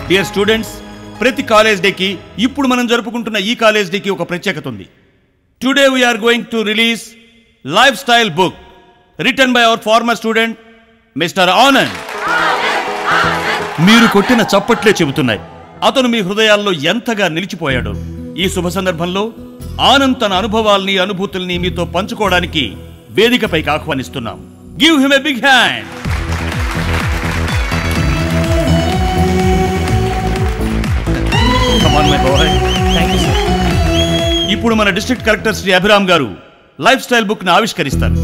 Dear students ప్రతి college డేకి ఇప్పుడు మనం జరుపుకుంటున్న ఈ కాలేజ్ డేకి ఒక ప్రత్యేకత ఉంది today we're going to release lifestyle book written by our former student mister Anand మీరు కొట్టిన చప్పట్లే చెబుతున్నాయి అతను మీ హృదయాల్లో ఎంతగా నిలిచిపోయాడు ఈ శుభ సందర్భంలో ఆనంద్ తన అనుభవాల్ని అనుభూతుల్ని మీతో పంచుకోవడానికి వేదికపైకి ఆహ్వానిస్తున్నాం give him a big hand ఇప్పుడు మన డిస్ట్రిక్ట్ కలెక్టర్ శ్రీ అభిరామ్ గారు లైఫ్ స్టైల్ బుక్ ని ఆవిష్కరిస్తారు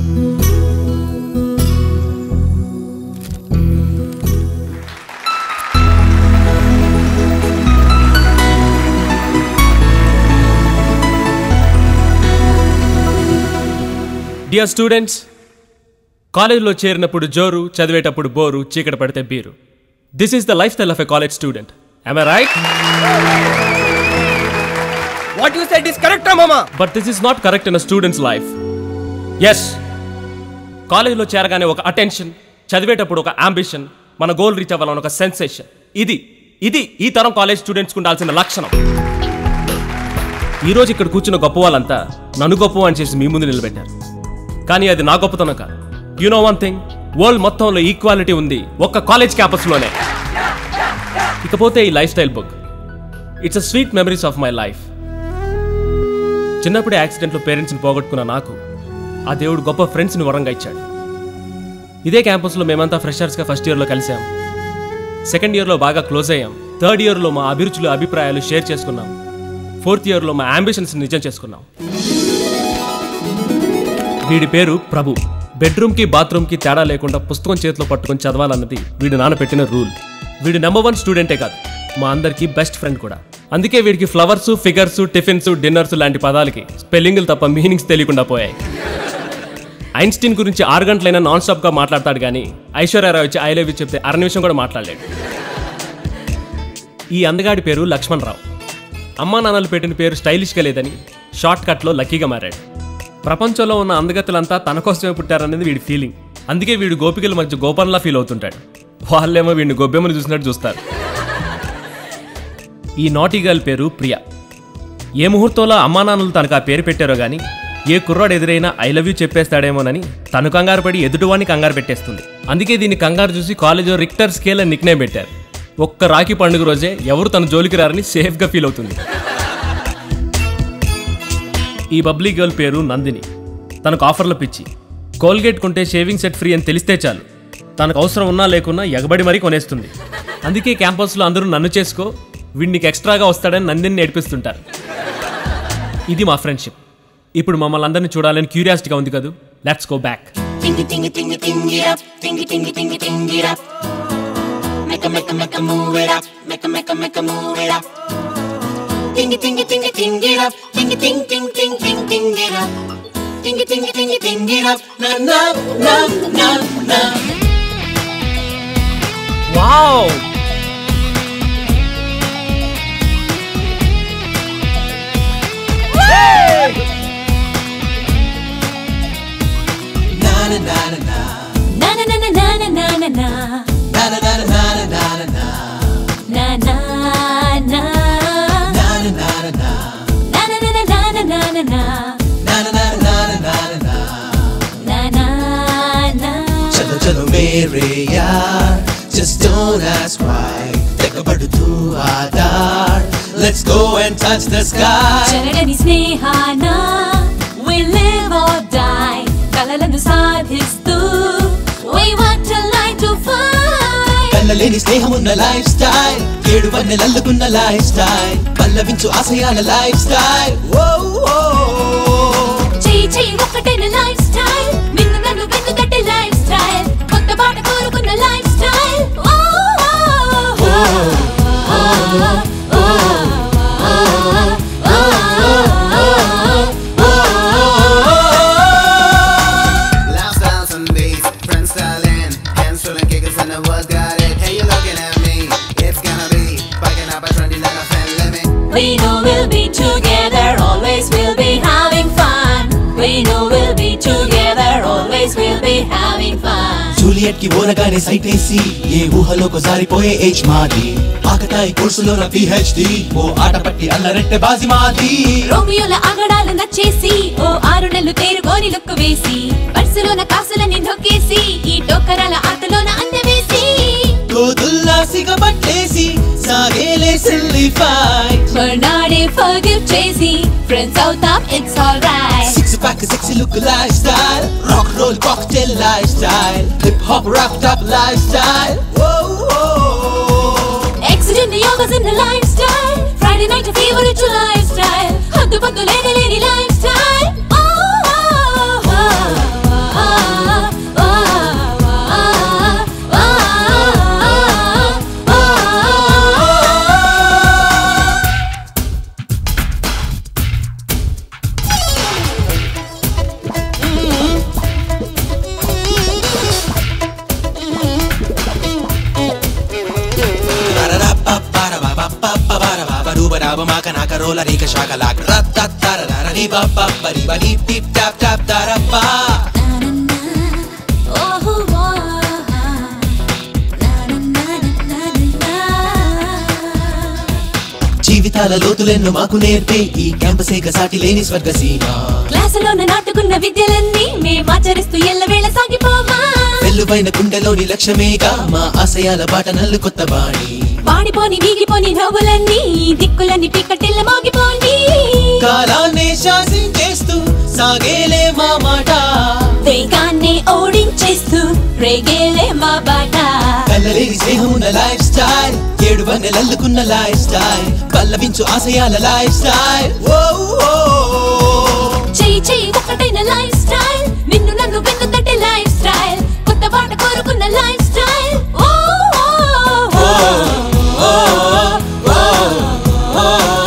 డియర్ స్టూడెంట్స్ కాలేజీలో చేరినప్పుడు జోరు చదివేటప్పుడు బోరు చీకటి పడితే beer this is the lifestyle of a college student I right what you said is correct మామా but this is not correct in a students lifestyle కాలేజీలో చేరగానే ఒక అటెన్షన్ చదివేటప్పుడు ఒక అంబిషన్ మన గోల్ రీచ్ అవ్వాలని ఒక sensation ఇది ఇది ఈ తరం కాలేజ్ స్టూడెంట్స్కి ఉండాల్సిన లక్షణం ఈరోజు ఇక్కడ కూర్చున్న గొప్ప వాళ్ళంతా నన్ను గొప్ప అని చేసి మీ ముందు నిలబెట్టారు కానీ అది నా గొప్పతనం కాదు you know one thing world మొత్తంలో ఈక్వాలిటీ ఉంది ఒక్క కాలేజ్ క్యాంపస్లోనే ఇకపోతే ఈ lifestyle book it's a sweet memories of my life చిన్నప్పుడే యాక్సిడెంట్లో పేరెంట్స్ని పోగొట్టుకున్న నాకు ఆ దేవుడు గొప్ప ఫ్రెండ్స్ని వరంగా ఇచ్చాడు ఇదే క్యాంపస్లో మేమంతా ఫ్రెషర్స్గా ఫస్ట్ ఇయర్లో కలిసాం సెకండ్ ఇయర్లో బాగా క్లోజ్ అయ్యాం థర్డ్ ఇయర్లో మా అభిరుచులు అభిప్రాయాలు షేర్ చేసుకున్నాం ఫోర్త్ ఇయర్లో మా అంబిషన్స్ నిజం చేసుకున్నాం వీడి పేరు ప్రభు బెడ్రూమ్కి బాత్రూమ్కి తేడా లేకుండా పుస్తకం చేతిలో పట్టుకొని చదవాలన్నది వీడి నాన్న పెట్టిన రూల్ వీడు నెంబర్ వన్ స్టూడెంటే కాదు మా అందరికీ బెస్ట్ ఫ్రెండ్ కూడా అందుకే వీడికి ఫ్లవర్స్ ఫిగర్స్ టిఫిన్స్ డిన్నర్స్ లాంటి పదాలకి స్పెల్లింగ్లు తప్ప మీనింగ్స్ తెలియకుండా పోయాయి ఐన్స్టీన్ గురించి ఆరు గంటలైనా నాన్ స్టాప్గా మాట్లాడతాడు కానీ ఐశ్వర్యరావు వచ్చి ఐ లవ్ యూ చెప్తే అర నిమిషం కూడా మాట్లాడలేడు ఈ అందగాడి పేరు లక్ష్మణ్ రావు అమ్మా నాన్నలు పెట్టిన పేరు స్టైలిష్గా లేదని షార్ట్ కట్లో లక్కీగా మారాడు ప్రపంచంలో ఉన్న అందగతులంతా తన కోసమే పుట్టారనేది వీడి ఫీలింగ్ అందుకే వీడు గోపికల మధ్య గోపన్లా ఫీల్ అవుతుంటాడు వాళ్ళేమో వీడిని గొబ్బెమ్మని చూసినట్టు చూస్తారు ఈ నాటీ గర్ల్ పేరు ప్రియా ఏ ముహూర్తంలో అమ్మా నాన్నలు తనకు ఆ పేరు పెట్టారో కానీ ఏ కుర్రాడు ఎదురైనా ఐ లవ్ యూ చెప్పేస్తాడేమోనని తను కంగారు పడి ఎదుటివాడిని కంగారు పెట్టేస్తుంది అందుకే దీన్ని కంగారు చూసి కాలేజీలో రిక్టర్ స్కేల్ అని నిక్నేమ్ పెట్టారు ఒక్క రాఖీ పండుగ రోజే ఎవరు తన జోలికి రారని సేఫ్గా ఫీల్ అవుతుంది ఈ బబ్లీ గర్ల్ పేరు నందిని తనకు ఆఫర్ల పిచ్చి కోల్గేట్ కొంటే షేవింగ్ సెట్ ఫ్రీ అని తెలిస్తే చాలు తనకు అవసరం ఉన్నా లేకున్నా ఎగబడి మరీ కొనేస్తుంది అందుకే క్యాంపస్లో అందరూ నన్ను చేసుకో వీడికి ఎక్స్ట్రాగా వస్తాడని నందిని నేర్పిస్తుంటారు ఇది మా ఫ్రెండ్షిప్ ఇప్పుడు మమ్మల్ని అందరినీ చూడాలని క్యూరియాసిటీగా ఉంది కదా let's go back Tingy tingy tingy tingy it up, tingy tingy tingy tingy it up. Make a make a make a move it up, make a make a make a move it up. Tingy tingy tingy tingy it up, tingy ting ting ting ting ting it up. Tingy tingy tingy tingy it up, na na na na na. Wow Na na na na na. Na na na na na na na na na. Na na na na na na na na. Na na na. Na na na na na. Na na na na na na na na na. Na na na na na na na na. Na na na. चलो चलो मेरे यार just don't ask why తెగబడుతూ Aadhaar let's go and touch the sky చెరగని స్నేహాన we live or die కలలను సాధిస్తూ we want to light to fight కళ్ళలేని స్నేహమున్న lifestyle ఏడు వన్నెలల్లుకున్న లైఫ్ స్టైల్ పల్లవించు ఆశయాల లైఫ్ స్టైల్ చెయ్యి చెయ్యి ఒక్కటైన లైఫ్ స్టైల్ నిన్ను నన్ను వెన్ను తట్టే లైఫ్ స్టైల్ కొత్త బాట కోరుకున్న లైఫ్ స్టైల్ ఓ Lifestyles and beats, friends styling, hands full and kickers and the world got it. Hey, you looking at me? It's gonna be fucking up a trendy like a fan limit. We know we'll be together, always we'll be having fun. We know we'll be together, always we'll be having fun. Juliet కి ఓరగానే సైటేసి ఏ ఊహలోకి జారిపోయే age మాది ఆకతాయి కోర్సులో నా PhD ఓ ఆట పట్టి అల్లరెట్టె బాజి మాది రోమియోల ఆగడాలు నచ్చేసి ఓ ఆరు నెలలు తేరుకోని లుక్కు వేసి పర్సులోన కాసులని నొక్కేసి ఈ టోకరాల ఆటలోన అందవేసి గోదుల్లా సిగబట్టేసి సాగేలే సిల్లీ ఫైట్ మర్నాడే ఫర్గివ్ చేసి ఫ్రెండ్స్ అవుతాం it's all right six pack sexy look lifestyle rock roll cocktail lifestyle hip hop rock top lifestyle Accident yoga's in the lifestyle. Friday night a fever it's a lifestyle. హద్దు పద్దు లేని లేని lifestyle. Oh, oh, oh, oh, oh, oh, oh, oh. Oh, oh, na, na, na, na, na, na. జీవితాల లోతులెన్నో మాకు నేర్పే ఈ క్యాంపసే సాటి లేని స్వర్గసీమ క్లాసులోన నాటుకున్న విద్యలన్నీ మేమాచరిస్తూ ఎల్లవేళ సాగిపోమా వెల్లువైన గుండెలోని లక్ష్యమేగా మా ఆశయాల బాట నల్లు కొత్త బాణి వాడిపోని వీగిపోని నవ్వులన్నీ ఈ దిక్కులన్నీ పిక్కటిల్ల మోగిపోండి కాలాన్నే శాసించేస్తూ సాగేలే మా మాట వేగాన్ని ఓడించేస్తూ రేగేలే మా బాట కళ్ళలేని స్నేహమున్న లైఫ్ స్టైల్ ఏడు వన్నెలల్లుకున్న లైఫ్ స్టైల్ పల్లవించు ఆశయాల లైఫ్ స్టైల్ ఓ ఓ, ఓ. చెయ్యి చెయ్యి ఒక్కటైన లైఫ్ స్టైల్ నిన్ను నన్ను వెన్ను తట్టే లైఫ్ స్టైల్ కొత్త బాట కోరుకున్న లైఫ్ స్టైల్ ఓ ఓ, ఓ, ఓ, ఓ,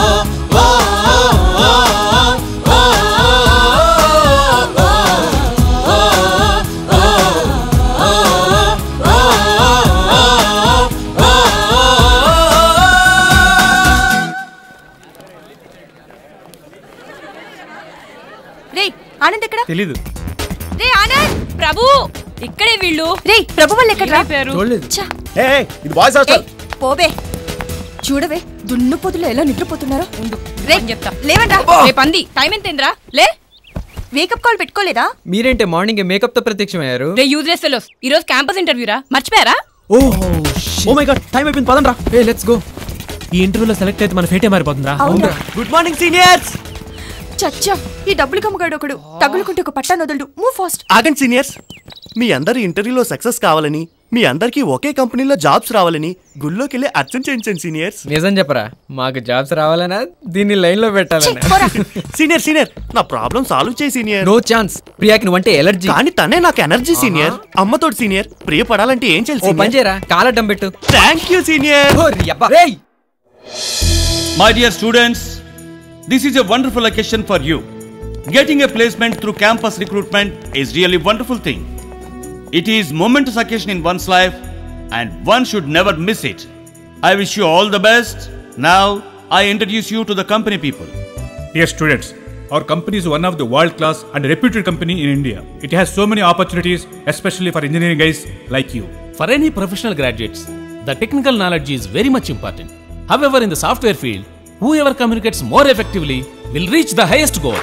రే ఆనంద్ ఎక్కడ తెలీదు రే ఆనంద్ ప్రభు ఇక్కడే వీళ్ళు రే ప్రభు వాళ్ళు ఎక్కడ పేరు ఛ, ఇది బాయ్స్ ఏయ్, పోవే చూడవే దున్ను పొదులు ఎలా నిద్రపోతున్నారో రే అని చెప్తా. లేవండ్రా రే పంది టైం ఎంతేంద్రా లే వేకప్ కాల్ పెట్టుకోలేదా మీరేంటే మార్నింగ్ మేకప్ తో ప్రత్యక్షమయ్యారు రే యూజ్లెస్ ఫెలోస్ ఈ రోజు క్యాంపస్ ఇంటర్వ్యూరా మర్చిపోయారా oh oh my God time అయిపోయింది పదండ్రా ఏ లెట్స్ గో ఈ ఇంటర్వ్యూలో సెలెక్ట్ అయితే మన ఫేటే మారిపోతుందా అవునా గుడ్ మార్నింగ్ సీనియర్స్ చచ్చా ఈ డబ్బులు కమ్మగాడు ఒకడు తగులుకుంటే ఒక పట్టా నొదలు మూవ్ ఫాస్ట్ ఆగండి సీనియర్స్ మీ అందరి ఇంటర్వ్యూలో సక్సెస్ కావాలని మీ అందరికీ ఒకే కంపెనీలో జాబ్స్ రావాలని గుళ్ళోకి వెళ్ళి అర్చన చేయించండి సీనియర్స్ నిజం చెప్పరా మాకు జాబ్స్ రావాలనా దీన్ని లైన్ లో పెట్టాలనా సీనియర్ సీనియర్ నా ప్రాబ్లం సాల్వ్ చేయి సీనియర్ నో ఛాన్స్ ప్రియాకి నువ్వంటే ఎలర్జీ కానీ తనే నాకు ఎనర్జీ సీనియర్ అమ్మతోటి సీనియర్ ప్రియ పడాలంటే ఏం ఓ పని చేయాలి చేయరా కాలడ్డం పెట్టు థ్యాంక్ యూ సీనియర్ ఓ రియబ్బా. రేయ్ My dear students, this is a wonderful occasion for you. Getting a placement through campus recruitment is really wonderful thing. It is momentous occasion in one's life and one should never miss it. I wish you all the best. Now I introduce you to the company people. Dear students, our company is one of the world class and reputed company in India. It has so many opportunities, especially for engineering guys like you. For any professional graduates, the technical knowledge is very much important. However, in the software field, whoever communicates more effectively will reach the highest goal.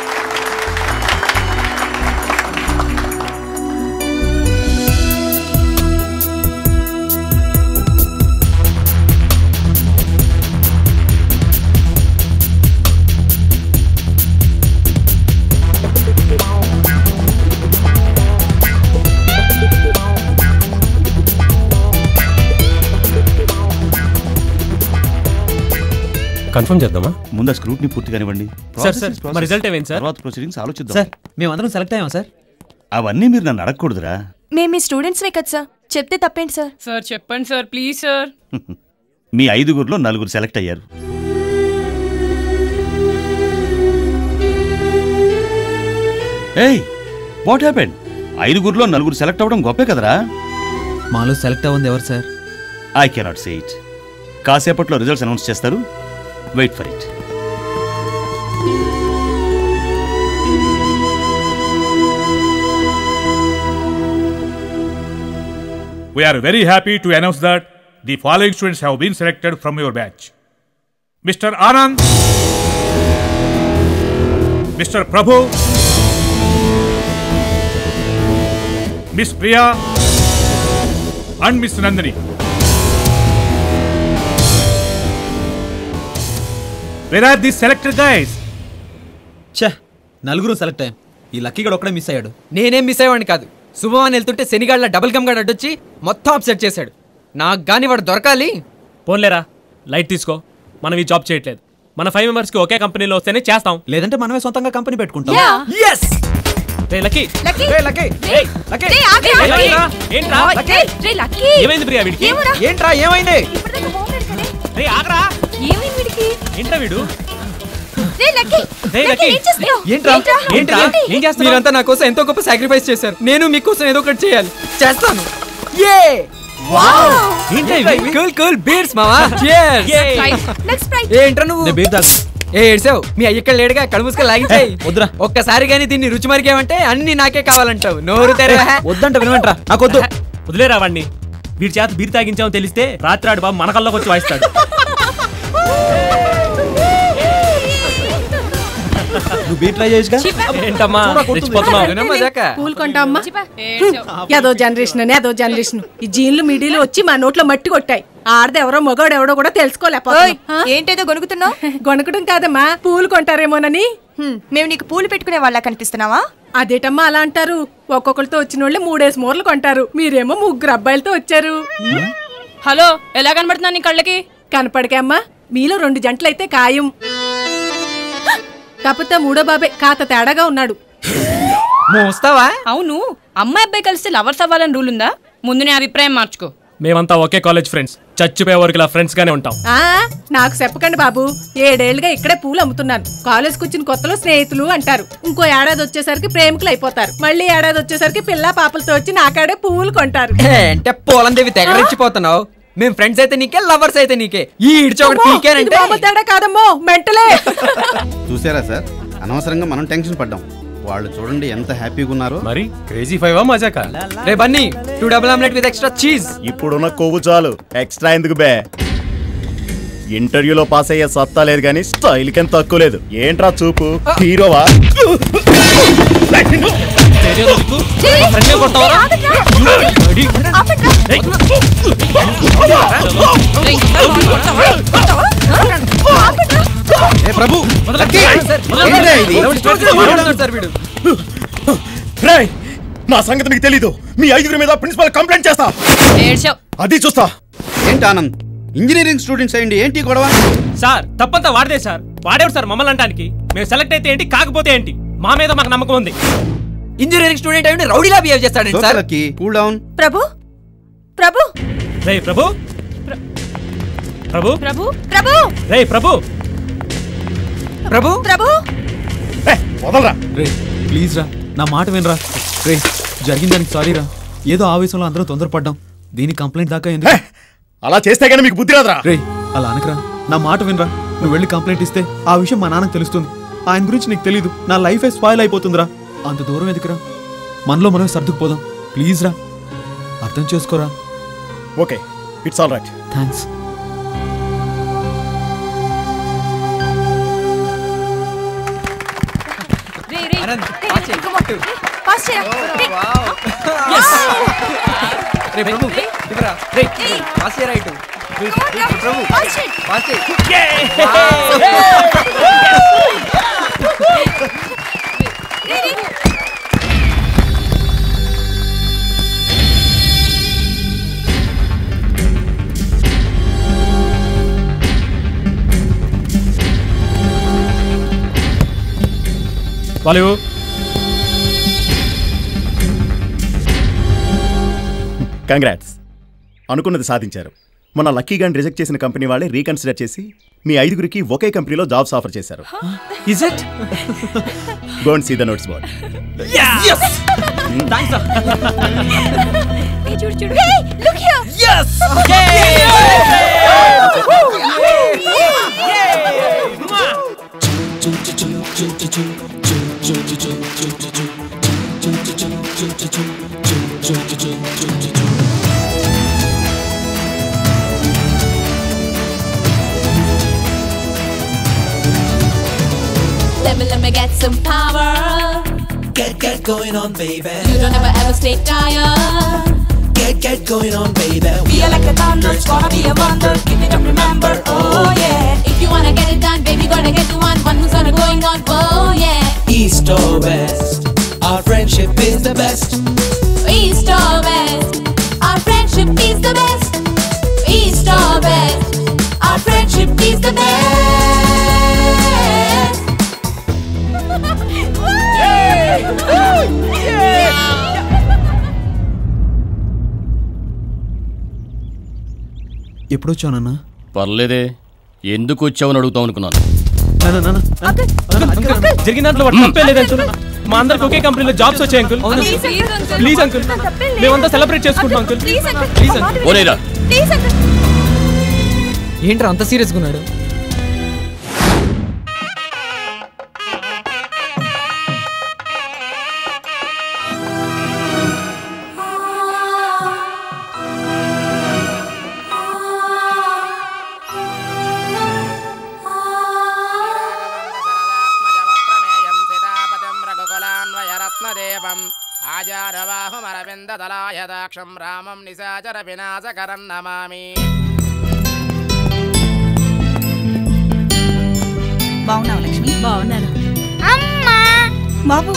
Confirm చేద్దామా ముందు scrutiny పూర్తి కానివ్వండి sir, sir, మా result ఏమైంది sir? తర్వాత proceedings ఆలోచిద్దాం sir మేమందరం select అయ్యాం సార్ అవన్నీ మీరు నన్ను అడగకూడదురా మేము మీ స్టూడెంట్స్వే కదా సార్ చెప్తే తప్పేంటి సార్ సార్ చెప్పండి సార్ ప్లీజ్ సార్ మీ ఐదుగురిలో నలుగురు సెలెక్ట్ అయ్యారు ఏయ్ వాట్ హ్యాపెండ్ ఐదుగురిలో నలుగురు సెలెక్ట్ అవ్వడం గొప్పే కదరా మాలో సెలెక్ట్ అవ్వంది ఎవరు sir I cannot say it కాసేపట్లో రిజల్ట్స్ అనౌన్స్ చేస్తారు wait for it we are very happy to announce that the following students have been selected from your batch Mr. Anand, Mr. Prabhu, Miss Priya, and Miss Nandini. Where are these selected guys? ఛే నలుగురు select అయ్యాం ఈ lucky గడు ఒక్కడే miss అయ్యాడు నేనేం miss అయ్యేవాడిని కాదు శుభవాన్ వెళ్తుంటే శనిగాళ్ళ డబుల్ గమ్ గాడు అడ్డొచ్చి మొత్తం అప్సెట్ చేశాడు నాకు గాని వాడు దొరకాలి పోన్లేరా లైట్ తీసుకో మనం ఈ జాబ్ చేయట్లేదు మన ఫైవ్ మెంబర్స్కి ఒకే కంపెనీలో వస్తేనే చేస్తాం లేదంటే మనమే సొంతంగా కంపెనీ పెట్టుకుంటాం Yeah. ఎస్ రే లక్కీ లక్కీ రే లక్కీ రేయ్, లక్కీ రేయ్, ఆగు, ఆగు. ఏమైందిరా? ఏంట్రా? రేయ్, రేయ్, లక్కీ ఏమైంది ప్రియా వీడికి ఏమోరా? ఏంట్రా ఏమైంది ఇప్పటిదాకా బాగున్నాడు కదే. రే ఆగరా ఏమైంది వీడికి ఏంట్రా వీడు రేయ్, లక్కీ రేయ్, లక్కీ, లక్కీ. ఏం చేస్తున్నావ్? ఏంట్రా ఏంట్రా? ఏంట్రా ఏంటి? ఏం చేస్తున్నావ్? మీరంతా నా కోసం ఎంతో గొప్ప సాక్రిఫైస్ చేశారు నేను మీకోసం ఏదో ఒకటి చేయాలి చేస్తాను ఏ ఏంట్రా ఇవి? కూల్ కూల్ బీర్స్ మావా cheers నెక్స్ట్ ఫ్రైట్ ఏంట్రా నువ్వు నేను బీర్ తాగు ఏ ఏడ్సావు మీ అయ్యక్కడ లేడుగా కళ్ళు మూసుకొని లాగించాయి వద్దురా. ఒక్కసారి కానీ దీన్ని రుచి మరిగామంటే అన్ని నాకే కావాలంటావు నోరు తెరే వద్దంట వినమంటరా నాకొద్దు వదిలేరా వాడిని వీడి చేత బీర్ తాగించామని తెలిస్తే రాత్రి ఆడు బాబు మన కల్లోకి వచ్చి వాయిస్తాడు నువ్వు బీర్ ట్రై చేయొచ్చుగా ఏంటమ్మా రెచ్చిపోతున్నావు మజాక పూలు కొంటామ్మా ఏడ్చావు. ఏదో జనరేషన్ అని అదో జనరేషన్ ఈ జీన్లు మిడీలు వచ్చి మా నోట్లో మట్టి కొట్టాయి ఆడది ఎవరో మగవాడు ఎవడో కూడా ఓయ్, తెలుసుకోలేకపోతే ఏంటేదో గొనుగుతున్నావు గొనకడం కాదమ్మా పూలు కొంటారేమోనని మేము నీకు పూలు పెట్టుకునే వాళ్ళ కనిపిస్తున్నావా అదేటమ్మా అలా అంటారు ఒక్కొక్కరితో వచ్చిన వాళ్ళు మూడేసి మూరలు కొంటారు మీరేమో ముగ్గురు అబ్బాయిలతో వచ్చారు హలో ఎలా కనబడుతున్నా నీ కళ్ళకి కనపడకే అమ్మా మీలో రెండు జంటలైతే ఖాయం కాకపోతే మూడో బాబే కాత తేడాగా ఉన్నాడు మోస్తావా అవును అమ్మాయి అబ్బాయి కలిస్తే లవర్స్ అవ్వాలని రూల్ ఉందా ముందు నీ అభిప్రాయం మార్చుకో మేమంతా ఒకే కాలేజ్ ఫ్రెండ్స్ చచ్చిపోయే వరకు ఇలా ఫ్రెండ్స్ గానే ఉంటాం ఆ నాకు చెప్పకండి బాబు ఏడేళ్లుగా ఇక్కడే పూలు అమ్ముతున్నాను కాలేజ్కి వచ్చిన కొత్తలో స్నేహితులు అంటారు ఇంకో ఏడాది వచ్చేసరికి ప్రేమికులు అయిపోతారు మళ్ళీ ఏడాది వచ్చేసరికి పిల్ల పాపలతో వచ్చి నాకాడే పువ్వులు కొంటారు ఏ, అంటే పోలం దేవి తెగరెచ్చిపోతున్నావు మేము ఫ్రెండ్స్ అయితే నీకే లవర్స్ అయితే నీకే ఈ ఇడిచొకటి అమ్మో, ఇది పీకేనంటే మామూలు తేడా కాదమ్మో మెంటలే చూసారా సార్ అనవసరంగా మనం టెన్షన్ పడ్డాం వాళ్ళు చూడండి ఎంత హ్యాపీగా ఉన్నారో మరి క్రేజీ ఫైవ్ మజాక రే Bunny two double omelette with extra cheese ఇప్పుడున్న కొవ్వు చాలు ఎక్స్ట్రా ఎందుకు బే ఇంటర్వ్యూలో పాస్ అయ్యే సత్తా లేదు కానీ స్టైల్ కి తక్కువ లేదు ఏంట్రా చూపు హీరోవా ఏ ప్రభు సార్ వీడు రేయ్, నా సంగతి మీకు తెలీదు మీ ఐదుగురి మీద ప్రిన్సిపల్ కంప్లైంట్ చేస్తా ఏడ్చావు అది చూస్తా ఏంటి ఆనంద్ ఇంజనీరింగ్ స్టూడెంట్స్ అయ్యండి ఏంటి ఈ గొడవ సార్ తప్పంతా వాడిదే సార్ వాడేవాడు సార్ మమ్మల్ని అంటానికి మేము సెలెక్ట్ అయితే ఏంటి కాకపోతే ఏంటి మా మీద మాకు నమ్మకం ఉంది ఇంజనీరింగ్ స్టూడెంట్ అయ్యి రౌడీలా బిహేవ్ చేస్తాడండి sir lucky cool down Prabhu Prabhu రే ప్రభు ప్రభు ప్రభు ప్రభు రే ప్రభు ప్రభు ప్రభు వదలరా రే ప్లీజ్ రా నా మాట వినరా రే జరిగిన దానికి సారీ రా ఏదో ఆవేశంలో అందరూ తొందరపడ్డాం దీని కంప్లైంట్ దాకా ఎందుకు హే, అలా చేస్తే గానీ మీకు బుద్ధి రాదురా రే అలా అనకరా నా మాట వినరా నువ్వు వెళ్ళి కంప్లైంట్ ఇస్తే ఆ విషయం మా నాన్నకు తెలుస్తుంది ఆయన గురించి నీకు తెలీదు నా లైఫే స్పాయిల్ అయిపోతుందిరా అంత దూరం ఎదుకురా మనలో మనమే సర్దుకుపోదాం ప్లీజ్ రా అర్థం చేసుకోరా okay it's all right thanks రే రే ఆనంద్, పాస్ చేయి. ఇటు. పాస్ చేయరా రే, రే ప్రభు ఇవ్వరా రే పాస్ చేయరా ఇటు ప్రభు పాస్ చేయి. పాస్ చేయి రే, రే. వాళ్ళు కంగ్రాట్స్ అనుకున్నది సాధించారు మొన్న లక్కీ గాని రిజెక్ట్ చేసిన కంపెనీ వాళ్ళే రీకన్సిడర్ చేసి మీ ఐదుగురికి ఒకే కంపెనీలో జాబ్స్ ఆఫర్ చేశారు ఇస్ ఇట్ గోంట్ సీ ద నోట్స్ బోర్డ్ ఏ చూడు చూడు hey look here me get some power. Get, get going on, baby. You don't ever ever stay tired. Get, get going on, baby. Feel like a thunder, it's gonna be a wonder. Give it up, remember, oh yeah. If you wanna get it done, baby, gonna get the one, one who's gonna going on, oh yeah. East or west, our friendship is the best. East or west, our friendship is the best. East or west, our friendship is the best. ఎప్పుడు వచ్చానన్నా పర్లేదే ఎందుకు వచ్చావని అడుగుతాం అనుకున్నాను జరిగిన దాంట్లో వాడు తప్పే లేదు అంకుల్ మా అందరికి ఒకే కంపెనీలో జాబ్స్ వచ్చాయి అంకుల్ ప్లీజ్ అంకుల్ మేమంతా సెలబ్రేట్ చేసుకుంటాం అంకుల్ ప్లీజ్ అంకుల్ ఓనేరా ఏంట్రా అంత సీరియస్గా ఉన్నాడు రత్నదేవం ఆజారవాహుమరవిందదలాయదాక్షం రామం నిశాచర వినాశకరం నమామి బాగున్నావు లక్ష్మి బాగున్నాను అమ్మా బాబు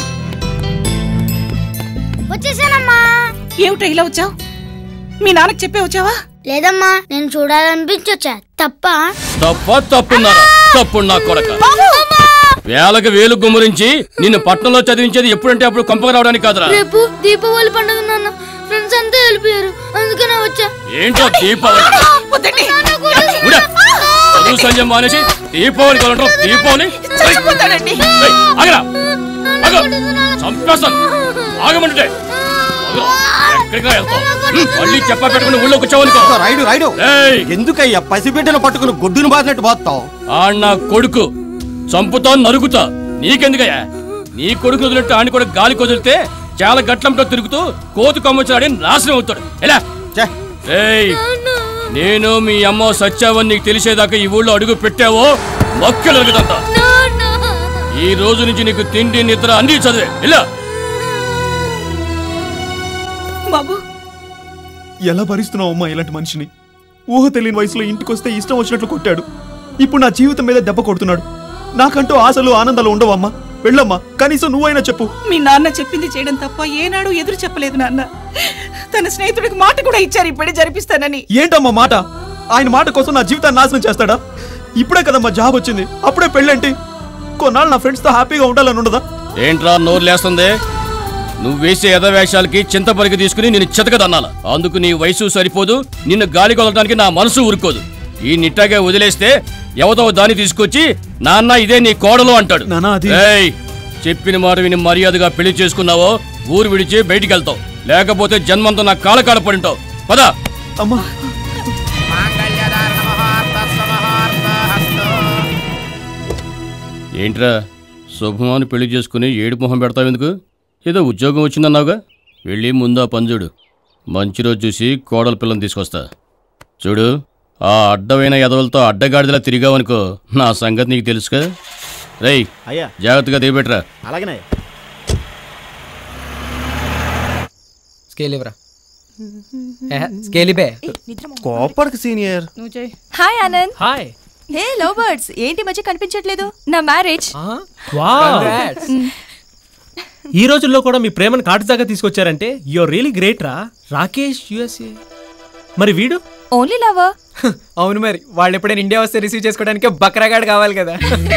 వచ్చేసానమ్మా ఏమిటో ఇలా వచ్చావు మీ నాన్నకి చెప్పే వచ్చావా లేదమ్మా నేను చూడాలనిపించి వచ్చా తప్ప తప్ప తప్పున్నారా తప్పుడు నా కొడక వేలకు వేలు గుమ్మరించి నిన్ను పట్నంలో చదివించేది ఎప్పుడంటే అప్పుడు కొంపగా రావడానికి కాదురా రేపు దీపావళి పండుగ నాన్న ఫ్రెండ్స్ అంతా వెళ్ళిపోయారు అందుకనే వచ్చా ఏంటో దీపావళి ఉడా. చదువు సంజయం మానేసి దీపావళి కొనటం దీపావళి ఏయ్, ఏయ్, ఆగరా ఆగు. చంపేస్తాను ఆగమంటే ఎక్కడికి వెళ్తావు హ్మ్, మళ్ళీ చెప్ప పెట్టుకుని ఊళ్ళో కూర్చోవనుకో రైడు రైడు ఎందుకయ్యా పసిబిడ్డను పట్టుకుని గొడ్డును బాసినట్టు పోతావు ఆ నా కొడుకు చంపుతా నరుగుతా నీకెందుకయ్యా నీ కొడుకు వదిలినట్టు ఆని కూడా గాలి కుదిరితే చాలా గట్లంతో తిరుగుతూ కోతు కొమ్మొచ్చాడని నాశనం అవుతాడు ఎలా ఏయ్ నేను మీ అమ్మ సత్యావని నీకు తెలిసేదాకా ఈ ఊళ్ళో అడుగు పెట్టావో మొక్కలు అరుగుదంట ఈ రోజు నుంచి నీకు తిండి నిద్ర అన్ని చదివే ఇలా బాబు ఎలా భరిస్తున్నావు అమ్మా ఇలాంటి మనిషిని ఊహ తెలియని వయసులో ఇంటికి వస్తే ఇష్టం వచ్చినట్లు కొట్టాడు ఇప్పుడు నా జీవితం మీద దెబ్బ కొడుతున్నాడు నాకంటూ ఆశలు ఆనందాలు ఉండవమ్మా వెళ్ళమ్మా కనీసం నువ్వైనా చెప్పు మీ నాన్న చెప్పింది చేయడం తప్ప ఏనాడు ఎదురు చెప్పలేదు నాన్న తన స్నేహితుడికి మాట కూడా ఇచ్చారు ఇప్పుడే జరిపిస్తానని ఏంటమ్మా మాట ఆయన మాట కోసం నా జీవితాన్ని నాశనం చేస్తాడా ఇప్పుడే కదమ్మా జాబ్ వచ్చింది అప్పుడే పెళ్ళేంటి కొన్నాళ్ళు నా ఫ్రెండ్స్తో హ్యాపీగా ఉండాలని ఉండదా ఏంట్రా నోరు లేస్తుంది నువ్వు వేసే ఎదవేషాలకి చింతపరికి తీసుకుని నేను చితకదన్నాల అందుకు నీ వయసు సరిపోదు నిన్ను గాలి కొలటానికి నా మనసు ఊరుకోదు ఈ నిట్టాగా వదిలేస్తే ఎవతో దాన్ని తీసుకొచ్చి నాన్న ఇదే నీ కోడలు అంటాడు ఏయ్, చెప్పిన మాట విని మర్యాదగా పెళ్లి చేసుకున్నావో ఊరు విడిచి బయటికి వెళ్తావు లేకపోతే జన్మంతో నా కాళ్ళ కాడ పడింటావు పదా అమ్మా ఏంట్రా శుభమాని పెళ్లి చేసుకుని ఏడు మొహం పెడతావు ఎందుకు ఏదో ఉద్యోగం వచ్చిందన్నావుగా వెళ్ళి ముందు ఆ పంజుడు మంచి రోజు చూసి కోడల పిల్లని తీసుకొస్తా చూడు ఆ అడ్డమైన ఎదవలతో అడ్డగాడిదలా తిరిగావనుకో నా సంగతి నీకు తెలుసుగా రేయ్ అయ్యా. జాగ్రత్తగా దిగబెట్టరా అలాగనే స్కేల్ ఇవ్వరా స్కేల్ ఇబే కోపడికి senior hi Anand hi hey love birds ఏంటి మధ్య కనిపించట్లేదు నా మ్యారేజ్ వావ్ ఈ రోజుల్లో కూడా మీ ప్రేమను కాటు దాకా తీసుకొచ్చారంటే యువర్ రియలీ గ్రేట్ రా రాకేష్ యుఎస్ఏ మరి వీడు ఓన్లీ లవర్ అవును మరి వాళ్ళు ఎప్పుడైనా ఇండియా వస్తే రిసీవ్ చేసుకోవడానికి బక్రాగాడ్ కావాలి కదా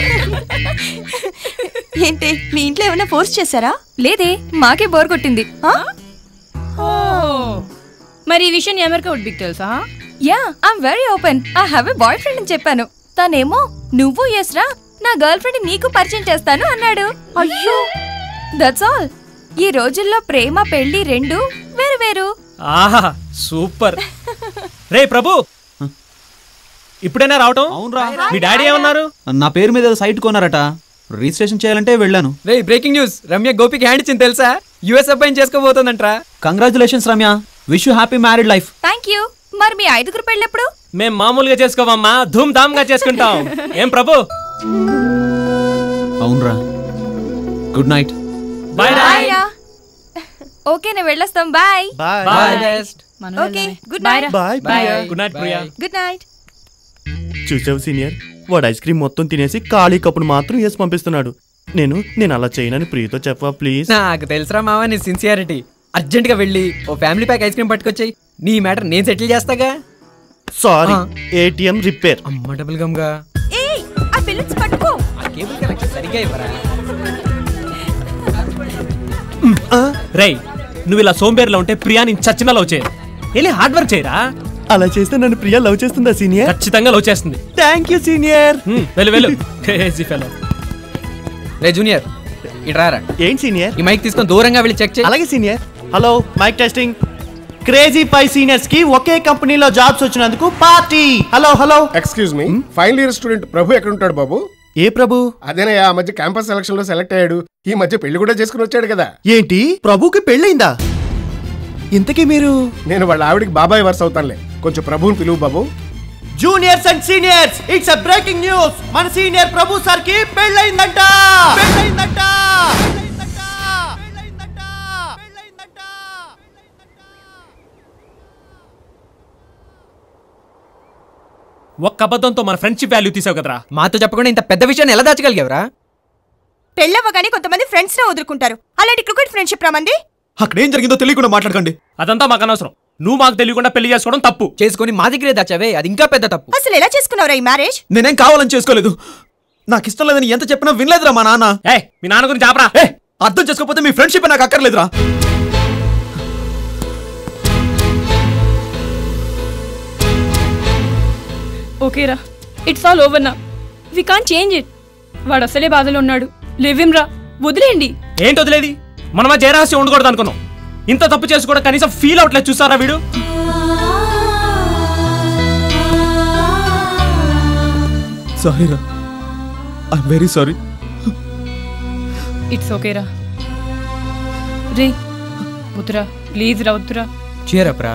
ఏంటి మీ ఇంట్లో ఏమైనా ఫోర్స్ చేశారా లేదే మాకే బోర్ కొట్టింది మరి ఈ విషయం నీ అమెరికా వుడ్ బిగ్ తెలుసా yeah I'm very open I have a boyfriend అని చెప్పాను తనేమో నువ్వు ఎస్ రా నా గర్ల్ ఫ్రెండ్ నీకు పరిచయం చేస్తాను అన్నాడు అయ్యో దట్స్ ఆల్ ఈ రోజుల్లో ప్రేమ పెళ్లి రెండు వేరు వేరు ఆహా సూపర్ రే ప్రభు ఇప్పుడైనా రావటం అవునరా మీ డాడీ ఏమన్నారు నా పేరు మీద ఏదో సైట్ కొన్నారట రిజిస్ట్రేషన్ చేయాలంటే వెళ్ళాను రే బ్రేకింగ్ న్యూస్ రమ్య గోపికి హ్యాండ్ ఇచ్చింది తెలుసా యుఎస్ అబ్బాయిని చేసుకోబోతుందంట్రా congratulations Ramya wish you happy married life thank you మరి మీ ఐదుగురు పెళ్ళెప్పుడు మేం మామూలుగా చేసుకోవమ్మా ధూమ్ ధామ్ గా చేసుకుంటాం ఏం ప్రభు అవునరా గుడ్ నైట్ బాయ్ బాయ్ రా ఓకే నేను వెళ్ళొస్తాం bye bye best okay good night bye Priya good night Priya good night చూసావు సీనియర్ వాడు ఐస్ క్రీమ్ మొత్తం తినేసి ఖాళీ కప్పును మాత్రం వేసి పంపిస్తున్నాడు నేను నేను అలా చేయనని ప్రియతో చెప్పవా ప్లీజ్ నాకు తెలుసురా మావా నీ సిన్సియారిటీ అర్జెంట్ గా వెళ్ళి ఓ ఫ్యామిలీ ప్యాక్ ఐస్ క్రీమ్ పట్టుకొచ్చాయి నీ మ్యాటర్ నేను సెటిల్ చేస్తాగా సారీ ఏటీఎం రిపేర్ అమ్మ డబుల్ గమ్ గా ఏ ఆ పిల్లల్స్ పట్టుకో ఆ కేబుల్ కనెక్షన్ సరిగ్గా ఇవ్వరా రేయ్ నువ్వు ఇలా సోంబేర్లో ఉంటే ప్రియా నేను చచ్చిన లవ్ చేయరు వెళ్ళి హార్డ్ వర్క్ చేయరా అలా చేస్తే నన్ను ప్రియా లవ్ చేస్తుందా సీనియర్ ఖచ్చితంగా లవ్ చేస్తుంది థ్యాంక్ యూ సీనియర్ హ్మ్, వెళ్ళు వెళ్ళు క్రేజీ ఫెలో రే జూనియర్ ఇట్రారా ఏంటి సీనియర్ ఈ మైక్ తీసుకొని దూరంగా వెళ్ళి చెక్ చేయి అలాగే senior hello mike testing crazy పై సీనియర్స్ కి ఒకే కంపెనీలో జాబ్స్ వచ్చినందుకు party hello hello excuse me final year student Prabhu ఎక్కడ ఉంటాడు బాబు ఏ ప్రభు అదేనయ్యా ఆ మధ్య క్యాంపస్ సెలక్షన్ లో సెలెక్ట్ అయ్యాడు ఈ మధ్య పెళ్లి కూడా చేసుకుని వచ్చాడు కదా ఏంటి ప్రభుకి పెళ్ళైందా ఇంతకీ మీరు నేను వాళ్ళ ఆవిడికి బాబాయ్ వరుస అవుతానులే కొంచెం ప్రభువుని పిలువు బాబు juniors and seniors it's a breaking news మన సీనియర్ ప్రభు సార్ కి పెళ్ళైందంట పెళ్ళైందంట ఒక్క అబద్ధంతో మన ఫ్రెండ్షిప్ వాల్యూ తీసావు కదరా మాతో చెప్పకుండా ఇంత పెద్ద విషయాన్ని ఎలా దాచగలిగావరా పెళ్ళవ్వగానే కొంతమంది ఫ్రెండ్స్ నే వదులుకుంటారు అలాంటి క్రికెట్ ఫ్రెండ్షిప్ రామంది అక్కడ ఏం జరిగిందో తెలియకుండా మాట్లాడకండి అదంతా మాకు అనవసరం నువ్వు మాకు తెలియకుండా పెళ్లి చేసుకోవడం తప్పు చేసుకొని మా దగ్గరే దాచావే అది ఇంకా పెద్ద తప్పు అసలు ఎలా చేసుకున్నావురా ఈ మ్యారేజ్ నేనేం కావాలని చేసుకోలేదు నాకు ఇష్టం లేదని ఎంత చెప్పినా వినలేదురా మా నాన్న ఏ మీ నాన్న గురించి ఆపరా ఏ అర్థం చేసుకోకపోతే మీ ఫ్రెండ్షిప్ నాకు అక్కర్లేదురా ఓకేరా ఇట్స్ ఆల్ ఓవర్ నా వి కాన్ చేంజ్ ఇట్ వాడు అసలే బాధలో ఉన్నాడు లివిమ్ రా వదిలేయండి ఏంటి వదిలేది మనమా జయరహస్యం ఉండకూడదు అనుకున్నాం ఇంత తప్పు చేసి కూడా కనీసం ఫీల్ అవట్లేదు చూసారా వీడు సారీ రా ఐఎమ్ వెరీ సారీ ఇట్స్ ఓకేరా రే వద్దురా ప్లీజ్ రా వద్దురా చేరప్రా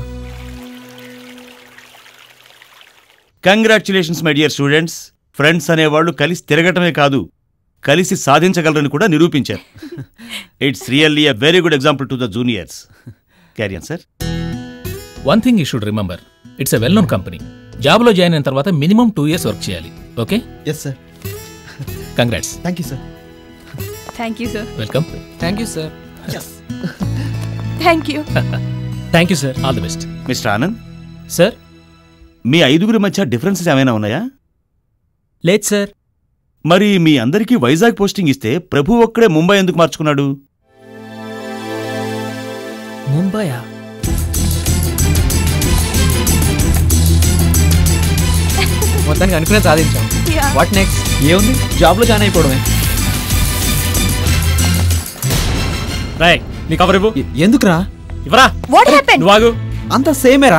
congratulations my dear students friends అనేవాళ్ళు కలిసి తిరగటమే కాదు కలిసి సాధించగలరని కూడా నిరూపించారు it's really a very good example to the juniors carry on sir one thing you should remember it's a well known company జాబ్లో జాయిన్ అయిన తర్వాత మినిమం టూ ఇయర్స్ వర్క్ చేయాలి okay yes sir congrats thank you sir thank you sir welcome thank you sir thank you thank you sir all the best mister Anand sir మీ ఐదుగురి మధ్య differences ఏమైనా ఉన్నాయా లేదు సార్ మరి మీ అందరికీ వైజాగ్ పోస్టింగ్ ఇస్తే ప్రభు ఒక్కడే ముంబై ఎందుకు మార్చుకున్నాడు ముంబయా మొత్తానికి అనుకునే సాధించాం Yeah. వాట్ నెక్స్ట్ ఏముంది జాబ్లో జాయిన్ అయిపోవడమే రాయ్ నీ కవర్ ఇవ్వు ఎందుకురా ఇవ్వరా వాట్ హ్యాపెన్ నువ్వు ఆగు అంత సేమేరా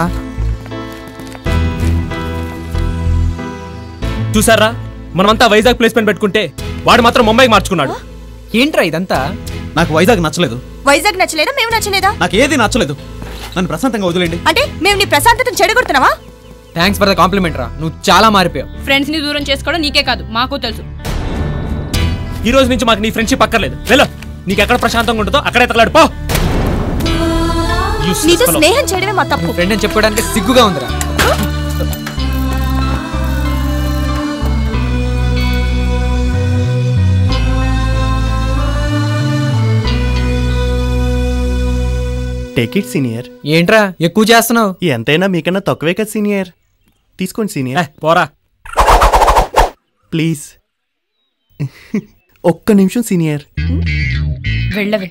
చూసారా మనమంతా వైజాగ్ ప్లేస్మెంట్ పెట్టుకుంటే వాడు మాత్రం ముంబైకి మార్చుకున్నాడు ఏంట్రా ఇదంతా నాకు వైజాగ్ నచ్చలేదు వైజాగ్ నచ్చలేదా మేము నచ్చలేదా నాకు ఏది నచ్చలేదు నన్ను ప్రశాంతంగా వదిలేండి అంటే మేము నీ ప్రశాంతతను చెడగొడుతున్నావా థ్యాంక్స్ ఫర్ ద కాంప్లిమెంట్ రా నువ్వు చాలా మారిపోయావు ఫ్రెండ్స్ ని దూరం చేసుకోవడం నీకే కాదు మాకు తెలుసు ఈ రోజు నుంచి మాకు నీ ఫ్రెండ్షిప్ అక్కర్లేదు వెళ్ళు నీకు ఎక్కడ ప్రశాంతంగా ఉంటుందో అక్కడే తగలాడు పో Useless నీతో fellow. స్నేహం చేయడమే మా తప్పు ఫ్రెండ్ అని చెప్పుకోవడానికి సిగ్గుగా ఉందిరా టేక్ ఇట్ సీనియర్ ఏంట్రా ఎక్కువ చేస్తున్నావు ఎంతైనా మీకన్నా తక్కువే కదా సీనియర్ తీసుకోండి సీనియర్ పోరా ప్లీజ్ ఒక్క నిమిషం సీనియర్ వెళ్ళవే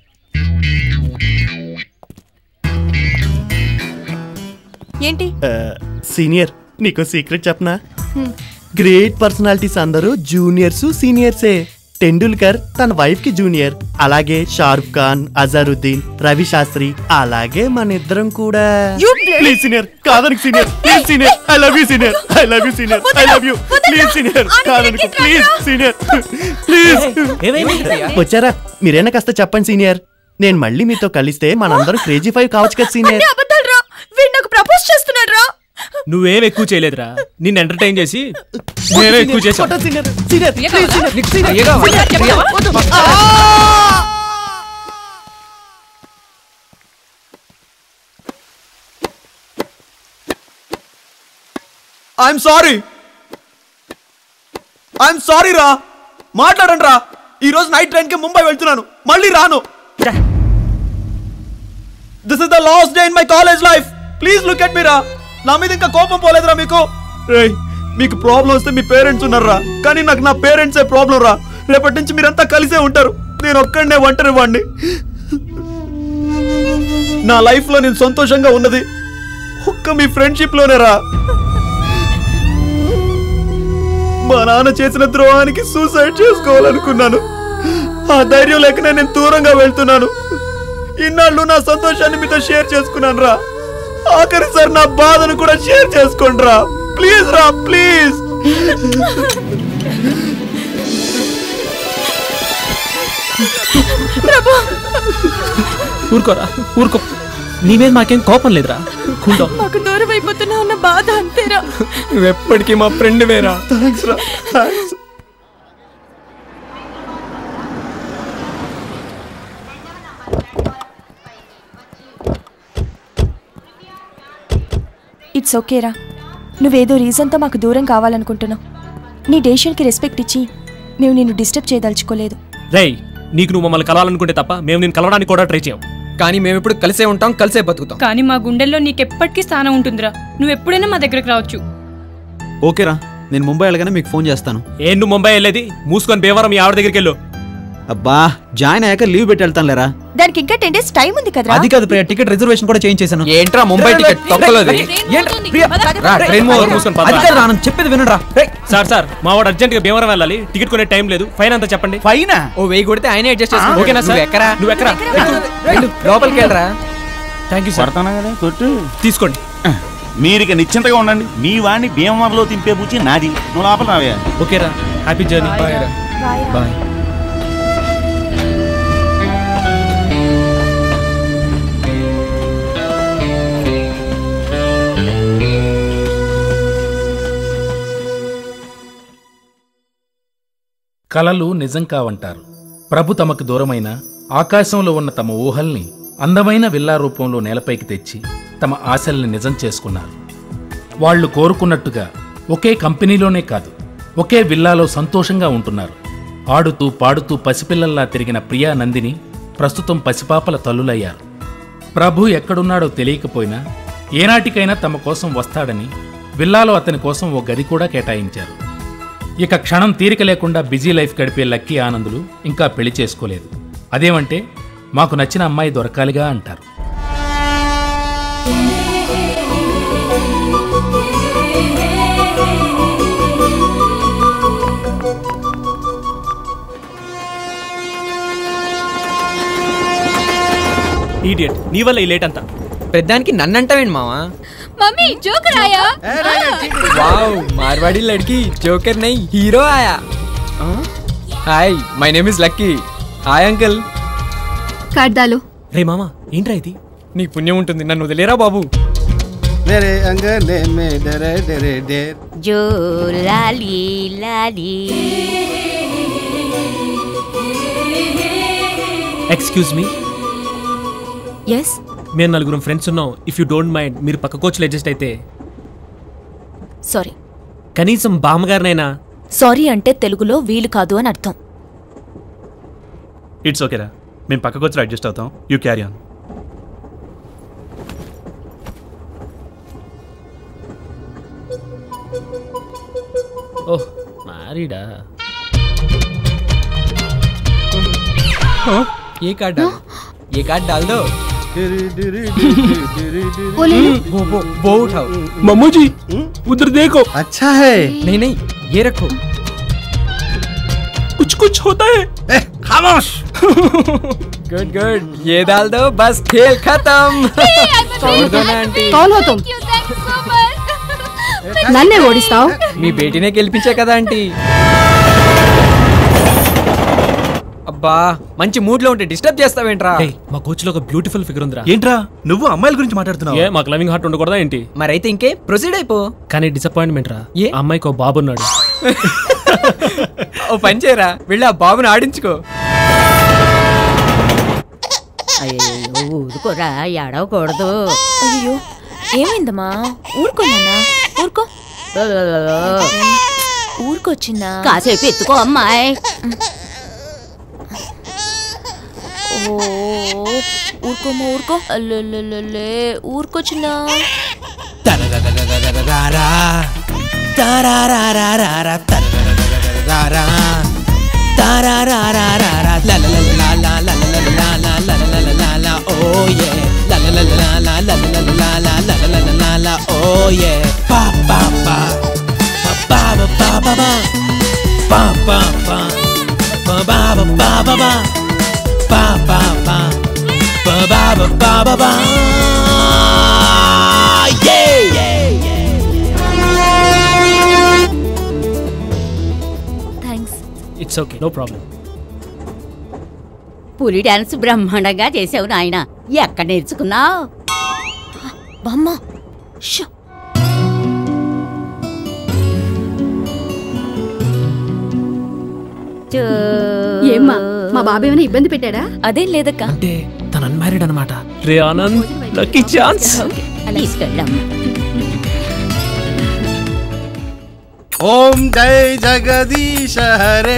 ఏంటి సీనియర్ నీకు సీక్రెట్ చెప్పనా హ్మ్. గ్రేట్ పర్సనాలిటీస్ అందరూ జూనియర్స్ సీనియర్సే టెండూల్కర్ తన వైఫ్ కి జూనియర్ అలాగే షారుఖ్ ఖాన్ అజరుద్దీన్ రవి శాస్త్రి అలాగే మన ఇద్దరం కూడా ప్లీజ్ సీనియర్ కాదనికి senior please senior I love you senior I love you senior I love you please senior కాదనుకో ప్లీజ్ సీనియర్ ప్లీజ్ వచ్చారా మీరైనా కాస్త చెప్పండి సీనియర్ నేను మళ్ళీ మీతో కలిస్తే మనందరం క్రేజీ ఫైవ్ కావచ్చు కదా సీనియర్ అన్ని అబద్ధాలు రా వీడు నాకు ప్రపోజ్ చేస్తున్నాడు రా నువ్వేం ఎక్కువ చేయలేదురా నిన్ను ఎంటర్టైన్ చేసి నేనే ఎక్కువ చేశాను ఐఎమ్ సారీ ఐఎమ్ సారీ రా మాట్లాడండి రా ఈ రోజు నైట్ ట్రైన్ కి ముంబై వెళ్తున్నాను మళ్ళీ రాను this is the last day in my college life please look at me రా నా మీద ఇంకా కోపం పోలేదురా మీకు రేయ్ మీకు ప్రాబ్లం వస్తే మీ పేరెంట్స్ ఉన్నారా కానీ నాకు నా పేరెంట్సే ప్రాబ్లం రా రేపటి నుంచి మీరంతా కలిసే ఉంటారు నేను ఒక్కడనే ఒంటరి వాడిని నా లైఫ్ లో నేను సంతోషంగా ఉన్నది ఒక్క మీ ఫ్రెండ్షిప్ లోనే రా మా నాన్న చేసిన ద్రోహానికి సూసైడ్ చేసుకోవాలనుకున్నాను ఆ ధైర్యం లేకనే నేను దూరంగా వెళ్తున్నాను ఇన్నాళ్ళు నా సంతోషాన్ని మీతో షేర్ చేసుకున్నాను రా ఆఖరిసారి నా బాధను కూడా షేర్ చేసుకోండి రా ప్లీజ్ రా ప్లీజ్ ఊరుకోరా ఊరుకో నీ మీద మాకేం కోపం లేదురా కూల్ డౌన్ మాకు దూరం అయిపోతున్నావు అన్న బాధ అంతేరా నువ్వు ఎప్పటికీ మా ఫ్రెండ్ వేరా థ్యాంక్స్ రా థ్యాంక్స్ ఇట్స్ ఓకేరా నువ్వేదో రీజన్తో మాకు దూరం కావాలనుకుంటున్నావు నీ డెసిషన్కి రెస్పెక్ట్ ఇచ్చి మేము నిన్ను డిస్టర్బ్ చేయదలుచుకోలేదు రేయ్ నీకు నువ్వు మమ్మల్ని కలవాలనుకుంటే తప్ప మేము నేను కలవడానికి కూడా ట్రై చేయం కానీ మేము ఇప్పుడు కలిసే ఉంటాం కలిసే బతుకుతాం కానీ మా గుండెల్లో నీకెప్పటికీ స్థానం ఉంటుందిరా నువ్వు ఎప్పుడైనా మా దగ్గరకు రావచ్చు ఓకేరా నేను ముంబై వెళ్ళగానే మీకు ఫోన్ చేస్తాను ఏం నువ్వు ముంబై వెళ్ళేది మూసుకొని బేవరం మీ ఆవిడ దగ్గరికి వెళ్ళు అబ్బా జాయిన్ అయ్యాక లీవ్ పెట్టి వెళ్తాను లేరా దానికి ఇంకా టెన్ డేస్ టైం ఉంది కదరా అది కాదు ప్రియ టికెట్ రిజర్వేషన్ కూడా చేయించేశాను ఏంట్రా ముంబై టికెట్ తొక్కలోది రా, ట్రైన్ మోర్ మూసుకొని అది కాదు రా, నన్ను చెప్పేది వినరా సార్ సార్ మా వాడు అర్జెంట్ గా భీమవరం వెళ్ళాలి టికెట్ కొనే టైం లేదు ఫైన్ అంతా చెప్పండి ఫైనా ఓ వెయ్యి కొడితే ఆయన అడ్జస్ట్ చేసుకో ఓకేనా సార్ నువ్వు ఎక్కరా నువ్వు ఎక్కరా వెళ్ళు, లోపలికి వెళ్ళరా థ్యాంక్ యూ సార్ కొడతానా కదా కొట్టు తీసుకోండి మీరు ఇక నిశ్చింతగా ఉండండి మీ వాడిని భీమవరంలో తింపే పూచి నాది నువ్వు లోపల రావే ఓకేరా హ్యాపీ జర్నీ బాయ్ కలలు నిజం కావంటారు ప్రభు తమకు దూరమైన ఆకాశంలో ఉన్న తమ ఊహల్ని అందమైన విల్లా రూపంలో నేలపైకి తెచ్చి తమ ఆశల్ని నిజం చేసుకున్నారు వాళ్ళు కోరుకున్నట్టుగా ఒకే కంపెనీలోనే కాదు ఒకే విల్లాలో సంతోషంగా ఉంటున్నారు ఆడుతూ పాడుతూ పసిపిల్లల్లా తిరిగిన ప్రియా నందిని ప్రస్తుతం పసిపాపల తల్లులయ్యారు ప్రభు ఎక్కడున్నాడో తెలియకపోయినా ఏనాటికైనా తమ కోసం వస్తాడని విల్లాలో అతని కోసం ఓ గది కూడా కేటాయించారు ఇక క్షణం తీరిక లేకుండా బిజీ లైఫ్ గడిపే లక్కీ ఆనందులు ఇంకా పెళ్లి చేసుకోలేదు అదేమంటే మాకు నచ్చిన అమ్మాయి దొరకాలిగా అంటారు ఈడియట్ నీ వల్ల ఈ లేట్ అంతా పెద్దానికి నన్నంటావేంటి మావా మమ్మీ జోకర్ ఆయా వావ్ మార్వాడి లడ్కి జోకర్ నై హీరో ఆయా hi my name is lucky hi uncle కడ్దాలు రే మామా ఏంట్రా ఇది నీ పుణ్యం ఉంటుంది నన్ను వదిలేరా బాబు मेरे अंगने में डरे डरे डेर జో లాలి లాలి ఎక్స్క్యూజ్ మీ ఎస్ మేము నలుగురం ఫ్రెండ్స్ ఉన్నాం ఇఫ్ యూ డోంట్ మైండ్ మీరు పక్క కోచ్లో అడ్జస్ట్ అయితే సారీ కనీసం బామ్మగారినైనా సారీ అంటే తెలుగులో వీలు కాదు అని అర్థం ఇట్స్ ఓకేరా మేము పక్క కోచ్లో అడ్జస్ట్ అవుతాం యూ క్యారీ ఆన్ ఓహ్ మ్యారీడా ये कार्ड डाल ये कार्ड डाल दो वो ले लो। वो वो वो उठाओ मम्मू जी उधर देखो अच्छा है नहीं नहीं ये रखो कुछ कुछ होता है खामोश गुड गुड ये डाल दो बस खेल खत्म छोड़ दो ना आंटी कौन हो तुम నన్నే ఓడిస్తావు మీ బేటీనే గెలిపించా కదా ఆంటీ అబ్బా మంచి మూడ్ లో ఉంటే డిస్టర్బ్ చేస్తావేంట్రా ఏయ్, మా కోచ్ లో ఒక బ్యూటిఫుల్ ఫిగర్ ఉందిరా ఏంట్రా నువ్వు అమ్మాయిల గురించి మాట్లాడుతున్నావు ఏ మాకు లవింగ్ హార్ట్ ఉండకూడదా ఏంటి మరైతే ఇంకే ప్రొసీడ్ అయిపో కానీ డిసప్పాయింట్మెంట్ రా ఏ? ఆ అమ్మాయికి ఓ బాబు ఉన్నాడు ఓ పని చేయరా వెళ్ళి ఆ బాబుని ఆడించుకో అయ్యో ఊరుకోరా ఏడవకూడదు అయ్యో ఏమైందమ్మా ఊరుకోనా ఊరుకో ఊరుకొచ్చిందా కాసేపు ఎత్తుకో అమ్మాయి ఓ ఊరుకోమా ఊరుకో అల్లెల్లెల్లె ఊరుకొచ్చిందా తరరరరరరరరా. తారారారారారా. తరరరరరరరా. తారారారారారా. లలలలలాలాలలలలాలాలలలలాలా. Oh yeah. లలలలలాలాలలలలాలాలలలలాలా. Oh yeah. Pa, pa, pa. Pa, pa, pa, pa, pa, pa. Pa, pa, pa. Pa, pa, pa, pa, pa, pa. Pa, pa, pa. Pa, pa, pa, pa, pa, pa. Yeah, yeah, thanks it's okay no problem పులి dance బ్రహ్మాండంగా చేసావు నాయన ఎక్కడ నేర్చుకున్నావు బామ్మ show ఏమ్మా మా బాబు ఏమైనా ఇబ్బంది పెట్టాడా అదేం లేదక్క అంటే తను అన్మ్యారీడ్ అనమాట రే ఆనంద్ లక్కీ ఛాన్స్ తీసుకెళ్ళమ్మా ఓం జై జగదీశ హరే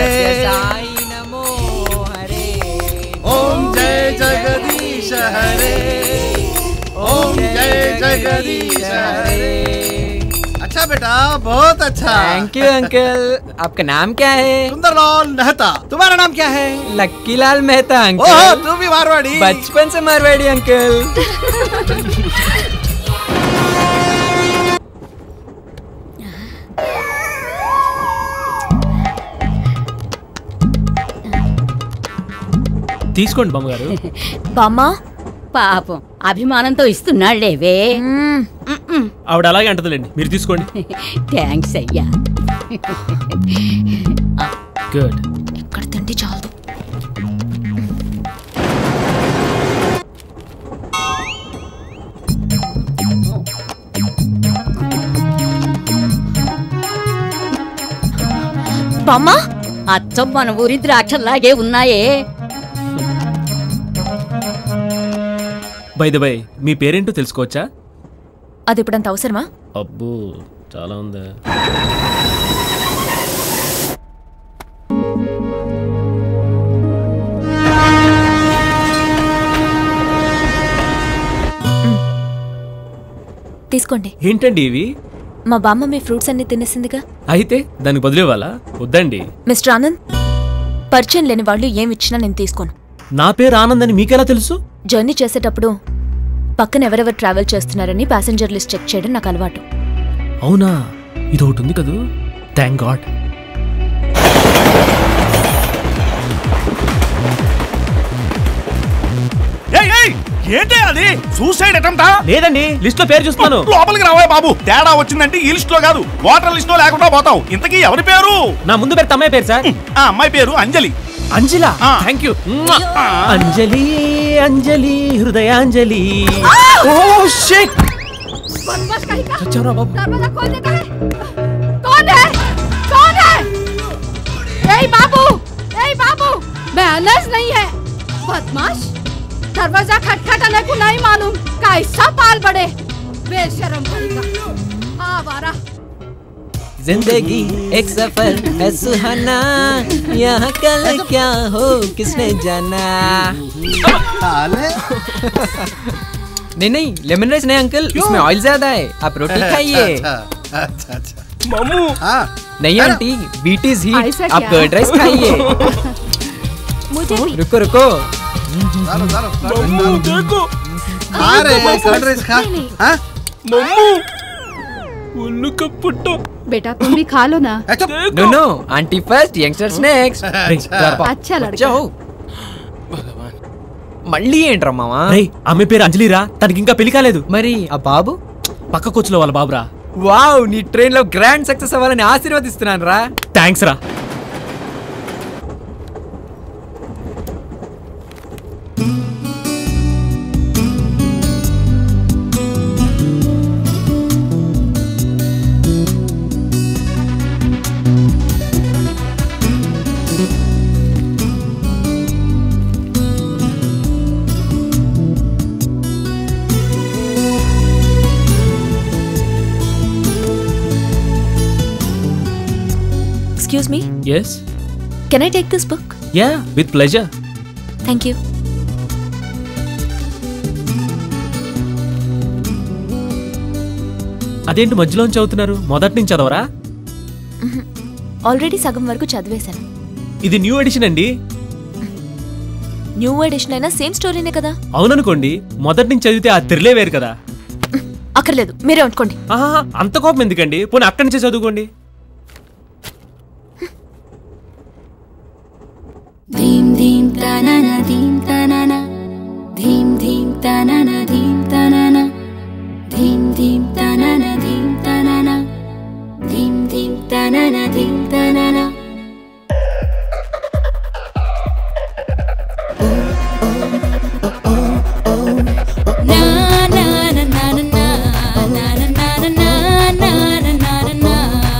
ఓం జై జగదీశ హరే ఓం జై జగदीश हरे अच्छा बेटा बहुत अच्छा थैंक यू अंकल आपका नाम क्या है सुंदरलाल मेहता तुम्हारा नाम क्या है लक्की लाल मेहता ओहो अंकल तू भी मारवाड़ी बचपन से मारवाड़ी अंकल తీసుకోండి బామ్మగారు బామ్మ పాపం అభిమానంతో ఇస్తున్నాళ్లేవే ఆవిడ అలాగే అంటదిలేండి మీరు తీసుకోండి థ్యాంక్స్ అయ్యా గుడ్ ఎక్కడ తిండి చాలదు బామ్మ అచ్చం మన ఊరి ద్రాక్షల్లాగే ఉన్నాయే బై ద బై మీ పేరేంటో తెలుసుకోవచ్చా అది ఇప్పుడంత అవసరమా అబ్బో చాలా ఉందా తీసుకోండి ఏంటండి ఇవి మా బామ్మ మీ ఫ్రూట్స్ అన్ని తినేసిందిగా అయితే దానికి బదులు ఇవ్వాలా వద్దండి మిస్టర్ ఆనంద్ పరిచయం లేని వాళ్ళు ఏమి ఇచ్చినా నేను తీసుకోను నా పేరు ఆనంద్ అని మీకెలా తెలుసు జర్నీ చేసేటప్పుడు పక్కన ఎవరెవరు ట్రావెల్ చేస్తున్నారని ప్యాసింజర్ లిస్ట్ చెక్ చేయడం నాకు అలవాటు అవునా ఇది ఒకటి ఉంది కదూ థ్యాంక్ గాడ్ ఏయ్, ఏయ్, ఏంటి అది సూసైడ్ అటెంప్టా లేదండి లిస్ట్ లో పేరు చూస్తున్నాను లోపలికి రావే బాబు తేడా వచ్చిందంటే ఈ లిస్ట్ లో కాదు వాటర్ లిస్ట్ లో లేకుండా పోతావు ఇంతకీ ఎవరి పేరు నా ముందు పేరు తమ్మాయి పేరు సార్ ఆ అమ్మాయి పేరు అంజలి అంజలా థ్యాంక్ యూ అంజలి అంజలి హృదయాంజలి ఓ షిట్ చచ్చావురా బాబు दरवाजा खोल देता है कौन है कौन है ए बाबू ए बाबू बैनर्स नहीं है बदमाश दरवाजा खटखटाने को नहीं मालूम कैसा पाल बड़े बेशरम करेगा आवारा जिंदगी एक सफर है सुहाना यहाँ कल क्या हो किसने जाना नहीं नहीं लेमन राइस नहीं अंकल इसमें ऑयल ज्यादा है आप रोटी खाइए अच्छा अच्छा अच्छा मम्मू हाँ नहीं आंटी बीट इज हीट ऐसा आप क्या? कर्ड राइस खाइए मुझे भी रुको रुको चलो चलो मम्मू देखो खा रहे कर्ड राइस खा हाँ मम्मू उल्लू का पुट्टो बेटा तुम भी खा लो ना no no aunty first youngsters next अच्छा लड़का మళ్ళీ ఏంట్రా మావా రేయ్ ఆమె పేరు అంజలిరా తనకి ఇంకా పెళ్లి కాలేదు మరి ఆ బాబు పక్క కోచ్లో వాళ్ళ బాబురా వావ్ నీ ట్రైన్ లో గ్రాండ్ సక్సెస్ అవ్వాలని ఆశీర్వదిస్తున్నాను రా థ్యాంక్స్ రా excuse me yes can I take this book ya with pleasure thank you అదేంటి మధ్యలోంచి చదువుతున్నారు మొదటి నుంచి చదవరా ఆల్రెడీ సగం వరకు చదివేశాను ఇది న్యూ ఎడిషన్ అండి న్యూ ఎడిషన్ అయినా సేమ్ స్టోరీనే కదా అవుననుకోండి మొదటి నుంచి చదివితే ఆ తిరలే వేరు కదా అక్కర్లేదు మీరే వండుకోండి ఆహా అంత కోపం ఎందుకండి పోనీ అక్కడి నుంచే చదువుకోండి ధీం ధీం తనన ధీం తనన ధీం ధీం తనన ధీం తనన ధీం ధీం తనన ధీం తనన ధీం ధీం తనన ధీం తనన నా నా నా నా నా నా నా నా నా నా నా నా నా నా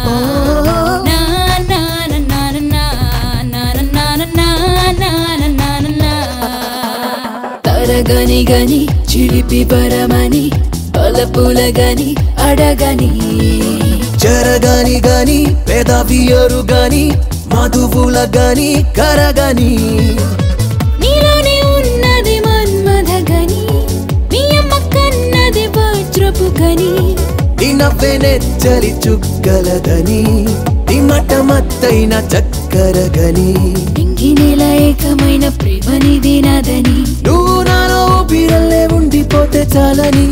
తరగని గని చిలిపి పరమని పలపుల గని అడగని జరగాని గాని పెదవియరు గాని మధువుల గాని కరగని నీలోనే ఉన్నది మన్మథ గని మీ అమ్మ కన్నది వజ్రపు గని నినవ్వే నెచ్చలి చుక్కలగని నిమట మత్తైన చక్కరగని ఇంగి నెల ఏకమైన ప్రేమనిది నాదని నువ్వు నాలో ఊపిరల్లే ఉండిపోతే చాలని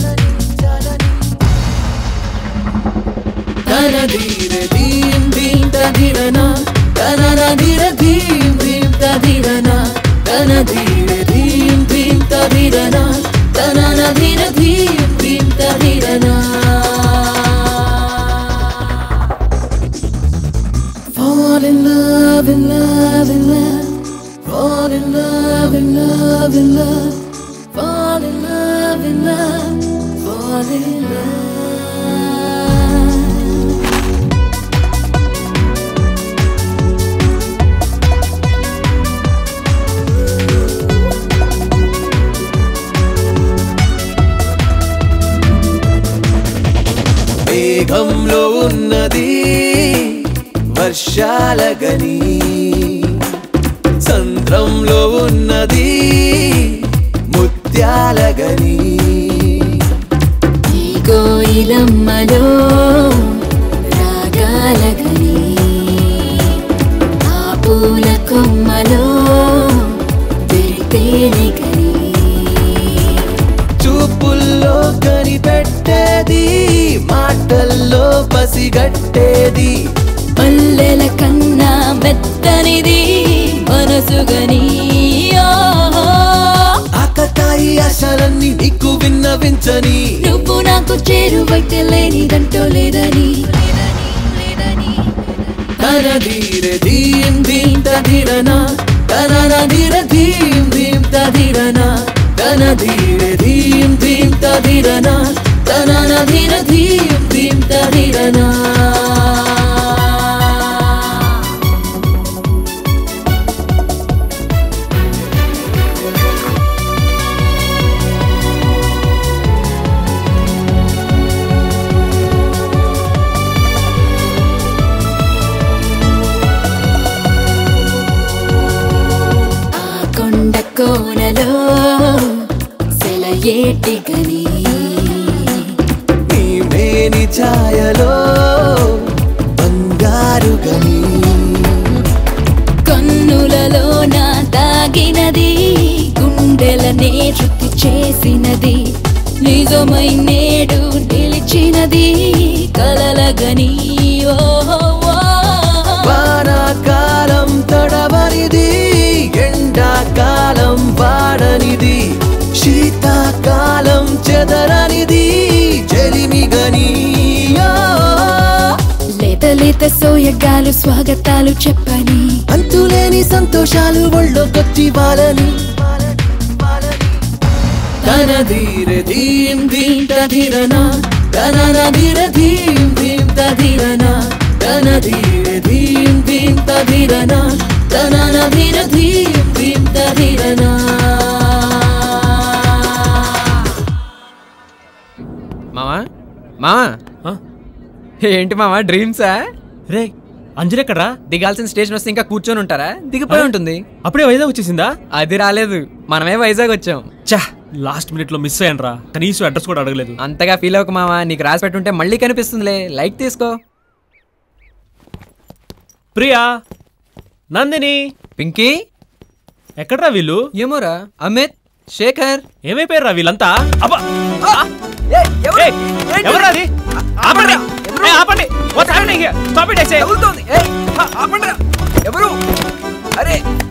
తనదీర దీం దీం తదిరన తననదిర దీం దీం తదిరన తనదీర దీం దీం తదిరన తననదిర దీం దీం తదిరన Fall in love, in love, in love. Fall in love, in love, in love. Fall in love, in love. Fall in love. మేఘంలో ఉన్నది వర్షాల గని సంద్రంలో ఉన్నది ముత్యాల గని ఈ కోయిలమ్మలో రాగాల గని ఆ పూల కొమ్మలో తెరితేనే గని చూపుల్లో కనిపెట్టేది మాటల్లో పసిగట్టేది మల్లెల కన్నా మెత్తనిది మనసు గని ఆకతాయి ఆశలన్నీ నీకు విన్నవించని నువ్వు నాకు చేరువైతే లేనిదంటో లేదని తనదీర దీం దీం తదిరన తననదిర దీం దీం తదిరన తనదీర దీం దీం తదిరన తననదిర దీం దీం తదిరన ఆ కొండ కోనలో సెలయేటి గని నీ మేని ఛాయలో బంగారు గని కన్నులలో నా దాగినది గుండెలనే శృతి చేసినది నిజమై నేడు నిలిచినది కలలగని ఓహో వానాకాలం తడవనిది ఎండాకాలం వాడనిది శీతాకాలం చెదరనిది చెలిమిగని లేత లేత సోయగాలు స్వాగతాలు చెప్పని అంతులేని సంతోషాలు ఒళ్ళొకొచ్చి వాళ్ళని తనధీర ధీం ధీం తధిరన తననధీర ధీం ధీం తధిరన తనధీర ధీం ధీం తధిరన తననధీర ధీం ధీం తధిరన మామా మామా ఏంటి మామా డ్రీమ్సా రే అంజలి ఎక్కడ్రా దిగాల్సిన స్టేషన్ వస్తే ఇంకా కూర్చొని ఉంటారా దిగిపోయి ఉంటుంది అప్పుడే వైజాగ్ వచ్చేసిందా అది రాలేదు మనమే వైజాగ్ వచ్చాం చా లాస్ట్ మినిట్ లో మిస్ అయ్యాను రా కనీసం అడ్రస్ కూడా అడగలేదు అంతగా ఫీల్ అవ్వక మామ నీకు రాసి పెట్టుంటే మళ్ళీ కనిపిస్తుందిలే లైట్ తీసుకో ప్రియా నందిని పింకీ ఎక్కడ్రా వీళ్ళు ఏమోరా అమిత్ శేఖర్ ఏమైపోయారా వీళ్ళంతా అబ్బా ఏయ్, ఎవర్రా అది? ఆపండి ఏయ్, ఆపండి What's happening here? Stop it, I say. ఎవరు అరే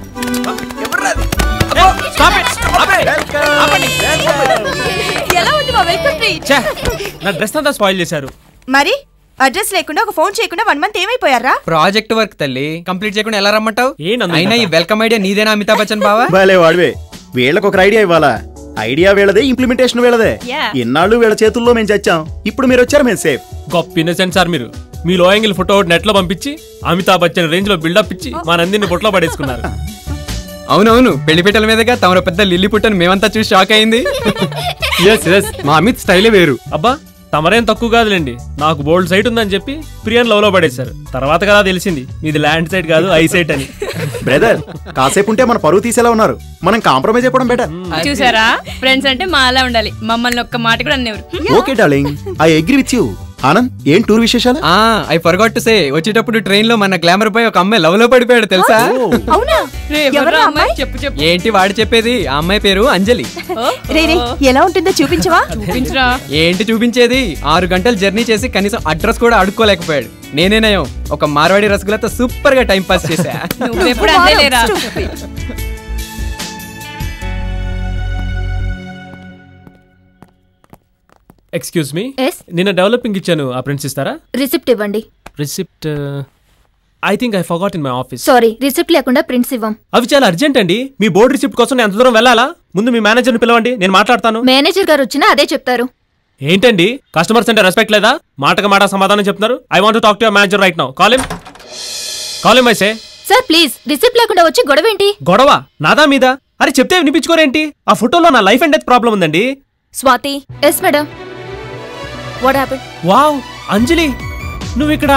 ఏయ్, stop it. ఆపండి. ఆపండి. ఎలా ఉంది మా వెల్కమ్ ట్రీట్ ఛే, నా డ్రెస్ అంతా స్పాయిల్ చేశారు మరి అడ్రస్ లేకుండా ఒక ఫోన్ చేయకుండా వన్ మంత్ ఏమైపోయారా ప్రాజెక్ట్ వర్క్ తల్లి కంప్లీట్ చేయకుండా ఎలా రమ్మంటావు నందు అయినా ఈ వెల్కమ్ ఐడియా నీదేనా అమితాబ్ బచ్చన్ బావా భలే వాడివే వీళ్ళకి ఒక ఐడియా ఇవ్వాలా ఐడియా వీళ్ళదే ఇంప్లిమెంటేషన్ వీళ్ళదే Yeah. ఇన్నాళ్ళు వీళ్ళ చేతుల్లో మేము చచ్చాం ఇప్పుడు మీరు వచ్చారు మేము సేఫ్ గొప్ప ఇన్నసెంట్ సార్ మీరు మీ లో యాంగిల్ ఫోటో నెట్ లో పంపించి అమితాబ్ బచ్చన్ రేంజ్ లో బిల్డప్ ఇచ్చి మా నందిని బొట్లో పడేసుకున్నారు అవునవును పెళ్లిపీటల మీదగా తమరు పెద్ద లిల్లీ పుట్టని మేమంతా చూసి షాక్ అయింది ఎస్ ఎస్ మా అమిత్ స్టైలే వేరు అబ్బా తమరేం తక్కువ కాదులేండి నాకు బోల్డ్ సైట్ ఉందని చెప్పి ప్రియన్ లవ్ లో పడేశారు తర్వాత కదా తెలిసింది మీది ల్యాండ్ సైట్ కాదు ఐ సైట్ అని బ్రదర్ కాసేపు ఉంటే మన పరువు తీసేలా ఉన్నారు మనం కాంప్రమైజ్ అయిపోవడం బెటర్ చూసారా ఫ్రెండ్స్ అంటే మా అలా ఉండాలి మమ్మల్ని ఒక్క మాట కూడా అన్నేవారు okay darling I agree with you Anand ఏం టూర్ విశేషాలు ఆ ఐ ఫర్గాట్ టు సే వచ్చేటప్పుడు ట్రైన్ లో మన గ్లామర్ పై ఒక అమ్మాయి లవ్ లో పడిపోయాడు తెలుసా అవునా ఎవరు అమ్మాయి చెప్పు చెప్పు ఏంటి వాడు చెప్పేది ఆ అమ్మాయి పేరు అంజలి రే రే ఎలా ఉంటుందో చూపించవా చూపించరా ఏంటి చూపించేది ఆరు గంటలు జర్నీ చేసి కనీసం అడ్రస్ కూడా అడుక్కోలేకపోయాడు నేనేనయం ఒక మార్వాడి రసగులతో సూపర్ గా టైం పాస్ చేశా నువ్వెప్పుడు అంతే లేరా ఎక్స్క్యూజ్ మీ Yes? నిన్న డెవలపింగ్ ఇచ్చాను ఆ ప్రింట్స్ ఇస్తారా రిసిప్ట్ ఇవ్వండి receipt I think I forgot in my office sorry receipt లేకుండా ప్రింట్స్ ఇవ్వం అవి చాలా అర్జెంట్ అండి మీ బోర్డు రిసిప్ట్ కోసం నేను అంత దూరం వెళ్ళాలా ముందు మీ మేనేజర్ని పిలవండి నేను మాట్లాడతాను మేనేజర్ గారు వచ్చినా అదే చెప్తారు ఏంటండి కస్టమర్స్ అంటే రెస్పెక్ట్ లేదా మాటకు మాట సమాధానం చెప్తున్నారు I want talk to manager right now call him call him I say sir please receipt లేకుండా వచ్చి గొడవ ఏంటి గొడవ నాదా మీద అరే చెప్తే వినిపించుకోరేంటి ఆ ఫోటోలో నా లైఫ్ అండ్ డెత్ ప్రాబ్లం ఉందండి Swati yes madam what happen wow Anjali నువ్వు ఇక్కడ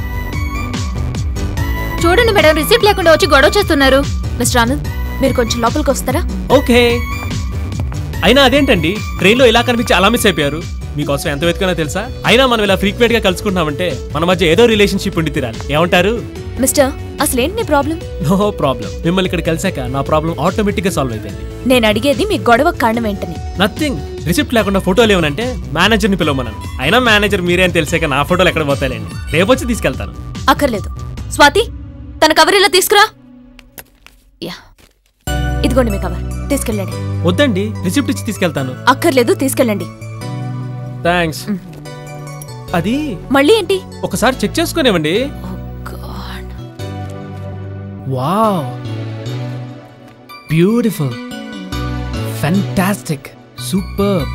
చూడండి మేడం రిసిప్ట్ లేకుండా వచ్చి గొడవ చేస్తున్నారు మిస్టర్ ఆనంద్ మీరు కొంచెం లోపలికి వస్తారా ఓకే అయినా అదేంటండి ట్రైన్లో ఇలా కనిపించి అలా మిస్ అయిపోయారు మీకోసం ఎంత వెతుకున్నా తెలుసా అయినా మనం ఇలా ఫ్రీక్వెంట్ గా కలుసుకుంటున్నామంటే మన మధ్య ఏదో రిలేషన్షిప్ ఉండి తీరాలి ఏమంటారు మిస్టర్ అసలేంటి నీ ప్రాబ్లం నో ప్రాబ్లం మిమ్మల్ని ఇక్కడ కలిసాక నా ప్రాబ్లం ఆటోమేటిక్ గా సాల్వ్ అయిపోయింది నేను అడిగేది మీ గొడవ కారణం ఏంటని నథింగ్ రిసిప్ట్ లేకుండా ఫోటోలు ఏమనంటే మేనేజర్ ని పిలవమన్నాను అయినా మేనేజర్ మీరే అని తెలిసాక నా ఫోటోలు ఎక్కడ పోతాయండి రేపు వచ్చి తీసుకెళ్తాను అక్కర్లేదు స్వాతి తన కవర్ ఇలా తీసుకురా యా ఇదిగోండి మీ కవర్ తీసుకెళ్ళండి వద్దండి రిసిప్ట్ ఇచ్చి తీసుకెళ్తాను అక్కర్లేదు తీసుకెళ్ళండి థ్యాంక్స్ అది మళ్ళీ ఏంటి ఒకసారి చెక్ చేసుకునేవ్వండి wow beautiful fantastic super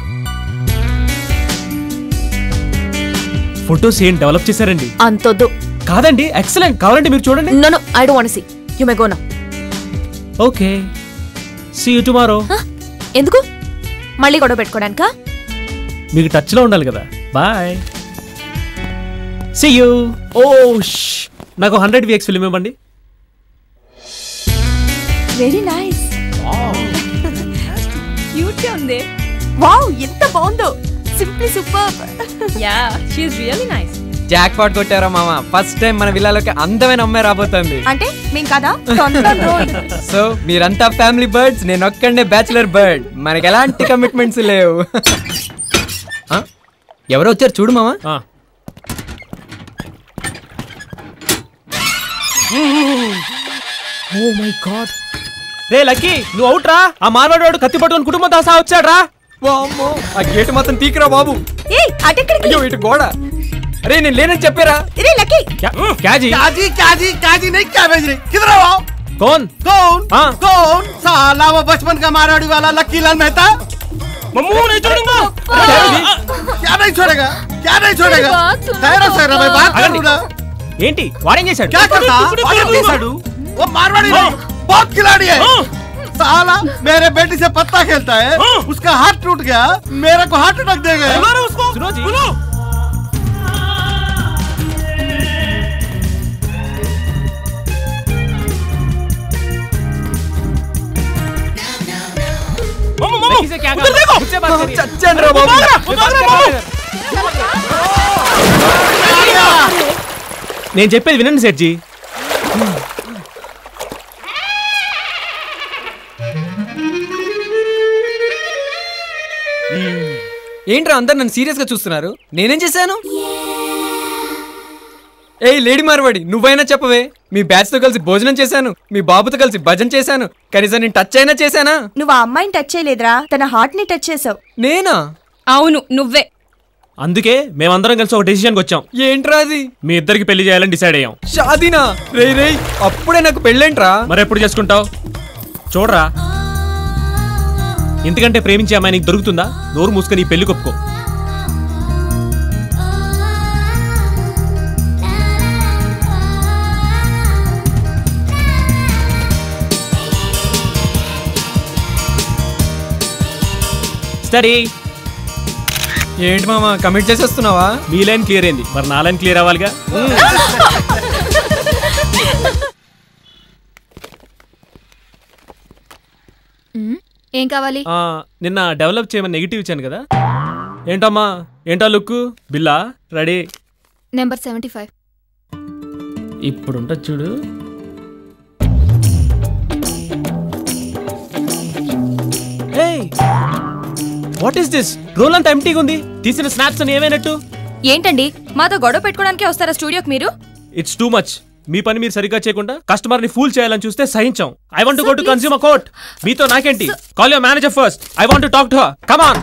photos ఏం డెవలప్ చేశారండి అంతొద్దు కాదండి ఎక్సలెంట్ కావాలంటే మీరు చూడండి no no I don't want see you may go now okay see you tomorrow ఎందుకు మళ్ళీ గొడవ పెట్టుకోవడానికా మీకు టచ్ లో ఉండాలి కదా బాయ్ సీ యూ ఓ నాకు హండ్రెడ్ విఎక్స్ ఫిల్మ్ ఇవ్వండి వెరీ నైస్ క్యూట్ గా ఉంది వావ్ ఎంత బాగుందో simply super ya she is really nice jackpot కొట్టారా మామ ఫస్ట్ టైం మన విల్లాలోకి అందమైన అమ్మాయి రాబోతుంది అంటే మేం కదా తొందరగా రోల్ సో మీరంతా ఫ్యామిలీ బర్డ్స్ నేను ఒక్కడే బ్యాచులర్ బర్డ్ మనకి ఎలాంటి కమిట్మెంట్స్ లేవు ఆ? ఎవరో వచ్చారు చూడు మామ ఓ మై గాడ్ రే లక్కీ నువ్వు అవుట్ రా ఆ మార్వాడు కత్తి పట్టుకొని కుటుంబం దాసా వచ్చాడు రా వామ్మో, ఆ గేట్ మొత్తం తీకిరా బాబు ఏయ్ అటెక్కడికి అయ్యో ఇటు గోడ అరే నేను లేనని చెప్పారా రే లక్కీ క్యాజీ काजी काजी काजी नहीं क्या भेज रही किधर हो आप? कौन कौन हाँ। कौन साला वो बचपन का मारवाड़ी वाला लक्की लाल मेहता मम्मू नहीं छोड़ूंगा क्या नहीं छोड़ेगा क्या नहीं छोड़ेगा ठहरो सर मैं बात करूँ ना ఏంటి వాడేం చేశాడు क्या करता वाड़ें చేశాడు? वो मारवाड़ी नहीं बहुत खिलाड़ी है साला मेरे बेटी से पत्ता खेलता है उसका हाथ टूट गया मेरे को हार्ट अटैक दे गए उसको सुनो जी చచ్చాను రా బాబు నేను చెప్పేది వినండి సెట్జీ ఏంట్రా అందరు నన్ను సీరియస్ గా చూస్తున్నారు నేనేం చేశాను ఏయ్ లేడీ మార్వాడి నువ్వైనా చెప్పవే మీ బ్యాచ్ తో కలిసి భోజనం చేశాను మీ బాబుతో కలిసి భజన చేశాను కనీసం నేను టచ్ అయినా చేశానా నువ్వు ఆ అమ్మాయిని టచ్ చేయలేదురా తన హార్ట్ ని టచ్ చేసావు నేనా అవును నువ్వే అందుకే మేమందరం కలిసి ఒక డెసిషన్కి వచ్చాం ఏంట్రా అది మీ ఇద్దరికి పెళ్లి చేయాలని డిసైడ్ అయ్యాం షాదీనా రేయ్ రేయ్ అప్పుడే నాకు పెళ్ళేంట్రా మరి ఎప్పుడు చేసుకుంటావు చూడరా ఎందుకంటే ప్రేమించే అమ్మాయి నీకు దొరుకుతుందా నోరు మూసుకొని ఈ పెళ్లి కొప్పుకో స్టడీ ఏంటి మామ కమిట్ చేసేస్తున్నావా మీ లైన్ క్లియర్ అయింది మరి నా లైన్ క్లియర్ అవ్వాలిగా ఏం కావాలి ఆ, నిన్న డెవలప్ చేయమని నెగిటివ్ ఇచ్చాను కదా ఏంటమ్మా ఏంటా లుక్ బిల్లా రెడీ నెంబర్ సెవెంటీ ఫైవ్ ఇప్పుడు ఉంటుంది చూడు వాట్ ఈస్ దిస్ రోల్ అంతా ఎంటీగా ఉంది తీసిన స్నాప్స్ అని ఏమైనట్టు ఏంటండి మాతో గొడవ పెట్టుకోవడానికే వస్తారా స్టూడియోకి మీరు ఇట్స్ టూ మచ్ మీ పని మీరు సరిగ్గా చేయకుండా కస్టమర్ ని ఫూల్ చేయాలని చూస్తే సహించాం I want go to consumer court మీతో నాకేంటి call your manager first I want to talk to her come on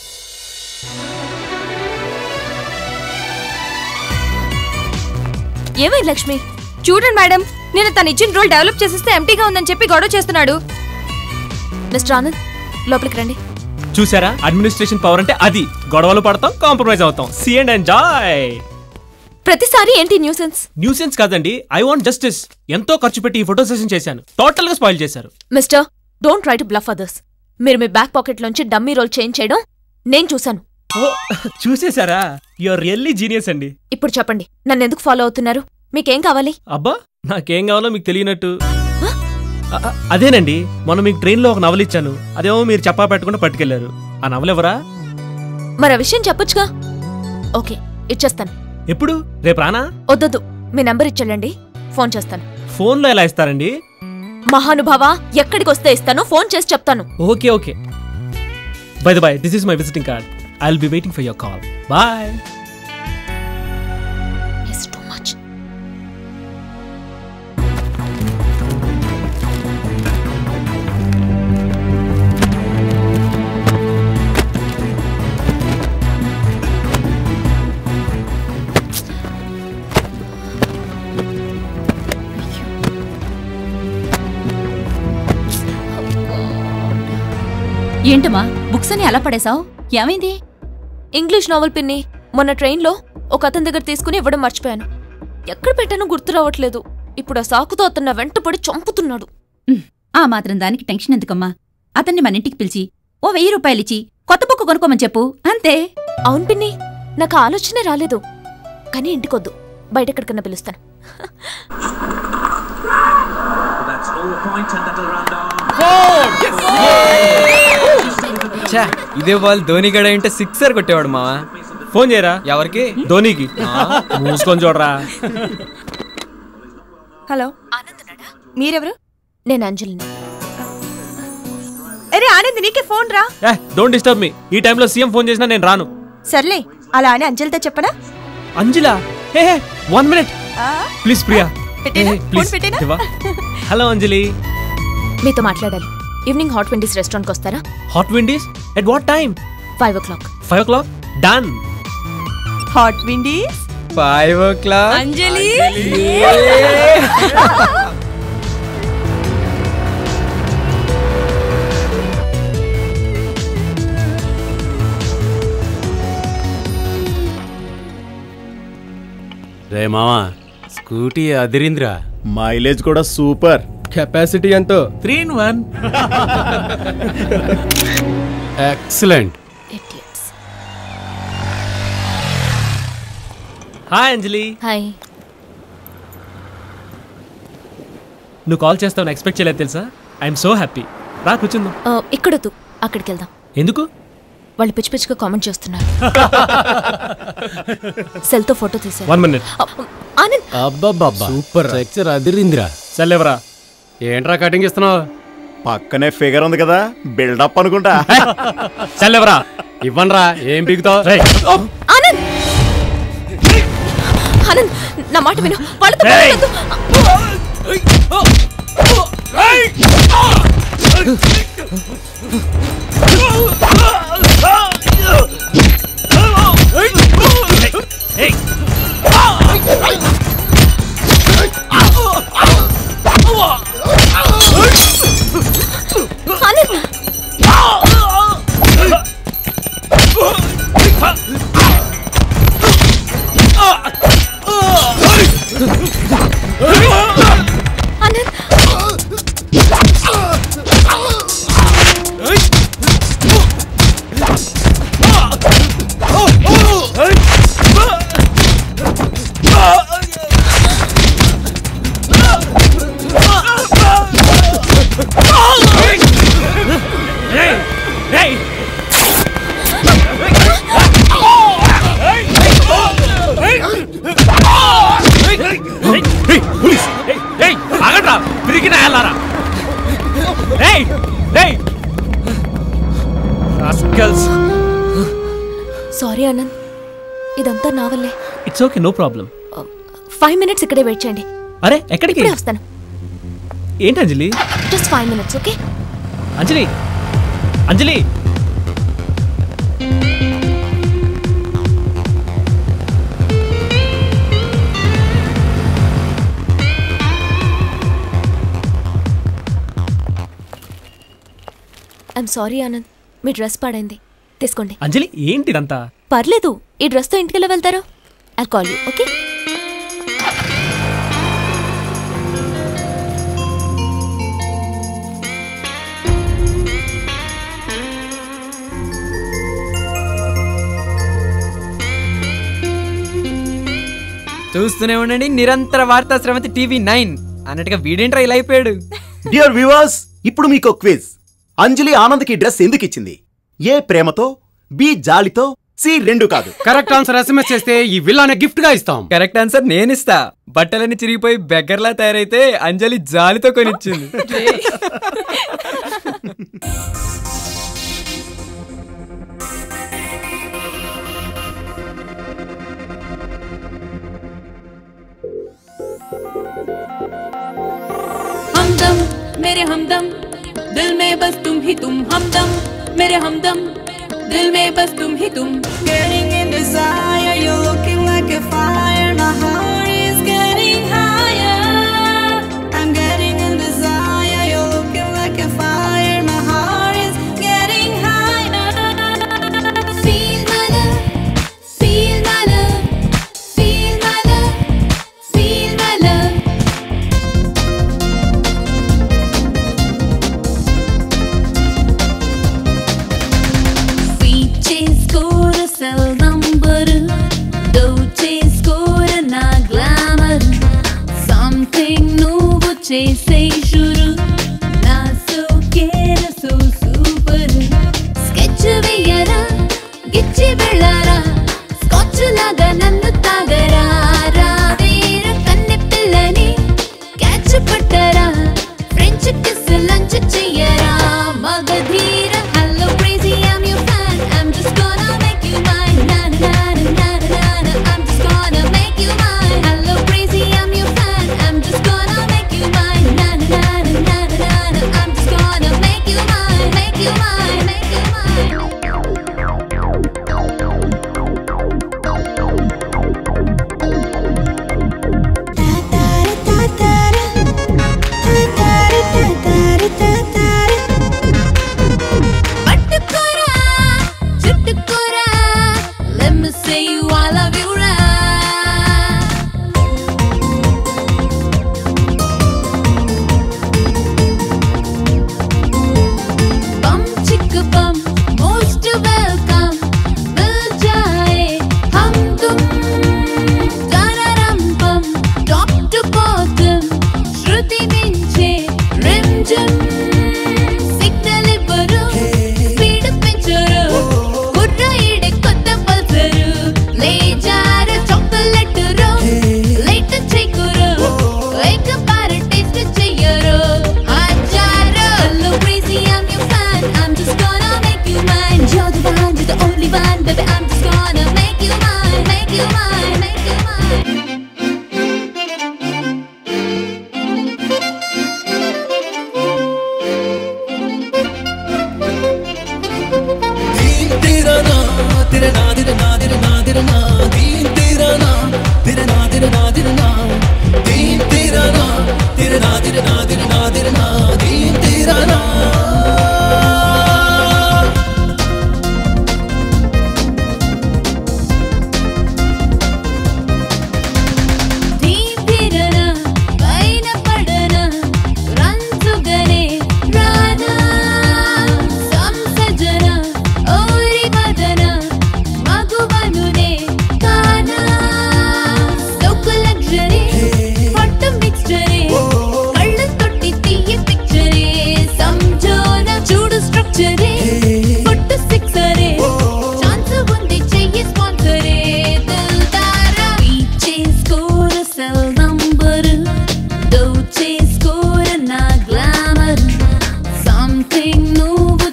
ఏమైంది లక్ష్మి చూడండి మేడం నేను తను ఇచ్చిన రోల్ డెవలప్ చేసిస్తే ఎంటీగా ఉందని చెప్పి గొడవ చేస్తున్నాడు మిస్టర్ ఆనంద్ లోపలికి రండి చూసారా అడ్మినిస్ట్రేషన్ పవర్ అంటే అది గొడవలు పడతాం కాంప్రమైజ్ అవుతాం సీ అండ్ ఎంజాయ్ ప్రతిసారి ఏంటి న్యూసెన్స్ న్యూసెన్స్ కాదండి ఐ వాంట్ జస్టిస్ ఎంతో ఖర్చు పెట్టి ఈ ఫోటో సెషన్ చేశాను టోటల్ గా స్పాయిల్ చేశారు mister don't try to bluff others మీరు మీ బ్యాక్ పాకెట్ లోంచి డమ్మీ రోల్ చేంజ్ చేయడం నేను చూశాను ఓ చూసేశారా యూఆర్ రియల్లీ జీనియస్ అండి ఇప్పుడు చెప్పండి నన్ను ఎందుకు ఫాలో అవుతున్నారు మీకేం కావాలి అబ్బా నాకేం కావాలో మీకు తెలియనట్టు అ- అ- అదేనండి మొన్న మీకు ట్రైన్లో ఒక నవల ఇచ్చాను అదేమో మీరు చెప్పా పెట్టకుండా పట్టుకెళ్లారు ఆ నవల ఎవరా మరి ఆ విషయం చెప్పొచ్చుగా ఓకే ఇచ్చేస్తాను ఎప్పుడు రేపు రానా వద్దొద్దు మీ నెంబర్ ఇచ్చేళ్ళండి ఫోన్ చేస్తాను ఫోన్లో ఎలా ఇస్తారండి మహానుభావా ఎక్కడికి వస్తే ఇస్తానో ఫోన్ చేసి చెప్తాను okay okay by the by this is my visiting card I will be waiting for your call bye ఏంటమ్మా బుక్స్ అని అలా పడేశావు ఏమైంది ఇంగ్లీష్ నావల్ పిన్ని మొన్న ట్రైన్లో ఒక అతని దగ్గర తీసుకుని ఇవ్వడం మర్చిపోయాను ఎక్కడ పెట్టానో గుర్తు రావట్లేదు ఇప్పుడు ఆ సాకుతో అతను నా వెంట పడి చంపుతున్నాడు ఆ మాత్రం దానికి టెన్షన్ ఎందుకమ్మా అతన్ని మన ఇంటికి పిలిచి ఓ వెయ్యి రూపాయలిచ్చి కొత్త బుక్ కొనుక్కోమని చెప్పు అంతే అవును పిన్ని నాకు ఆలోచనే రాలేదు కానీ ఇంటికొద్దు బయట ఎక్కడికన్నా పిలుస్తాను ఛా, ఇదే వాళ్ళు ధోని గడ ఉంటే సిక్సర్ కొట్టేవాడు మావా ఫోన్ చేయరా ఎవరికి ధోనికి మూసుకొని చూడరా హలో మీరెవరు నేను అంజలిని అరే ఆనంద్ నీకే ఫోన్ రా ఏ డోంట్ డిస్టర్బ్ మీ ఈ టైంలో సీఎం ఫోన్ చేసినా నేను రాను సర్లే అలా అని అంజలితో చెప్పనా అంజలా హే వన్ మినిట్ ఆ, ప్లీజ్ ప్రియా పెట్టేనా? ప్లీజ్ ఫోన్ పెట్టేనా? దివా హలో అంజలి మీతో మాట్లాడాలి ఈవినింగ్ హాట్ విండీస్ రెస్టారెంట్కి వస్తారా hot windies at what time five o'clock five o'clock done hot windies five o'clock Anjali రే మామా స్కూటీ అదిరింద్రా మైలేజ్ కూడా సూపర్ కెపాసిటీ ఎంతో three in one excellent hi Anjali hi నువ్వు కాల్ చేస్తావు expect చేయలేదు తెలుసా ఐఎమ్ సో హ్యాపీ రా కూర్చుందాం ఇక్కడొద్దు అక్కడికి వెళ్దాం ఎందుకు వాళ్ళు పిచ్చి పిచ్చిగా కామెంట్ చేస్తున్నారు సెల్తో ఫోటో తీశారు వన్ మినిట్ ఆనంద్ అబ్బబ్బబ్బా సూపర్ స్ట్రక్చర్ అదిరిందిరా సెల్లెవరా ఏంట్రా కటింగ్ ఇస్తున్నావు పక్కనే ఫిగర్ ఉంది కదా బిల్డప్ అనుకుంటా సెల్లెవరా ఇవ్వనరా ఏం పీకుతావు ఆనంద్ ఆనంద్ నా మాట విను వాళ్ళతో ఏయ్! మాట్లాడొద్దు. ఆనంద్ ఆగట్రా తిరిగిన వెళ్ళారా ఏయ్ ఏయ్ రాస్కల్స్ సారీ ఆనంద్ ఇదంతా నా వల్లే it's okay no problem five minutes ఇక్కడే వెయిట్ చేయండి అరే ఎక్కడికి ఇప్పుడే వస్తాను ఏంటి Anjali just five minutes okay Anjali Anjali I'm sorry Anand మీ డ్రెస్ పాడైంది తీసుకోండి అంజలి ఏంటి ఇదంతా పర్లేదు ఈ డ్రెస్తో ఇంటికి వెళ్తారు ఐ కాల్ యూ ఓకే చూస్తూనే ఉండండి నిరంతర వార్తా శ్రమతి టీవీ నైన్ అన్నట్టుగా వీడేంట్రా ఇలా అయిపోయాడు డియర్ వ్యూవర్స్ ఇప్పుడు మీకు క్విజ్ అంజలి ఆనంద్కి డ్రెస్ ఎందుకు ఇచ్చింది ఏ ప్రేమతో బి జాలితో సి రెండు కాదు కరెక్ట్ ఆన్సర్ ఎస్ఎంఎస్ చేస్తే ఈ విల్లానే గిఫ్ట్ గా ఇస్తాం కరెక్ట్ ఆన్సర్ నేనిస్తా బట్టలన్నీ చిరిగిపోయి బెగ్గర్లా తయారైతే అంజలి జాలితో కొనిచ్చింది हमदम मेरे हमदम दिल में बस तुम ही तुम हमदम मेरे हमदम दिल में बस तुम ही तुम Getting in desire, you're looking like a fire My heart is getting higher I'm getting in desire, you're looking like a fire My heart is getting higher Feel my love, feel my love Feel my love, feel my love చేసుకోర cell number డౌ చేసుకో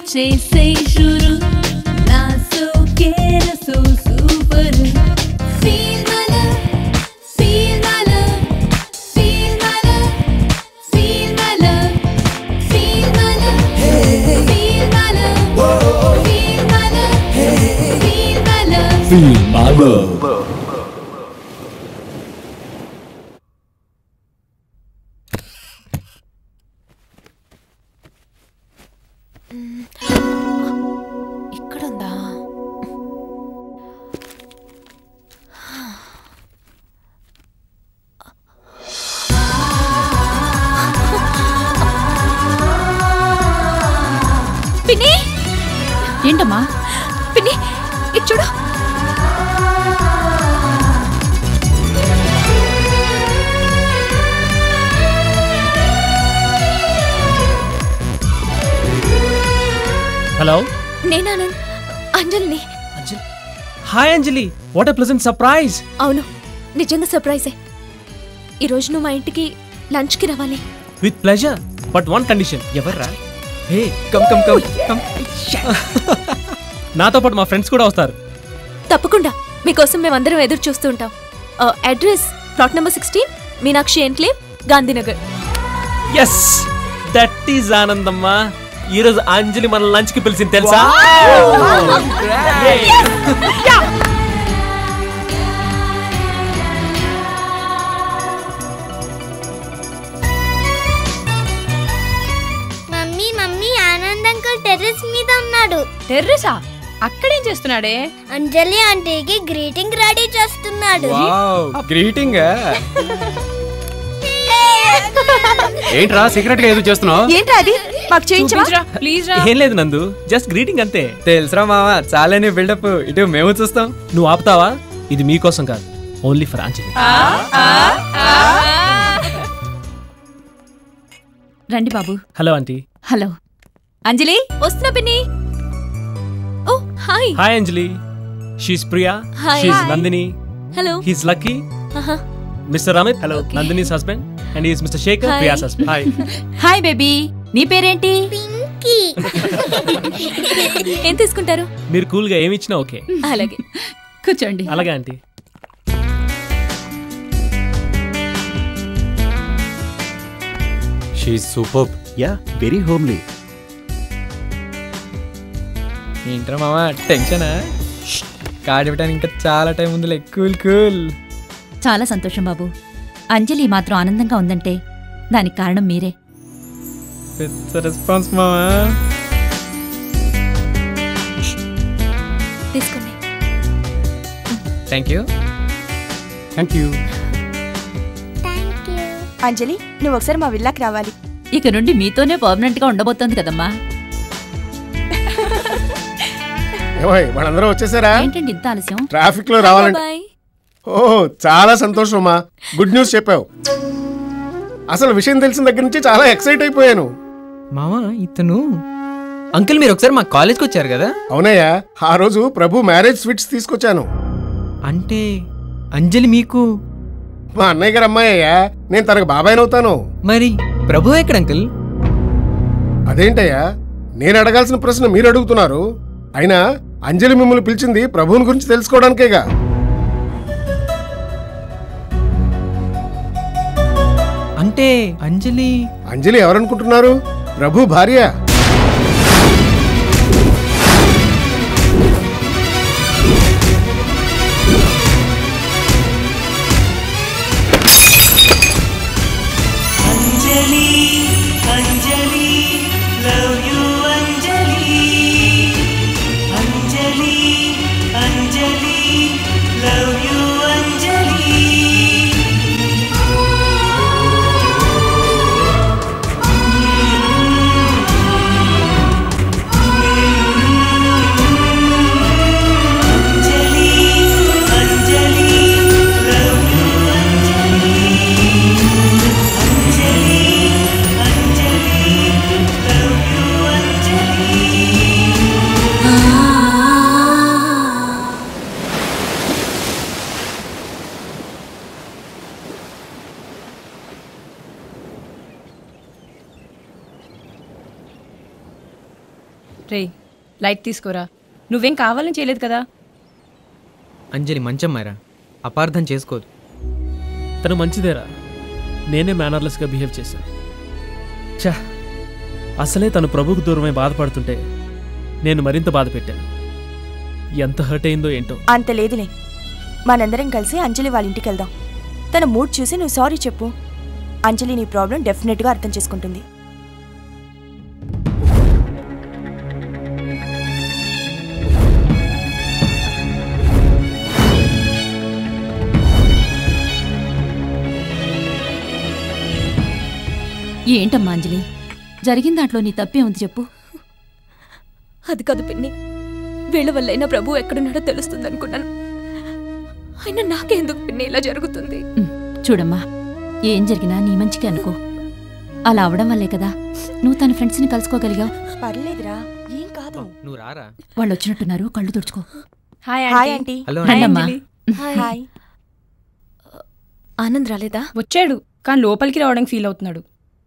చేసే షురు నా సోకేర so super feel my love feel my love feel my love feel my love feel my love feel my love feel my love feel my love Feel my love. ఇక్కడుందా పిన్ని ఏంటమ్మా పిన్ని ఇటు చూడు హలో నేనానంద్ అంజలిని hi Anjali what a pleasant surprise అవును నిజంగా సర్ప్రైజే ఈరోజు నువ్వు మా ఇంటికి లంచ్కి రావాలి with pleasure but one condition ఎవర్రా hey come come come come నాతో పాటు మా ఫ్రెండ్స్ కూడా వస్తారు తప్పకుండా మీకోసం మేమందరం ఎదురు చూస్తూ ఉంటాం address plot number sixteen Meenakshi enclave Gandhinagar yes that is ఆనందమ్మా ఈ రోజు అంజలి మన లంచ్ కి పిలిచింది తెలుసా mummy mummy Anand uncle terrace మీద ఉన్నాడు టెర్రసా అక్కడేం చేస్తున్నాడే అంజలి ఆంటీకి గ్రీటింగ్ రెడీ చేస్తున్నాడు గ్రీటింగ్ ఏంట్రా సీక్రెట్ గా ఏదో చేస్తున్నావు ఏంట్రా అది మాకు చేయించరా ప్లీజ్ రా ఏం లేదు నందు జస్ట్ గ్రీటింగ్ అంతే తెలుసురా మామ చాలని బిల్డప్ ఇటు మేము చూస్తాం నువ్వు ఆపుతావా ఇది మీకోసం కాదు ఓన్లీ ఫర్ అంజలి రండి బాబు హలో ఆంటీ హలో అంజలి వస్తున్నా పిన్ని oh hi hi Anjali she's Priya Hi. She's Hi. Nandini hello he's lucky ఆహా. Mister Amit hello Nandini's husband and is mister Shekhar Hi. Priya's husband hi hi baby నీ పేరేంటి ఏం తీసుకుంటారు మీరు కూల్ గా ఏమి ఇచ్చినా ఓకే అలాగే కూర్చోండి అలాగే aunty she super ya very homely ఏంట్రా మామ టెన్షనా కార్డ్ ఇవ్వడానికి ఇంకా చాలా టైం ఉందిలే కూల్ కూల్ చాలా సంతోషం బాబు అంజలి మాత్రం ఆనందంగా ఉందంటే దానికి కారణం మీరే పెద్ద రెస్పాన్స్ మామా తీసుకోండి thank you thank you Anjali నువ్వు ఒకసారి మా విల్లాకి రావాలి ఇక నుండి మీతోనే పర్మనెంట్ గా ఉండబోతోంది కదమ్మా ఏమోయ్ వాళ్ళందరూ వచ్చేసారా ఏంటండి ఇంత ఆలస్యం ట్రాఫిక్ లో రావాలంటే ఓ చాలా సంతోషం అమ్మా గుడ్ న్యూస్ చెప్పావు అసలు విషయం తెలిసిన దగ్గర నుంచి చాలా ఎక్సైట్ అయిపోయాను మామా ఇతను అంకుల్ మీరు ఒకసారి మా కాలేజ్కి వచ్చారు కదా అవునయ్యా ఆ రోజు ప్రభు మ్యారేజ్ స్వీట్స్ తీసుకొచ్చాను అంటే అంజలి మీకు మా అన్నయ్య గారు అమ్మాయి అయ్యా నేను తనకు బాబాయ్నవుతాను మరి ప్రభు ఎక్కడ అంకుల్ అదేంటయ్యా నేను అడగాల్సిన ప్రశ్న మీరు అడుగుతున్నారు అయినా అంజలి మిమ్మల్ని పిలిచింది ప్రభువుని గురించి తెలుసుకోవడానికేగా అంటే అంజలి అంజలి ఎవరనుకుంటున్నారు ప్రభు భార్య Anjali Anjali love you Anjali Anjali Anjali love you Anjali రే లైట్ తీసుకోరా నువ్వేం కావాలని చేయలేదు కదా అంజలి మంచమ్మారా అపార్థం చేసుకోదు తను మంచిదేరా నేనే మేనర్లెస్గా బిహేవ్ చేశాను ఛా అసలే తను ప్రభుకు దూరమై బాధపడుతుంటే నేను మరింత బాధ పెట్టాను ఎంత హర్ట్ అయిందో ఏంటో అంత లేదులే మనందరం కలిసి అంజలి వాళ్ళ ఇంటికి వెళ్దాం తన మూడ్ చూసి నువ్వు సారీ చెప్పు అంజలి నీ ప్రాబ్లం డెఫినెట్గా అర్థం చేసుకుంటుంది ఏంటమ్మా అంజలి జరిగిన దాంట్లో నీ తప్పే ఉంది చెప్పు అది కాదు పిన్ని వీళ్ళ వల్లైనా ప్రభు ఎక్కడున్నాడో తెలుస్తుంది అనుకున్నాను అయినా నాకెందుకు పిన్ని ఇలా జరుగుతుంది చూడమ్మా ఏం జరిగినా నీ మంచికి అనుకో అలా అవడం వల్లే కదా నువ్వు తన ఫ్రెండ్స్ని కలుసుకోగలిగావు పర్లేదురా ఏం కాదు నువ్వు రారా వాళ్ళు వచ్చినట్టున్నారు కళ్ళు తుడుచుకో హాయ్ హాయ్ ఆంటీ హలో రండమ్మా. హాయ్ ఆనంద్ రాలేదా వచ్చాడు కానీ లోపలికి రావడానికి ఫీల్ అవుతున్నాడు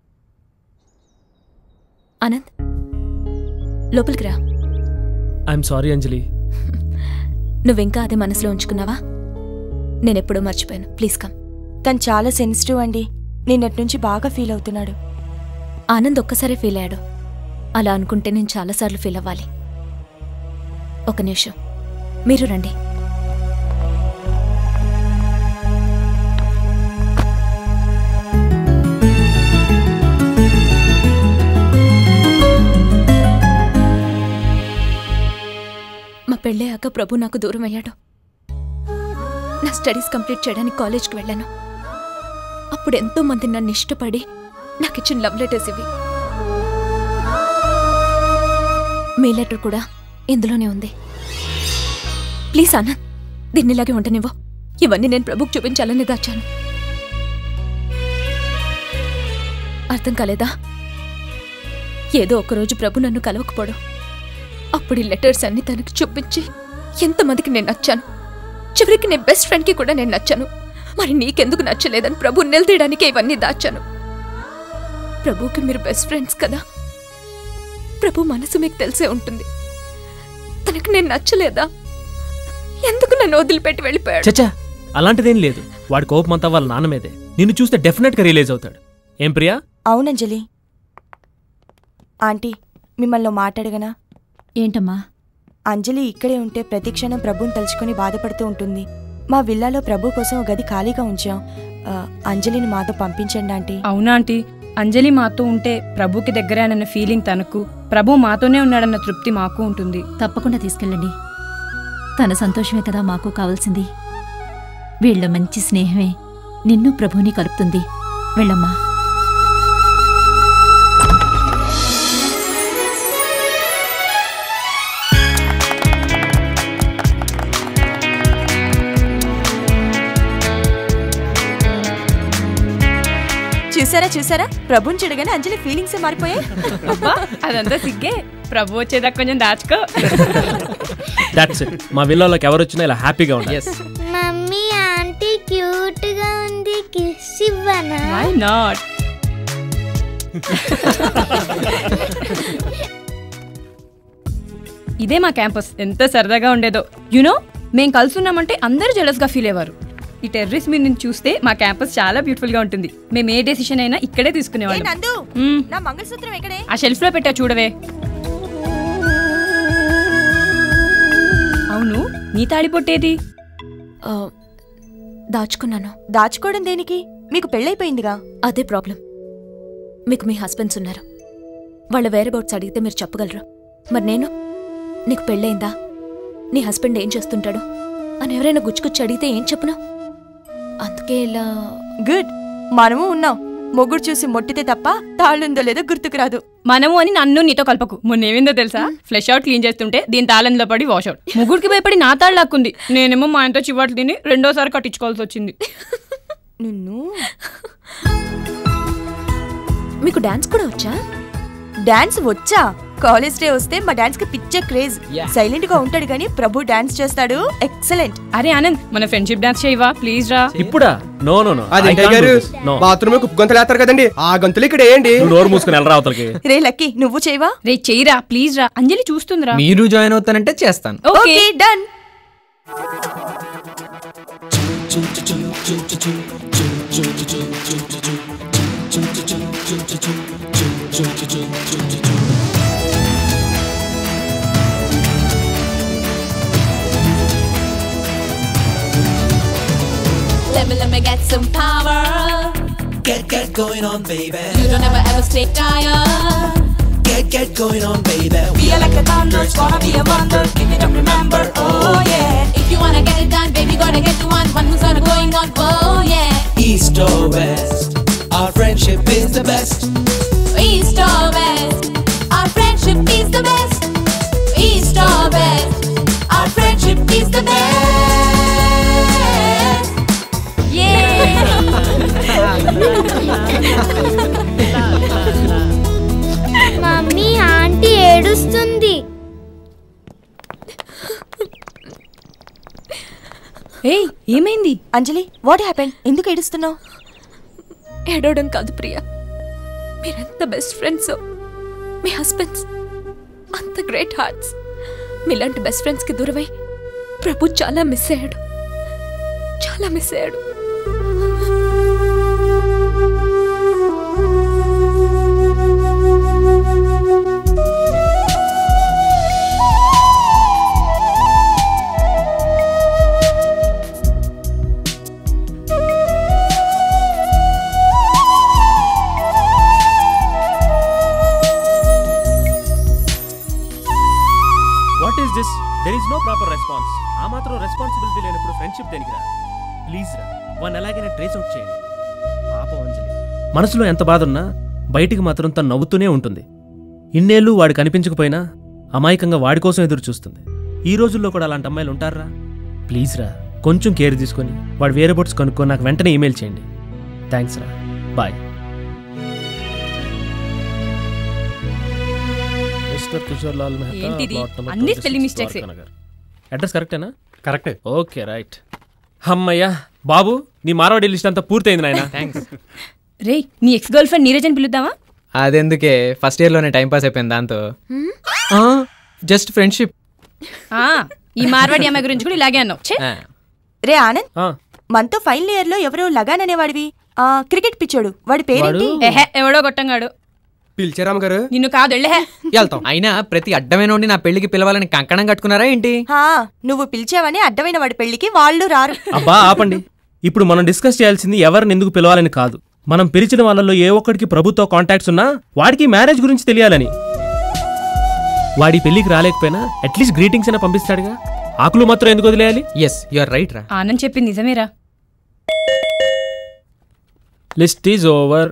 ఆనంద్ లోపలికి రా ఐఎమ్ సారీ అంజలి నువ్వింకా అదే మనసులో ఉంచుకున్నావా నేనెప్పుడూ మర్చిపోయాను ప్లీజ్ కమ్ తను చాలా సెన్సిటివ్ అండి నిన్నటి నుంచి బాగా ఫీల్ అవుతున్నాడు ఆనంద్ ఒక్కసారే ఫీల్ అయ్యాడు అలా అనుకుంటే నేను చాలాసార్లు ఫీల్ అవ్వాలి ఒక నిమిషం మీరు రండి మా పెళ్ళయ్యాక ప్రభు నాకు దూరం అయ్యాడు నా స్టడీస్ కంప్లీట్ చేయడానికి కాలేజ్కి వెళ్ళాను అప్పుడు ఎంతో మంది నన్ను ఇష్టపడి నాకు ఇచ్చిన లవ్ లెటర్స్ ఇవి మీ లెటర్ కూడా ఇందులోనే ఉంది ప్లీజ్ అన్న దీన్ని ఇలాగే ఉండనివ్వు ఇవన్నీ నేను ప్రభుకు చూపించాలని దాచాను అర్థం కాలేదా ఏదో ఒకరోజు ప్రభు నన్ను కలవకపోవడం అప్పుడు ఈ లెటర్స్ అన్ని తనకి చూపించి ఎంతమందికి నేను నచ్చాను చివరికి నీ బెస్ట్ ఫ్రెండ్కి కూడా నేను నచ్చాను మరి నీకెందుకు నచ్చలేదని ప్రభు నిలదీయడానికి ఇవన్నీ దాచాను ప్రభుకి మీరు బెస్ట్ ఫ్రెండ్స్ కదా ప్రభు మనసు మీకు తెలిసే ఉంటుంది తనకు నేను నచ్చలేదా ఎందుకు నన్ను వదిలిపెట్టి వెళ్ళిపోయాడు చచ్చా అలాంటిదేం లేదు వాడి కోపం అంతా వాళ్ళ నాన్న మీదే నిన్ను చూస్తే డెఫినెట్గా రిలీజ్ అవుతాడు ఏం ప్రియా అవునంజలి ఆంటీ మిమ్మల్ని ఓ మాట అడగనా ఏంటమ్మా అంజలి ఇక్కడే ఉంటే ప్రతి క్షణం ప్రభుని తలుచుకొని బాధపడుతూ ఉంటుంది మా విల్లాలో ప్రభు కోసం ఒక గది ఖాళీగా ఉంచాం ఆ, అంజలిని మాతో పంపించండి ఆంటీ అవునా ఆంటీ అంజలి మాతో ఉంటే ప్రభుకి దగ్గరేనన్న ఫీలింగ్ తనకు ప్రభు మాతోనే ఉన్నాడన్న తృప్తి మాకు ఉంటుంది తప్పకుండా తీసుకెళ్ళండి తన సంతోషమే కదా మాకు కావాల్సింది వీళ్ళ మంచి స్నేహమే నిన్ను ప్రభుని కలుపుతుంది వెళ్ళమ్మా చూసారా చూసారా ప్రభుని చూడగానే అంజలి ఫీలింగ్స్ మారిపోయాయి అబ్బా, అదంతా సిగ్గే ప్రభు వచ్చేదాకా కొంచెం దాచుకో దాట్స్ ఇట్ మా విల్లాలోకి ఎవరు వచ్చినా ఇలా హ్యాపీగా ఉండాలి మమ్మీ ఆంటీ క్యూట్ గా ఉంది కిస్ ఇవ్వనా వై నాట్ ఇదే మా క్యాంపస్ ఎంత సరదాగా ఉండేదో యునో మేం కలుసున్నామంటే అందరూ జెలస్ గా ఫీల్ అయ్యేవారు ఈ టెర్రస్ మీద నుంచి చూస్తే మా క్యాంపస్ చాలా బ్యూటిఫుల్ గా ఉంటుంది మేము ఏ డెసిషన్ అయినా ఇక్కడే తీసుకునేవాళ్ళం నందు మ్మ్. నా మంగళసూత్రం ఎక్కడే ఆ షెల్ఫ్ లో పెట్టా చూడవే అవును నీ తాడిపొట్టేది దాచుకున్నాను దాచుకోవడం దేనికి మీకు పెళ్ళైపోయిందిగా అదే ప్రాబ్లం మీకు మీ హస్బెండ్స్ ఉన్నారు వాళ్ళ వేరే బౌట్స్ అడిగితే మీరు చెప్పగలరు మరి నేను నీకు పెళ్ళయిందా నీ హస్బెండ్ ఏం చేస్తుంటాడు అని ఎవరైనా గుచ్చుకుచ్చి అడిగితే ఏం చెప్పను అందుకే ఇలా గుడ్ మనము ఉన్నాం మొగుడు చూసి మొట్టితే తప్ప తాళ్ళుందో లేదో గుర్తుకు రాదు మనము అని నన్ను నీతో కలపకు మొన్న ఏమైందో తెలుసా ఫ్లెష్ అవుట్ క్లీన్ చేస్తుంటే దీని తాళంలో పడి వాష్ అవుట్ ముగ్గురికి భయపడి నా తాళ్ళు లాక్కుంది నేనేమో మా ఆయనతో చివాట్లు తిని రెండోసారి కట్టించుకోవాల్సి వచ్చింది నిన్ను మీకు డాన్స్ కూడా వచ్చా డాన్స్ వచ్చా కాలేజ్ డే వస్తే మా డాన్స్ కి పిచ్చ క్రేజ్ సైలెంట్ గా ఉంటాడు కానీ ప్రభు డాన్స్ చేస్తాడు ఎక్సలెంట్ అరే ఆనంద్ మన ఫ్రెండ్షిప్ డాన్స్ చేయవా ప్లీజ్ రా ఇప్పుడా నో నో నో అది గారు బాత్రూమ్ కుప్ప గంతులు వేస్తారు కదండి ఆ గంతులు ఇక్కడ ఏంటి నోరు మూసుకుని వెళ్ళరా అవతలకి రే లక్కీ నువ్వు చేయవా రే చెయ్యరా ప్లీజ్ రా అంజలి చూస్తుందిరా మీరు జాయిన్ అవుతానంటే చేస్తాను okay done Let me, let me get some power. Get, get going on, baby. You don't ever ever stay tired. Get, get going on, baby. Feel like a thunder, it's gonna be a wonder. Give it up, remember, oh yeah. If you wanna get it done, baby, gotta get the one, one who's gonna going on, oh yeah. East or west, our friendship is the best. East or west, our friendship is the best. East or west, our friendship is the best. Mummy aunty ఏడుస్తుంది ఏయ్ ఏమైంది అంజలి what happen ఎందుకు ఏడుస్తున్నావు ఏడవడం కాదు ప్రియా మీరెంత best friends మీ husbands అంత గ్రేట్ హార్ట్స్ మీలాంటి బెస్ట్ ఫ్రెండ్స్కి దూరమై ప్రభు చాలా మిస్ అయ్యాడు చాలా మిస్ అయ్యాడు what is this there is no proper response ఆ మాత్రం రెస్పాన్సిబిలిటీ లేనప్పుడు ఫ్రెండ్షిప్ దేనికి రా ప్లీజ్ రా వన్ ఎలాగైనా ట్రేస్ అవుట్ చేయండి పాపం అంజలి మనసులో ఎంత బాధ ఉన్నా బయటికి మాత్రం తను నవ్వుతూనే ఉంటుంది ఇన్నేళ్ళు వాడు కనిపించకపోయినా అమాయకంగా వాడి కోసం ఎదురు చూస్తుంది ఈ రోజుల్లో కూడా అలాంటి అమ్మాయిలు ఉంటారా ప్లీజ్ రా కొంచెం కేర్ తీసుకొని వాడు వేరే బోట్స్ కనుక్కో నాకు వెంటనే ఈమెయిల్ చేయండి థ్యాంక్స్ రా బాయ్ మిస్టర్ కిషోర్ లాల్ మెహతా ఏంటిది? ప్లాట్ నెంబర్ అన్ని 26 spelling mistakes A. Dwarka Nagar. Address కరెక్టేనా కరెక్టే ఓకే రైట్ అమ్మయ్యా బాబు నీ మార్వాడి లిస్ట్ అంతా పూర్తయింది నాయన థ్యాంక్స్ రే నీ ఎక్స్ గర్ల్ ఫ్రెండ్ నీరజ్ అని పిలుద్దామా అదెందుకే ఫస్ట్ ఇయర్ లోనే టైం పాస్ అయిపోయింది దాంతో జస్ట్ ఫ్రెండ్షిప్ ఆ, ఈ మార్వాడి అమ్మాయి గురించి కూడా ఇలాగే అన్నావు ఛే. రే ఆనంద్ మనతో ఫైనల్ ఇయర్ లో ఎవరో లగాన్ అనేవాడివి ఆ క్రికెట్ పిచ్చోడు వాడి పేరేంటి ఎహె, ఎవడో గొట్టంగాడు పిలిచారామ్ గారు నిన్ను కాదు వెళ్ళే వెళ్తాం అయినా ప్రతి అడ్డమైన నా పెళ్లికి పిలవాలని కంకణం కట్టుకున్నారా ఏంటి హా, నువ్వు పిలిచావని అడ్డమైన వాడి పెళ్లికి వాళ్ళు రారు అబ్బా ఆపండి ఇప్పుడు మనం డిస్కస్ చేయాల్సింది ఎవరిని ఎందుకు పిలవాలని కాదు మనం పిలిచిన వాళ్ళలో ఏ ఒక్కడికి ప్రభుత్వ కాంటాక్ట్స్ ఉన్నా వాడికి మ్యారేజ్ గురించి తెలియాలని వాడి పెళ్లికి రాలేకపోయినా అట్లీస్ట్ గ్రీటింగ్స్ అయినా పంపిస్తాడుగా ఆకులు మాత్రం ఎందుకు వదిలేయాలి ఎస్ యు ఆర్ రైట్ రా ఆనంద్ చెప్పింది నిజమేరా list is over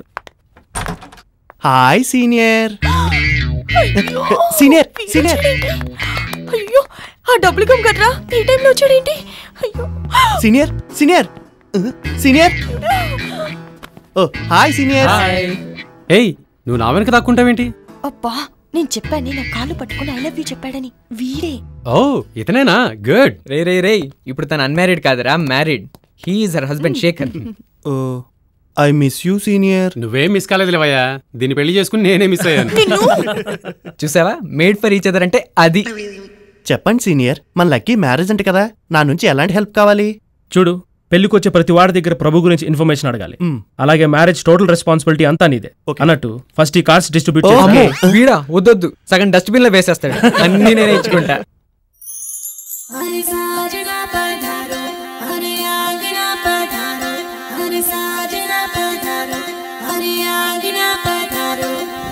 hi senior senior senior అయ్యో ఆ డబ్బులు కమ్ కట్రా ఈ టైంలో వచ్చాడేంటి అయ్యో senior senior senior oh hi senior ఏయ్ నువ్వు నా వెనక దాక్కుంటావేంటి అబ్బా నేను చెప్పాను నా కాళ్ళు పట్టుకుని ఐ లవ్ యూ చెప్పాడని వీడే ఓ ఇతనేనా గుడ్ రే రే రే ఇప్పుడు తను అన్మ్యారీడ్ కాదురా married he is her husband Shekhar oh I miss you senior నువ్వేం మిస్ కాలేదు లేవయ్యా దీన్ని పెళ్లి చేసుకుని నేనే మిస్ అయ్యాను చూసావా మేడ్ ఫర్ ఈచ్ అదర్ అంటే అది చెప్పండి సీనియర్ మన లక్కీ మ్యారేజ్ అంటే కదా నా నుంచి ఎలాంటి హెల్ప్ కావాలి చూడు పెళ్లికొచ్చే ప్రతి వాడి దగ్గర ప్రభు గురించి ఇన్ఫర్మేషన్ అడగాలి మ్. అలాగే మ్యారేజ్ టోటల్ రెస్పాన్సిబిలిటీ అంతా నీదే అన్నట్టు ఫస్ట్ ఈ కార్డ్స్ డిస్ట్రిబ్యూట్ ఓ, అమ్మో, చేసి వీడా వద్దొద్దు సగం డస్ట్బిన్ లో వేసేస్తాడు అన్ని నేనే ఇచ్చుకుంటా हरे साजना पधारो हरे आंगना पधारो हरे साजना पधारो हरे आंगना पधारो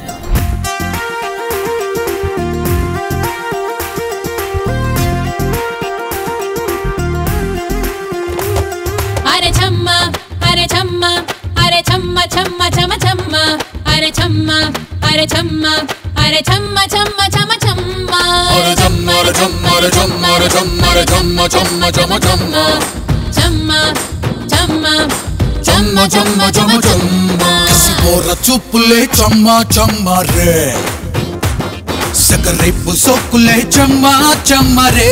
हरे छम्मा हरे छम्मा हरे छम्मा छम्मा छम छम्मा हरे छम्मा हरे छम्मा हरे छम्मा छम्मा छम छम्मा हरे छम्मा हरे छम्मा हरे छम्मा हरे छम्मा हरे छम्मा छम्मा छम छम्मा छम्मा छम्मा छम्मा छम्मा छम छम्मा किसी को रचुपले चम्मा चम्मा रे సకరేపు సోకులే చెమ్మ చెమ్మరే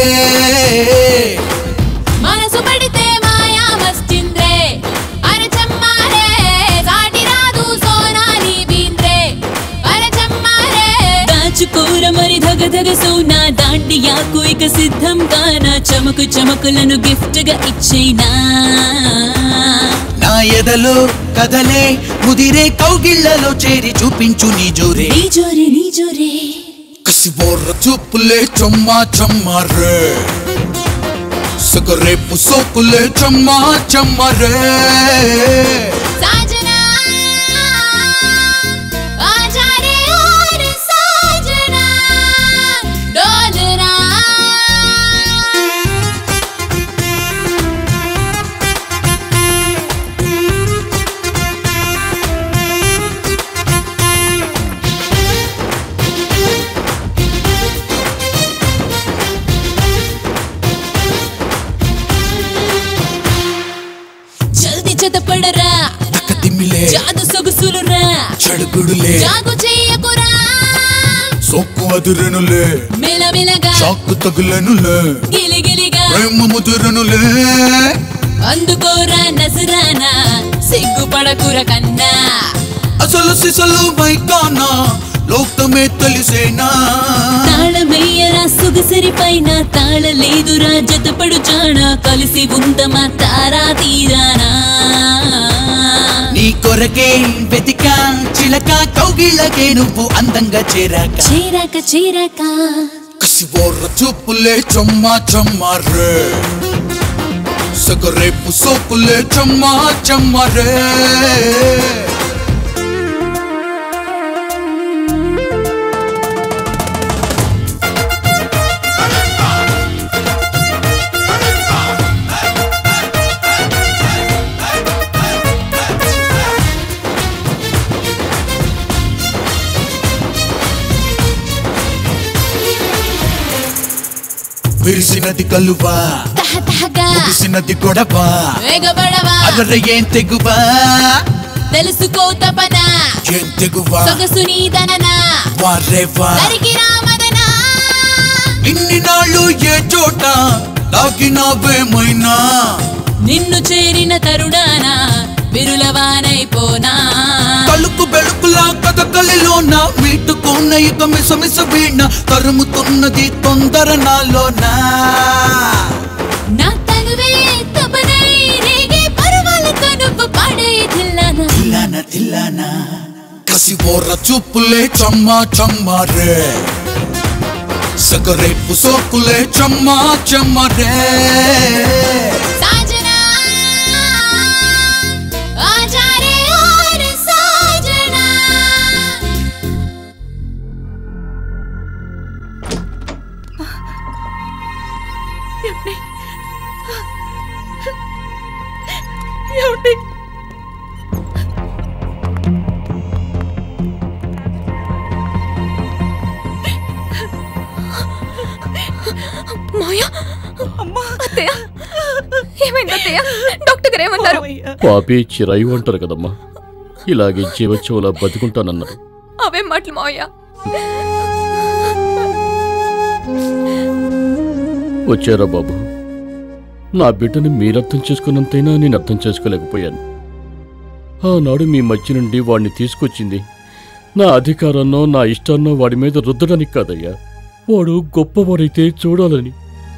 మనసు పడితే మాయా మస్తింద్రే అరచమ్మారే సాటి రాదు సోనాలి బీంద్రే అరచమ్మారే దాచుకోర మరి ధగ ధగ సోనా దాండియాకు ఇక సిద్ధం కానా చమకు చమకులను గిఫ్ట్ గా ఇచ్చేనా నా ఎదలో కదలే ముదిరే కౌగిళ్లలో చేరి చూపించు నీ జోరే నీ జోరే నీ జోరే కసి బోర్ర చూపులే చొమ్మ చమ్మరే సకరేపు సోకులే చమ్మ చమ్మరే साजना आजा रे और साजना डोलना జల్ది జతపడరా తిమ్మిలే జాదు సొగుసులురా చెడుగుడులే జాగు చెయ్యకురా సోక్కు అదురెనులే మెలమెలగా షాక్కు తగులెనులే గిలిగిలిగా ప్రేమ ముదురెనులే అందుకోరా నజరానా సిగ్గుపడకుర కన్నా అసలు సిసలు మైకానా లోకమే తెలిసేనా తాళమయ్యరా సొగసరి పైన తాళలేదురా జతపడు చాణ కలిసి ఉందమా తారా తీరానా నీ కొరకే వెతికా చిలక కౌగిళ్ళకే నువ్వు అందంగా చేరాక చేరాక చేరాక కసి బోర్ర చూపులే చొమ్మ చమ్మరే సగరేపు సోకులే చమ్మ చమ్మరే విరిసినది కలువా తహతహగా ముగిసినది గొడవ వేగపడవా అదర ఏం తెగువా తెలుసుకో తపన ఏం తెగువా సొగసు నీదననా వారేవా నరికి రామదనా ఇన్ని నాళ్ళు ఏ చోట తాకినావేమైనా నిన్ను చేరిన తరుడానా విరులవానైపోనా తలుపు బెళుకులా కథకలిలోన మీటుకున్న ఇక మిస మిస వీణ తరుముతున్నది తొందర నాలోనా నా తనువే తపనై రేగే పరువాలతో నువ్వు పాడే తిల్లానా తిల్లానా తిల్లానా కసి ఓర చూపులే చమ్మ చమ్మరే సగరేపు సోకులే చమ్మ చమ్మరే साजना आजा रे और साजना ఏమండి మాయా అమ్మా అత్తయ్య ఏమైంది అత్తయ్య డాక్టర్ గారు ఏమన్నారు పాపి చిరాయి అంటారు కదమ్మా ఇలాగే జీవోత్సవంలా బతుకుంటానన్నారు అవేం మాటలు మావయ్య వచ్చారా బాబు నా బిడ్డని మీరర్థం చేసుకున్నంతైనా నేను అర్థం చేసుకోలేకపోయాను ఆనాడు మీ మధ్య నుండి వాడిని తీసుకొచ్చింది నా అధికారాన్నో నా ఇష్టాన్నో వాడి మీద రుద్దడానికి కాదయ్యా వాడు గొప్పవాడైతే చూడాలని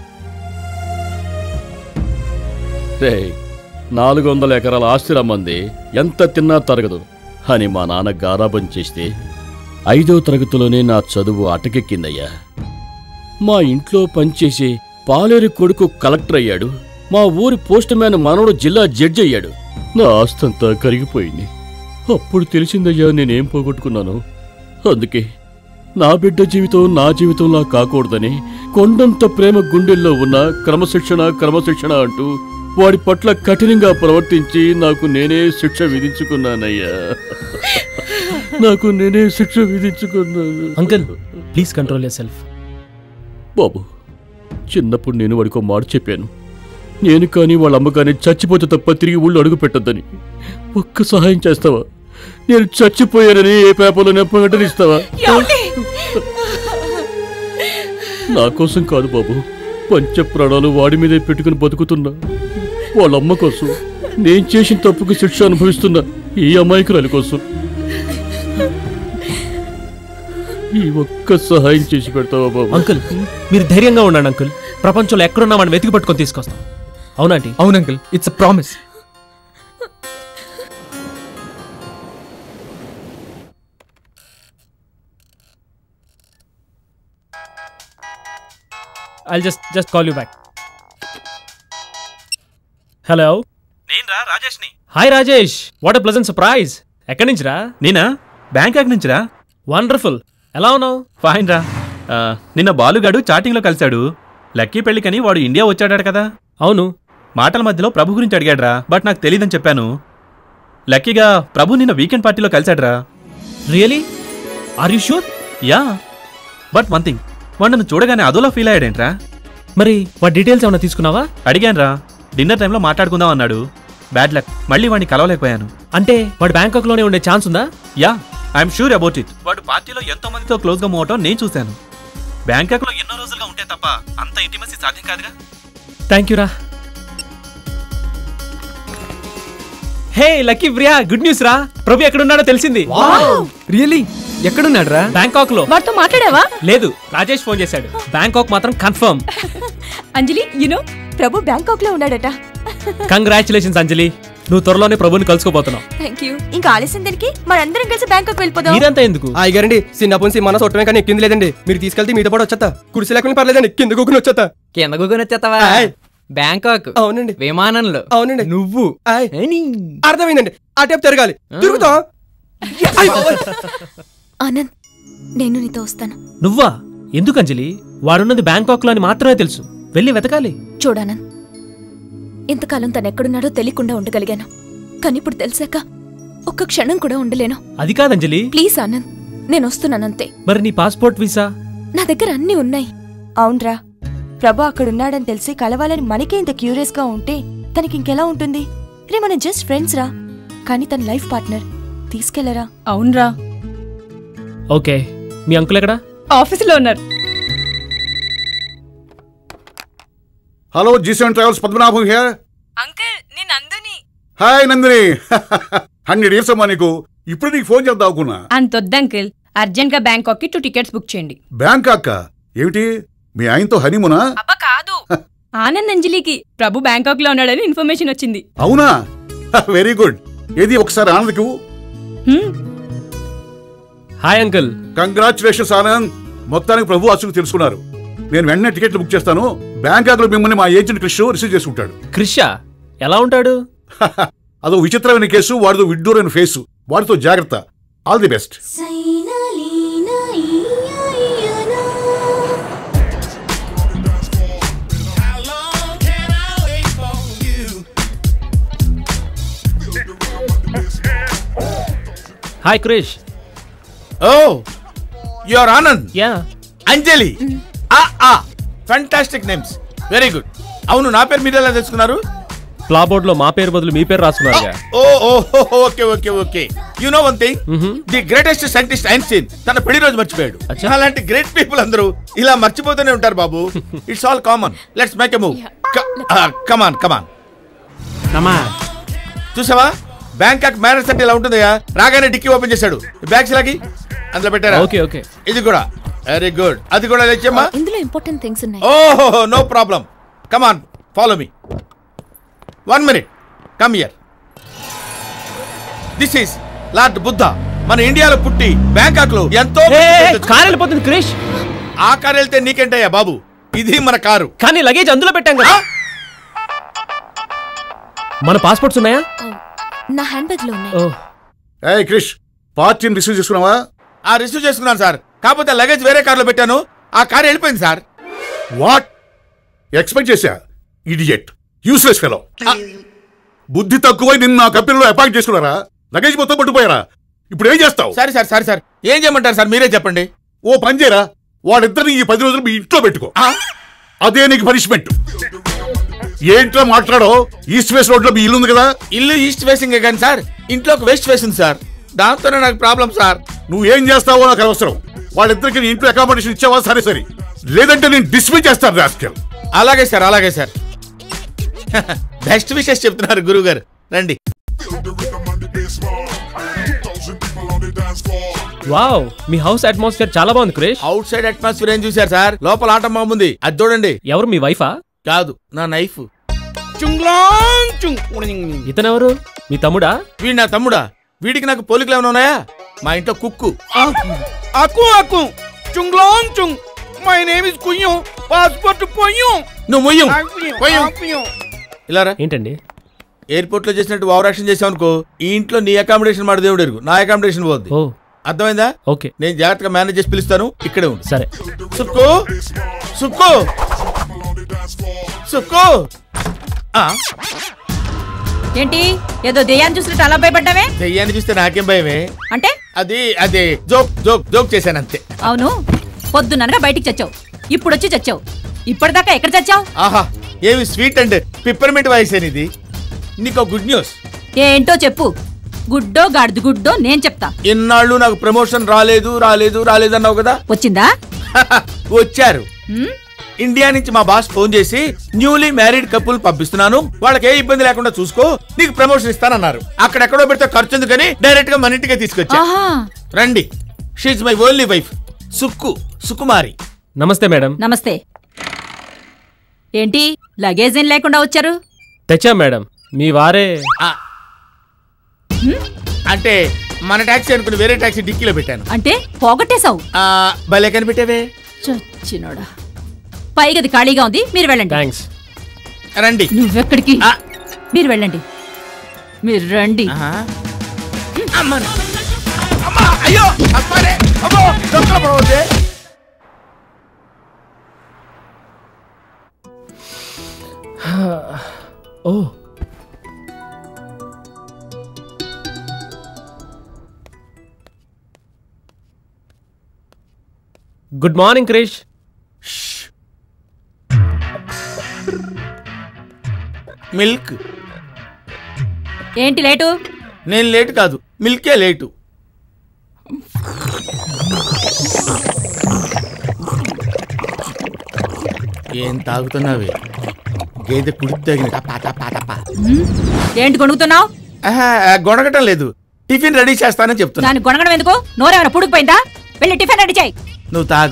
రే నాలుగు వందల ఎకరాల ఆస్తి రమ్మంది ఎంత తిన్నా తరగదు అని మా నాన్న గారాబం చేస్తే ఐదో తరగతిలోనే నా చదువు అటకెక్కిందయ్యా మా ఇంట్లో పనిచేసే పాలేరు కొడుకు కలెక్టర్ అయ్యాడు మా ఊరి పోస్ట్ మ్యాన్ మనవడు జిల్లా జడ్జి అయ్యాడు నా ఆస్తంతా కరిగిపోయింది అప్పుడు తెలిసిందయ్యా నేనేం పోగొట్టుకున్నాను అందుకే నా బిడ్డ జీవితం నా జీవితంలా కాకూడదని కొండంత ప్రేమ గుండెల్లో ఉన్న క్రమశిక్షణ క్రమశిక్షణ అంటూ వాడి పట్ల కఠినంగా ప్రవర్తించి నాకు నేనే శిక్ష విధించుకున్నానయ్యా నాకు నేనే శిక్ష విధించుకున్నాను uncle please control yourself బాబు చిన్నప్పుడు నేను వాడికో మాట చెప్పాను నేను కానీ వాళ్ళ అమ్మ కానీ చచ్చిపోతే తప్ప తిరిగి ఊళ్ళో అడుగు పెట్టొద్దని ఒక్క సహాయం చేస్తావా నేను చచ్చిపోయానని ఏ పేపర్లో ప్రకటనిస్తావా నా కోసం కాదు బాబు పంచ ప్రాణాలు వాడి మీదే పెట్టుకుని బతుకుతున్నా వాళ్ళమ్మ కోసం నేను చేసిన తప్పుకు శిక్ష అనుభవిస్తున్నా ఈ అమాయకురాలి కోసం ఈ ఒక్క సహాయం చేసి పెడతావా బాబు అంకుల్ మీరు ధైర్యంగా ఉండండి అంకుల్ ప్రపంచంలో ఎక్కడున్నా మనం వెతికి పట్టుకొని తీసుకొస్తాం అవునండి అవును uncle it's promise I just just call you back hello నేనురా రాజేష్ని hi Rajesh what a pleasant surprise ఎక్కడి నుంచి రా నేనా బ్యాంకాక్ నుంచిరా వండర్ఫుల్ ఎలా ఉన్నావు ఫైన్ రా ఆ, నిన్న బాలుగాడు చాటింగ్లో కలిశాడు లక్కీ పెళ్ళికని వాడు ఇండియా వచ్చాడాడు కదా అవును మాటల మధ్యలో ప్రభు గురించి అడిగాడురా బట్ నాకు తెలియదని చెప్పాను లక్కీగా ప్రభు నిన్న వీకెండ్ పార్టీలో కలిశాడురా really are you sure yeah but one thing వాడు నన్ను చూడగానే అదోలా ఫీల్ అయ్యాడేంట్రా మరి వాడి డీటెయిల్స్ ఏమైనా తీసుకున్నావా అడిగానురా డిన్నర్ టైంలో మాట్లాడుకుందాం అన్నాడు బ్యాడ్ లక్ మళ్ళీ వాడిని కలవలేకపోయాను అంటే వాడు బ్యాంకాక్లోనే ఉండే ఛాన్స్ ఉందా yeah I'm sure about it వాడు పార్టీలో ఎంతో మందితో క్లోజ్ గా మూవ్ అవటం నేను చూశాను బ్యాంకాక్ లో ఎన్నో రోజులుగా ఉంటే తప్ప అంత ఇంటిమసీ సాధ్యం కాదుగా థ్యాంక్ యూ రా hey Lucky Priya good news రా ప్రభు ఎక్కడున్నాడో తెలిసింది రియలీ ఎక్కడున్నాడు రా బ్యాంకాక్ లో వాడితో మాట్లాడావా లేదు రాజేష్ ఫోన్ చేశాడు బ్యాంకాక్ మాత్రం confirm Anjali you know Prabhu Bangkok లో ఉన్నాడట కంగ్రాచులేషన్స్ అంజలి నువ్వు త్వరలోనే ప్రభుని కలుసుకోబోతున్నావు థ్యాంక్ యూ ఇంకా ఆలస్యం దానికి మనందరం కలిసి బ్యాంకాక్ వెళ్ళిపోదాం మీరంతా ఎందుకు అయ్యారండి చిన్నప్పటి మన సొట్టమే కానీ ఎక్కింది లేదండి మీరు తీసుకెళ్తే మీతో పాటు వచ్చేస్తా కుడిసి లేకుండా పర్లేదండి కింద కూకుని వచ్చేస్తా కింద కూకుని వచ్చేస్తావా బ్యాంకాక్ అవునండి విమానంలో అవునండి నువ్వు అర్థమైందండి ఆ టైప్ తిరగాలి తిరుగుతాం ఆనంద్ నేను నీతో వస్తాను నువ్వా ఎందుకు అంజలి వాడున్నది బ్యాంకాక్ లో అని మాత్రమే తెలుసు వెళ్ళి వెతకాలి చూడానంద్ ఇంతకాలం తను ఎక్కడున్నాడో తెలియకుండా ఉండగలిగాను కానీ ఇప్పుడు తెలిసాక ఒక్క క్షణం కూడా ఉండలేను అది కాదంజలి ప్లీజ్ ఆనంద్ నేను వస్తున్నానంతే మరి నీ పాస్పోర్ట్ వీసా నా దగ్గర అన్నీ ఉన్నాయి అవునరా ప్రభు అక్కడున్నాడని తెలిసి కలవాలని మనకే ఇంత క్యూరియస్ గా ఉంటే తనకి ఇంకెలా ఉంటుంది రే మనం జస్ట్ ఫ్రెండ్స్ రా కానీ తన లైఫ్ పార్ట్నర్ తీసుకెళ్లరా అవునరా ఓకే మీ అంకుల్ ఎక్కడా ఆఫీసులో ఉన్నారు hello G seven travels Padmanabham here uncle నేను నందుని హాయ్ నందిని హండ్రెడ్ ఇయర్స్ అమ్మా నీకు ఇప్పుడు నీకు ఫోన్ చేద్దాం అనుకున్నా అంతొద్దు అంకుల్ అర్జెంట్ గా బ్యాంకాక్ కి టూ టికెట్స్ బుక్ చేయండి బ్యాంకాక్ ఏమిటి మీ ఆయనతో హనీమునా కాదు ఆనంద్ అంజలికి ప్రభు బ్యాంకాక్ లో ఉన్నాడని ఇన్ఫర్మేషన్ వచ్చింది అవునా వెరీ గుడ్ ఏది ఒకసారి ఆనంద్కి హాయ్ అంకుల్ కంగ్రాచులేషన్స్ ఆనంద్ మొత్తానికి ప్రభు అసలు తెలుసుకున్నారు నేను వెంటనే టికెట్లు బుక్ చేస్తాను బ్యాంకాక్ లో మిమ్మల్ని మా ఏజెంట్ క్రిష్ రిసీవ్ చేసుకుంటాడు క్రిషా ఎలా ఉంటాడు అదో విచిత్రమైన కేసు వాడితో విడ్డూరైన ఫేసు వాడితో జాగ్రత్త all the best hi Krish oh your Anand yeah Anjali ఆ ఆ ఫంటాస్టిక్ నేమ్స్ వెరీ గుడ్ అవును నా పేరు మీరు ఎలా తెలుసుకున్నారు ప్లా బోర్డ్ లో మా పేరు బదులు మీ పేరు రాసుకున్నారుగా oh oh okay okay okay you know one thing the greatest scientist Einstein తన పెళ్లి రోజు మర్చిపోయాడు అలాంటి గ్రేట్ పీపుల్ అందరూ ఇలా మర్చిపోతూనే ఉంటారు బాబు it's all common let's make a move come on come on నమ్మా చూసావా బ్యాంకాక్ మ్యారేజ్ సెట్ ఇలా ఉంటుందయ్యా రాగానే డిక్కీ ఓపెన్ చేశాడు బ్యాగ్స్ లాగి అందులో పెట్టారా ఓకే ఓకే ఇది కూడా వెరీ గుడ్ అది కూడా లేచమ్మా ఇందులో ఇంపార్టెంట్ థింగ్స్ ఉన్నాయి ఓహో no problem come on follow me one minute come here this is lord Buddha మన ఇండియాలో పుట్టి బ్యాంకాక్ లో ఎంతో కారు వెళ్ళిపోతుంది క్రిష్ ఆ కారు వెళ్తే నీకేంటయ్యా బాబు ఇది మన కారు కానీ లగేజ్ అందులో పెట్టాం కదా మన పాస్పోర్ట్స్ ఉన్నాయా నా హ్యాండ్ బ్యాగ్ లో ఉన్నాయి ఏ క్రిష్ పార్టీని రిసీవ్ చేసుకున్నావా ఆ రిసీవ్ చేసుకున్నాను సార్ కాకపోతే లగేజ్ వేరే కార్లో పెట్టాను ఆ కారు వెళ్ళిపోయింది సార్ వాట్ ఎక్స్పెక్ట్ చేశా ఇడియట్ యూస్లెస్ ఫెలో బుద్ధి తక్కువై నిన్ను నా కంపెనీలో అపాయింట్ చేసుకున్నారా లగేజ్ మొత్తం పట్టుపోయారా ఇప్పుడు ఏం చేస్తావు సరే సార్ సరే సార్ ఏం చేయమంటారు సార్ మీరే చెప్పండి ఓ పని చేయరా వాడిద్దరిని ఈ పది రోజులు మీ ఇంట్లో పెట్టుకో అదే నీకు పనిష్మెంట్ ఏంట్రా మాట్లాడో ఈస్ట్ వెస్ట్ రోడ్ లో మీ ఇల్లు ఉంది కదా ఇల్లు ఈస్ట్ ఫేసింగ్ కానీ సార్ ఇంట్లోకి వెస్ట్ ఫేసింగ్ సార్ దాంతోనే నాకు ప్రాబ్లం సార్ నువ్వేం చేస్తావో నాకు అవసరం వాళ్ళిద్దరికి నీ ఇంట్లో అకామిడేషన్ ఇచ్చావా సరే సరే లేదంటే నేను డిస్మిస్ చేస్తాను రాస్కెల్ అలాగే సార్ అలాగే సార్ బెస్ట్ విషెస్ చెప్తున్నారు గురువు గారు రండి వావ్ మీ హౌస్ అట్మాస్ఫియర్ చాలా బాగుంది క్రేష్ అవుట్ సైడ్ అట్మాస్ఫియర్ ఏం చూశారు సార్ లోపల ఆట బాగుంది అది చూడండి ఎవరు మీ వైఫా కాదు నా నైఫ్ ఇతనెవరు మీ తమ్ముడా వీడు నా తమ్ముడా వీడికి నాకు పోలికలు ఏమైనా ఉన్నాయా మా ఇంట్లో కుక్కు అకు అకు చుంగ్లాంగ్ చుంగ్ మై నేమ్ ఇస్ కుయ్యం పాస్పోర్ట్ పొయ్యం నువ్వు మొయ్యం పొయ్యం పొయ్యం ఇలారా ఏంటండి ఎయిర్పోర్ట్ లో చేసినట్టు ఓవర్ యాక్షన్ చేసావు అనుకో ఈ ఇంట్లో నీ అకామిడేషన్ మాట దేవుడు ఎరుగు నా అకామిడేషన్ పోద్ది ఓ అర్థమైందా ఓకే నేను జాగ్రత్తగా మేనేజ్ చేసి పిలుస్తాను ఇక్కడే ఉండు సరే సుక్కు సుక్కు సుక్కు ఆ, ఏంటి ఏదో దెయ్యాన్ని చూసినట్టు అలా భయపడ్డావే దెయ్యాన్ని చూస్తే నాకేం భయమే అంటే అది అదే జోక్ జోక్ జోక్ చేశాను అంతే అవును పొద్దుననగా బయటికి చచ్చావు ఇప్పుడు వచ్చి చచ్చావు ఇప్పటిదాకా ఎక్కడ చచ్చావు ఆహా ఏమి స్వీట్ అండ్ పిప్పర్మెంట్ వాయిస్ ఇది నీకు గుడ్ న్యూస్ ఏంటో చెప్పు గుడ్డో గాడిద గుడ్డో నేను చెప్తా ఇన్నాళ్ళు నాకు ప్రమోషన్ రాలేదు రాలేదు రాలేదు అన్నావు కదా వచ్చిందా వచ్చారు హ్మ్? ఇండియా నుంచి మా బాస్ ఫోన్ చేసి న్యూలీ మ్యారీడ్ కపుల్ పంపిస్తున్నాను వాళ్ళకి ఏ ఇబ్బంది లేకుండా చూసుకో నీకు ప్రమోషన్ ఇస్తానన్నారు అక్కడెక్కడో పెడితే ఖర్చు ఎందుకని డైరెక్ట్ గా మన ఇంటికే తీసుకొచ్చా ఆహా రండి she is my only wife Sukku Sukumari నమస్తే మేడం నమస్తే ఏంటి లగేజ్ ఏం లేకుండా వచ్చారు తెచ్చా మేడం మీ వారే అంటే మన టాక్సీ అనుకుని వేరే టాక్సీ డిక్కీలో పెట్టాను అంటే పోగొట్టేశావు ఆ, భలే కనిపెట్టావే చచ్చినోడా పైగది ఖాళీగా ఉంది మీరు వెళ్ళండి థ్యాంక్స్ రండి నువ్వెక్కడికి మీరు వెళ్ళండి మీరు రండి అయ్యో అమ్మారే అమ్మో దొంగల పడవద్దే oh good morning Krish milk ఏంటి లేటు నేను లేటు కాదు మిల్కే లేటు ఏం తాగుతున్నావే గేదె కుడి తాగిన టపా టపా టపా. హ్మ్? ఏంటి గొణుగుతున్నావు ఆహా, గొడగటం లేదు టిఫిన్ రెడీ చేస్తానని చెప్తున్నా దాని గొణగడం ఎందుకు నోరేమైనా పుడుకుపోయిందా వెళ్ళి టిఫిన్ రెడీ చేయి నువ్వు తాగు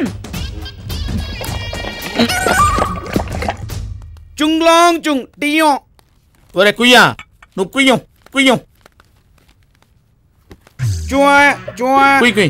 చుంగ్లాంగ్ చుంగ్ టియం ఒరే కుయ్యా నువ్వు కుయ్యం కుయ్యం చువా చువా కుయ్ కుయ్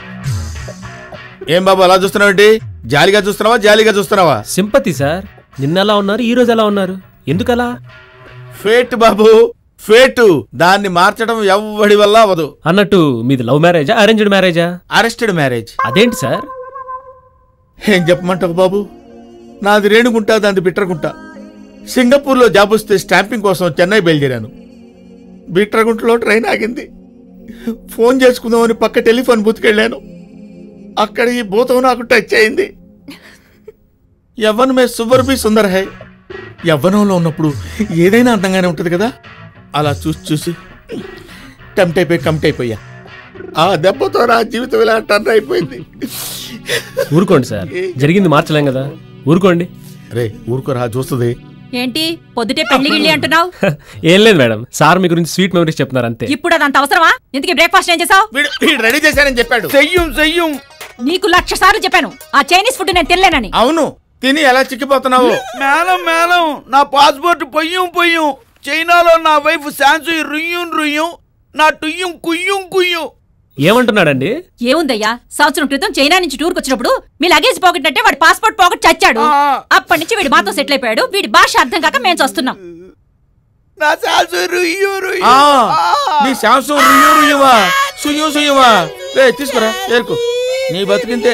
ఏం బాబు అలా చూస్తున్నావు జాలిగా చూస్తున్నావా జాలిగా చూస్తున్నావా సింపతి సార్ నిన్న ఎలా ఉన్నారు ఈ రోజు ఎలా ఉన్నారు ఎందుకలా ఫేట్ బాబు ఫేటు దాన్ని మార్చడం ఎవ్వడి వల్ల అవ్వదు అన్నట్టు మీది లవ్ మ్యారేజా అరేంజ్డ్ మ్యారేజా అరెస్టెడ్ మ్యారేజ్ అదేంటి సార్ ఏం చెప్పమంటావు బాబు నాది రేణుగుంటా దాన్ని బిట్రగుంటా సింగపూర్లో జాబ్ వస్తే స్టాంపింగ్ కోసం చెన్నై బయలుదేరాను బిట్రగుంటలో ట్రైన్ ఆగింది ఫోన్ చేసుకుందామని పక్క టెలిఫోన్ బూత్కి వెళ్ళాను అక్కడ ఈ భూతం నాకు టచ్ అయింది యవ్వన్ మే సువర్ బి సుందర్ హై యవ్వనంలో ఉన్నప్పుడు ఏదైనా అందంగానే ఉంటుంది కదా అలా చూసి చూసి టెంప్ట్ అయిపోయి కమిట్ అయిపోయా ఆ దెబ్బతో నా జీవితం ఇలా టర్న్ అయిపోయింది ఊరుకోండి సార్ జరిగింది మార్చలేం కదా ఊరుకోండి రే ఊరుకోరా చూస్తుంది ఏంటి పొద్దుటే పెళ్లి గిళ్ళి అంటున్నావు ఏం లేదు మేడం సార్ మీ గురించి స్వీట్ మెమరీస్ చెప్తున్నారు అంతే ఇప్పుడు అదంత అవసరమా ఎందుకు బ్రేక్ఫాస్ట్ ఏం చేసావు వీడు రెడీ చేశానని చెప్పాడు చెయ్యం చెయ్యం నీకు లక్ష సార్లు చెప్పాను ఆ చైనీస్ ఫుడ్ నేను తినలేనని అవును తిని ఎలా చిక్కిపోతున్నావు మేడం మేడం నా పాస్పోర్ట్ పొయ్యం పొయ్యం చైనాలో నా వైఫ్ శాన్సు రుయ్యం రుయ్యం నా టుయ్యం కుయ్యం కుయ్యం ఏమంటున్నాడండి ఏముందయ్యా సంవత్సరం క్రితం చైనా నుంచి టూర్కి వచ్చినప్పుడు మీ లగేజ్ పాకెట్ అంటే వాడి పాస్పోర్ట్ పాకెట్ చచ్చాడు అప్పటి నుంచి వీడి మాతో సెటిల్ అయిపోయాడు వీడి భాష అర్థం కాక మేము చూస్తున్నాం నా శాన్సు రుయ్యం ఆ, రుయ్యం నీ శాంసం రుయ్యు రుయ్యవా సుయ్యం సుయ్యవా రే తీసుకురా ఏరుకో నీ బతికింతే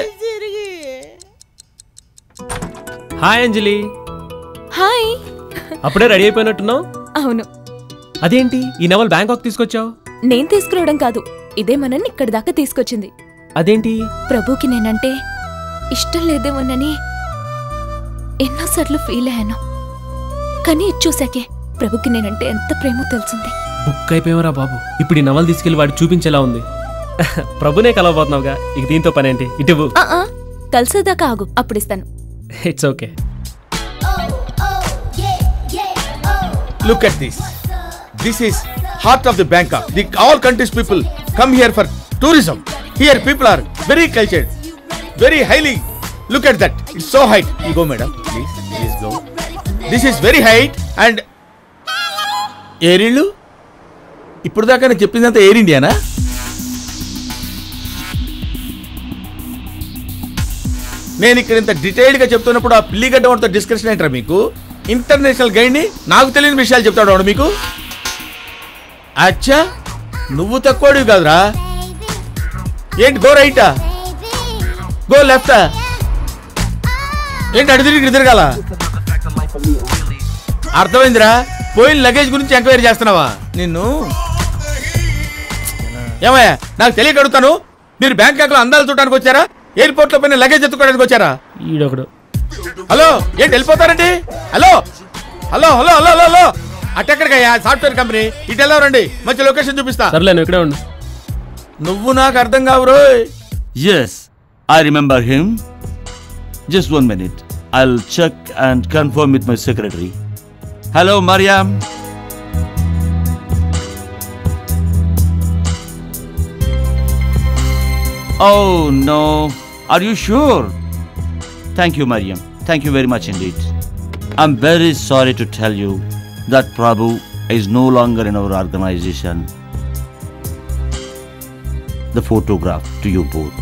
హాయ్ అంజలి హాయ్ అప్పుడే రెడీ అయిపోయినట్టున్నావు అవును అదేంటి ఈ నవల్ బ్యాంకాక్ తీసుకొచ్చావు నేను తీసుకురావడం కాదు ఇదే మనల్ని ఇక్కడి దాకా తీసుకొచ్చింది అదేంటి ప్రభుకి నేనంటే ఇష్టం లేదేమోనని ఎన్నోసార్లు ఫీల్ అయ్యాను కానీ ఇది చూశాకే ప్రభుకి నేనంటే ఎంత ప్రేమో తెలిసింది బుక్ అయిపోయావరా బాబు ఇప్పుడు ఈ నవల్ తీసుకెళ్లి వాడు చూపించేలా ఉంది ప్రభునే కలవబోతున్నావుగా ఇక దీంతో పనేంటి ఇటు ఆ, ఆ, కలిసేదాకా ఆగు అప్పుడు ఇస్తాను it's okay Look at this. This is heart of the Bangkok. The all countries people come here for tourism. Here people are very cultured, very highly. Look at that. It's so height. You go, madam. Please, please go. This is very height and ఏరిళ్ళు ఇప్పుడు దాకా నేను చెప్పిందంతా air Indiana నేను ఇక్కడ ఇంత detailed గా చెప్తున్నప్పుడు ఆ పిల్లిగడ్డ వాడితో డిస్కషన్ ఏంటారా మీకు ఇంటర్నేషనల్ గైడ్ ని నాకు తెలియని విషయాలు చెప్తాడు వాడు మీకు అచ్చా నువ్వు తక్కువడివి కాదురా ఏంటి గో రైటా గో లెఫ్టా ఏంటి అడు తిరిగి తిరగాల అర్థమైందిరా పోయిన లగేజ్ గురించి ఎంక్వైరీ చేస్తున్నావా నిన్ను ఏమయ్యా నాకు తెలియక అడుగుతాను మీరు బ్యాంకాక్ లో అందాలు చూడడానికి వచ్చారా ఎయిర్పోర్ట్ లో పోయిన లగేజ్ ఎత్తుకోవడానికి వచ్చారా ఈడొకడు హలో ఏంటి వెళ్ళిపోతారండి hello hello hello hello hello hello అట్టెక్కడికయ్యా సాఫ్ట్వేర్ కంపెనీ ఇటు వెళ్ళవరండి మంచి లొకేషన్ చూపిస్తా సర్లే నువ్వు ఇక్కడే ఉండు నువ్వు నాకు అర్థం కావు రోయ్ Yes, I remember him. Just one minute. I'll check and confirm with my secretary. Hello, Mariam. Oh no. Are you sure? Thank you, Mariam. Thank you very much indeed. I'm very sorry to tell you that Prabhu is no longer in our organization. The photograph to you both.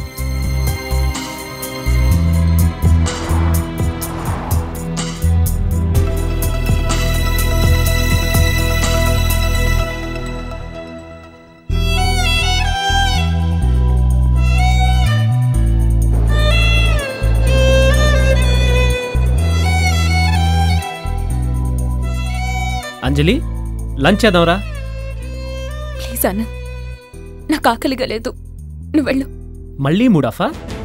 Anjali lunch చేద్దాంరా please అన్న నాకు ఆకలిగా లేదు నువ్వు వెళ్ళు మళ్ళీ మూడాఫా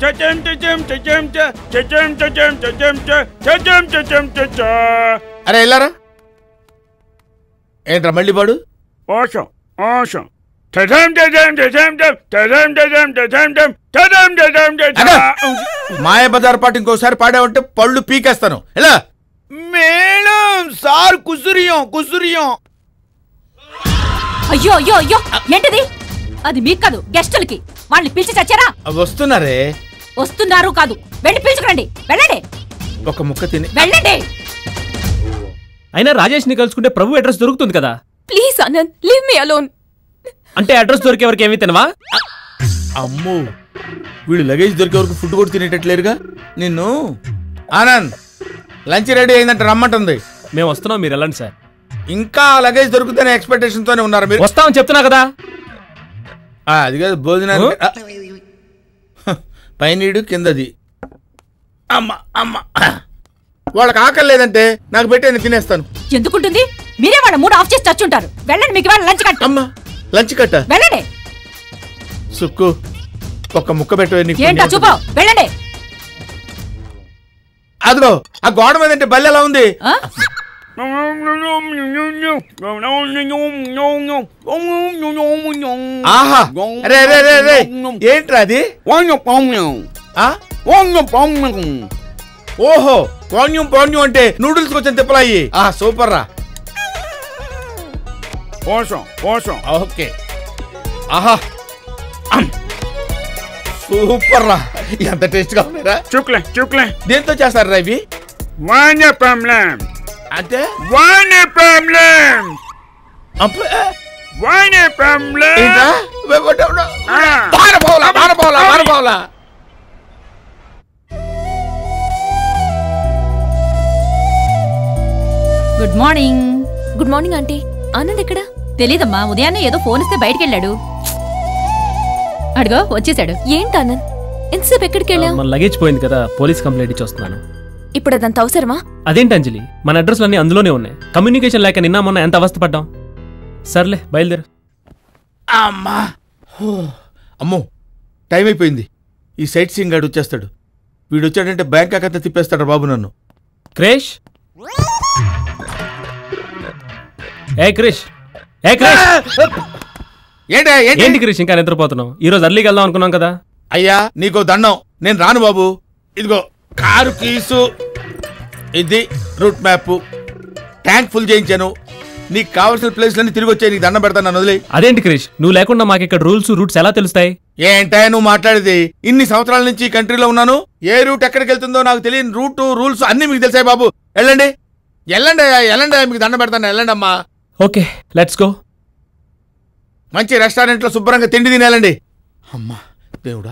అరే వెళ్ళారా ఏంట్రా మళ్ళీ పాడు Awesome, awesome. Ta-dam, ta-dam, ta-dam, ta- ta-dam, ta-dam, ta-dam, ta- ta-dam, ta-dam, ta-dam. మాయ బజార్ పాట ఇంకోసారి పాడావంటే పళ్ళు పీకేస్తాను ఎలా మేడం సార్ కుసురియం కుసురియం అయ్యో అయ్యో అయ్యో ఏంటిది అది మీకు కాదు గెస్టులకి వాళ్ళని పిలిచి చచ్చారా అవి వస్తున్నారే వస్తున్నారు కాదు వెళ్ళి పిలుచుకురండి వెళ్ళండి ఒక ముక్క తిని వెళ్ళండి అయినా రాజేష్ని కలుసుకుంటే ప్రభు అడ్రస్ దొరుకుతుంది కదా please Anand leave me alone అంటే అడ్రస్ దొరికే వరకు ఏమీ తినవా అమ్మో వీడు లగేజ్ దొరికే వరకు ఫుడ్ కూడా తినేటట్లేరుగా నిన్ను ఆనంద్ లంచ్ రెడీ అయిందంటే రమ్మంటుంది మేము వస్తున్నాం మీరు వెళ్ళండి సార్ ఇంకా లగేజ్ దొరుకుతుందనే ఎక్స్పెక్టేషన్ తోనే ఉన్నారు మీరు వస్తామని చెప్తున్నా కదా ఆ, అది కాదు భోజనానికి ఆ, హ, పైనీడు కిందది అమ్మ అమ్మ వాళ్ళకి ఆకలి లేదంటే నాకు పెట్టి నేను తినేస్తాను ఎందుకుంటుంది మీరే వాళ్ళ మూడు ఆఫ్ చేసి చచ్చుంటారు వెళ్ళండి మీకు వాళ్ళ లంచ్ కట్ట అమ్మా లంచ్ కట్ట వెళ్ళండి సుక్కు ఒక్క ముక్క పెట్టు నీకు ఏంటా చూపో వెళ్ళండి అదిగో ఆ గోడ మీద అంటే బల్లి ఎలా ఉంది ఆహా రే రే రే రే ఏంట్రా అది ఆ? ఓహో పాణ్యం పాణ్యం అంటే నూడిల్స్ కొంచెం తిప్పలాయి ఆ సూపర్ రా Awesome, awesome. ఓకే ఆహా అమ్. సూపర్ రా ఎంత టేస్ట్ గా ఉన్నారా చుక్లే చుక్లే దేంతో చేస్తారు రా ఇవి వానే ప్రాబ్లం అంటే వానే ప్రాబ్లం వానే ప్రాబ్లం ఏంటా? మారపోలా మారపోలా మారపోలా good morning good morning aunty Anand ఎక్కడా తెలీదమ్మా ఉదయాన్నే ఏదో ఫోన్ ఇస్తే బయటికి వెళ్ళాడు అడుగో వచ్చేసాడు ఏంటి ఆనంద్ ఎంతసేపు ఎక్కడికి వెళ్ళావు మన లగేజ్ పోయింది కదా పోలీస్ కంప్లైంట్ ఇచ్చి వస్తున్నాను ఇప్పుడు అదంత అవసరమా అదేంటి అంజలి మన అడ్రస్లు అన్నీ అందులోనే ఉన్నాయి కమ్యూనికేషన్ లేక నిన్న మొన్న ఎంత అవస్థ పడ్డాం సర్లే బయలుదేరు అమ్మా హో. అమ్మో టైం అయిపోయింది ఈ సైట్ సీయింగ్ గాడు వచ్చేస్తాడు వీడు వచ్చాడంటే బ్యాంక్ అంతా తిప్పేస్తాడు బాబు నన్ను క్రేష్ ఏ క్రిష్ ఏ క్రిష్ ఏంటి ఏంటి క్రిష్ ఇంకా నిద్రపోతున్నావు ఈ రోజు అర్లీకి వెళ్దాం అనుకున్నాం కదా అయ్యా నీకో దండం నేను రాను బాబు ఇదిగో కారు కీసు ఇది రూట్ మ్యాప్ ట్యాంక్ ఫుల్ చేయించాను నీకు కావాల్సిన ప్లేస్లన్నీ తిరిగి వచ్చాయి నీకు దండం పెడతాను నన్ను వదిలే అదేంటి క్రిష్ నువ్వు లేకుండా మాకు ఇక్కడ రూల్స్ రూట్స్ ఎలా తెలుస్తాయి ఏంటా నువ్వు మాట్లాడేది ఇన్ని సంవత్సరాల నుంచి ఈ కంట్రీలో ఉన్నాను ఏ రూట్ ఎక్కడికి వెళ్తుందో నాకు తెలియని రూట్ రూల్స్ అన్ని మీకు తెలిసాయి బాబు వెళ్ళండి వెళ్ళండి అయ్యా, వెళ్ళండి అయ్యా, మీకు దండం పెడతాను వెళ్ళండి అమ్మా ఓకే లెట్స్ గో మంచి రెస్టారెంట్లో శుభ్రంగా తిండి తిని వెళ్ళండి అమ్మా దేవుడా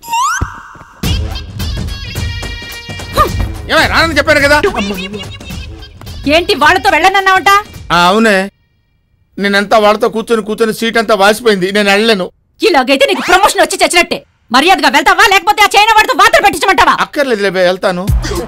ఏమై రానని చెప్పాను కదా ఏంటి వాళ్ళతో వెళ్ళనన్నావట ఆ, అవునే నేనంతా వాళ్ళతో కూర్చొని కూర్చొని సీట్ అంతా వాసిపోయింది నేను వెళ్ళలేను ఇలాగైతే నీకు ప్రమోషన్ వచ్చి చచ్చినట్టే మర్యాదగా వెళ్తావా లేకపోతే ఆ చైనా వాడితో వార్తలు పెట్టించమంటావా అక్కర్లేదు వెళ్తాను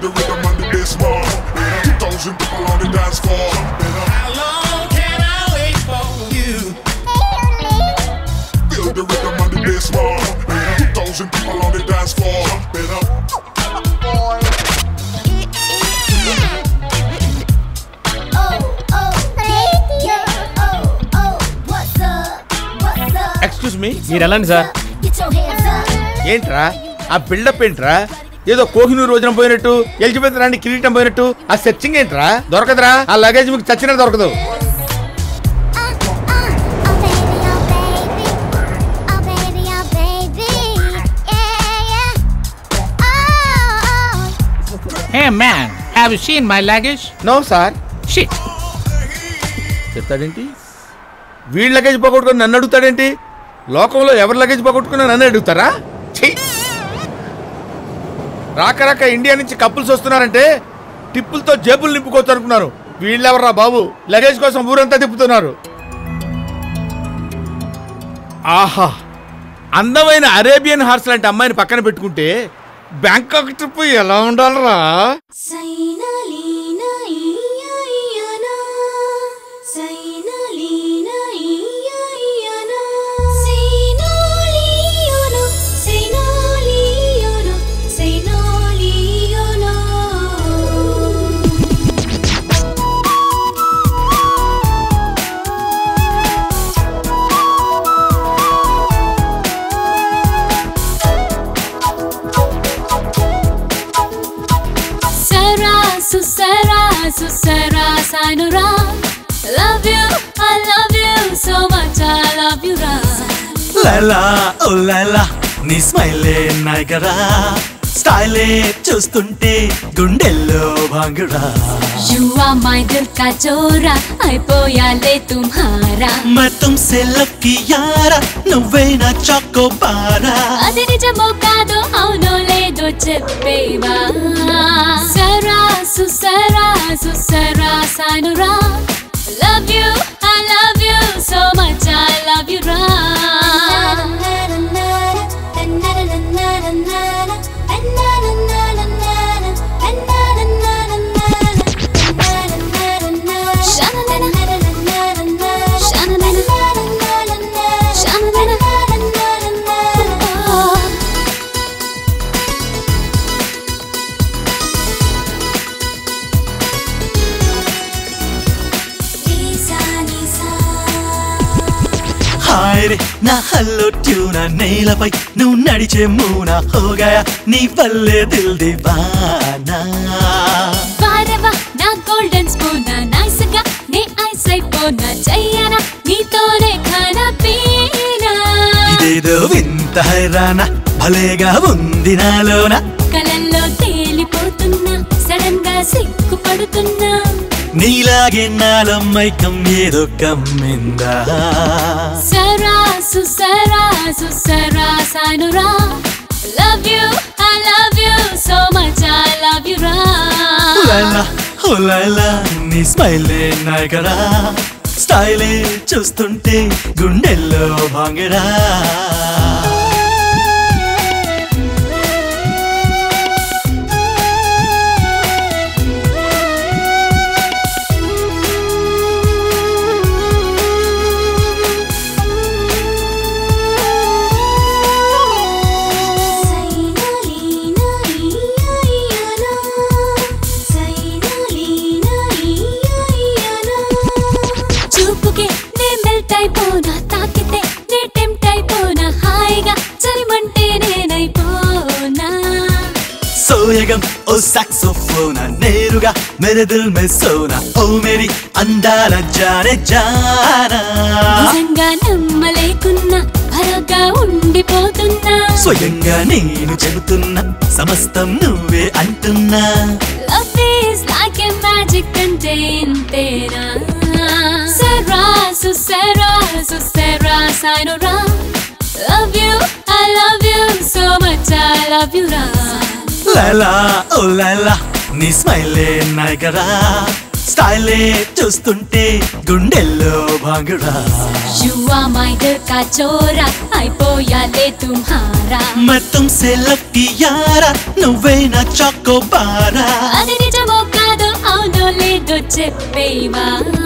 ఎక్స్క్యూజ్ మీ మీరు వెళ్ళండి సార్ ఏంట్రా ఆ బిల్డప్ ఏంట్రా ఏదో కోహినూరు రోజున పోయినట్టు ఎలిజబెత్ రాణి కిరీటం పోయినట్టు ఆ సెర్చింగ్ ఏంట్రా దొరకదురా ఆ లగేజ్ మీకు చచ్చినా దొరకదు Hey man, have you seen my luggage? No sir Shit. చెప్తాడేంటి వీళ్ళ లగేజ్ పోగొట్టుకుని నన్ను అడుగుతాడేంటి లోకంలో ఎవరి లగేజ్ పోగొట్టుకున్నా నన్ను అడుగుతారా ఛీ! రాక రాక ఇండియా నుంచి కప్పుల్స్ వస్తున్నారంటే టిప్పులతో జేబులు నింపుకోవచ్చు అనుకున్నారు వీళ్ళెవర్రా బాబు లగేజ్ కోసం ఊరంతా తిప్పుతున్నారు ఆహా అందమైన అరేబియన్ హార్స్ లాంటి అమ్మాయిని పక్కన పెట్టుకుంటే బ్యాంకాక్ ట్రిప్ ఎలా ఉండాలరా Sarah, Susara, Susara, Sainura. Love you, I love you so much, I love you, Ra. లలా ఓ లలా నీ స్మైలే నగరా స్టైలే చూస్తుంటే గుండెల్లో భాంగురా You are my dil ka chora, అయిపోయాలే tumhara. मैं तुमसे लकी यारा నువ్వే నా చాకో బారా అది నిజమో కాదో అవునో లేదో చెప్పేవా సరా సుసరా సుసరా సానురా love you I love you so much I love you రా హాయ్ రే నా హల్లో ట్యూనా నేలపై నువ్వు నడిచే మూనా హోగయా నీ వల్లే దిల్ దివానా వారవా నా గోల్డెన్ స్పూన్ నైస్ గా నే ఐస్ అయిపోనా చెయ్యనా నీతోనే ఖానా పీనా ఇదేదో వింత హైరానా భలేగా ఉంది నాలోన కలల్లో తేలిపోతున్నా సడన్ గా సిగ్గుపడుతున్నా నీలాగే నాలో మైకం ఏదో కమ్మిందా సరా సుసరా సుసరా సానురా love you I love you so much I love you రా ఉలాలా ఉలాలా నీ స్మైలే నాయకరా స్టైలే చూస్తుంటే గుండెల్లో భాంగరా చూపుకే నే మెల్ట్ అయిపోనా తాకితే నే టెంప్ట్ అయిపోనా హాయ్ సోయగం ఓ సాక్సోఫోనా నేరుగా మేరే దిల్ మే సోనా ఓ మేరీ అందాల జానే జానా నిజంగా నమ్మలేకున్నా భరగా ఉండిపోతున్నా స్వయంగా నేను చెబుతున్నా సమస్తం నువ్వే అంటున్నా love is like a magic అంటే ఇంతేనా సరాసు సరాసు సరాస్ ఐ నో రా love you I love you so much I love you రా లాలా ఓ లాలా నీ స్మైలే నాయకరా స్టైలే చూస్తుంటే గుండెల్లో భాంగుడా యు ఆర్ మై దిల్ కా చోరా అయిపోయాలే తుమ్హారా मैं तुमसे लव यारा నువ్వే నా చాకో బారా అది నిజమో కాదో అవునో లేదో చెప్పేవా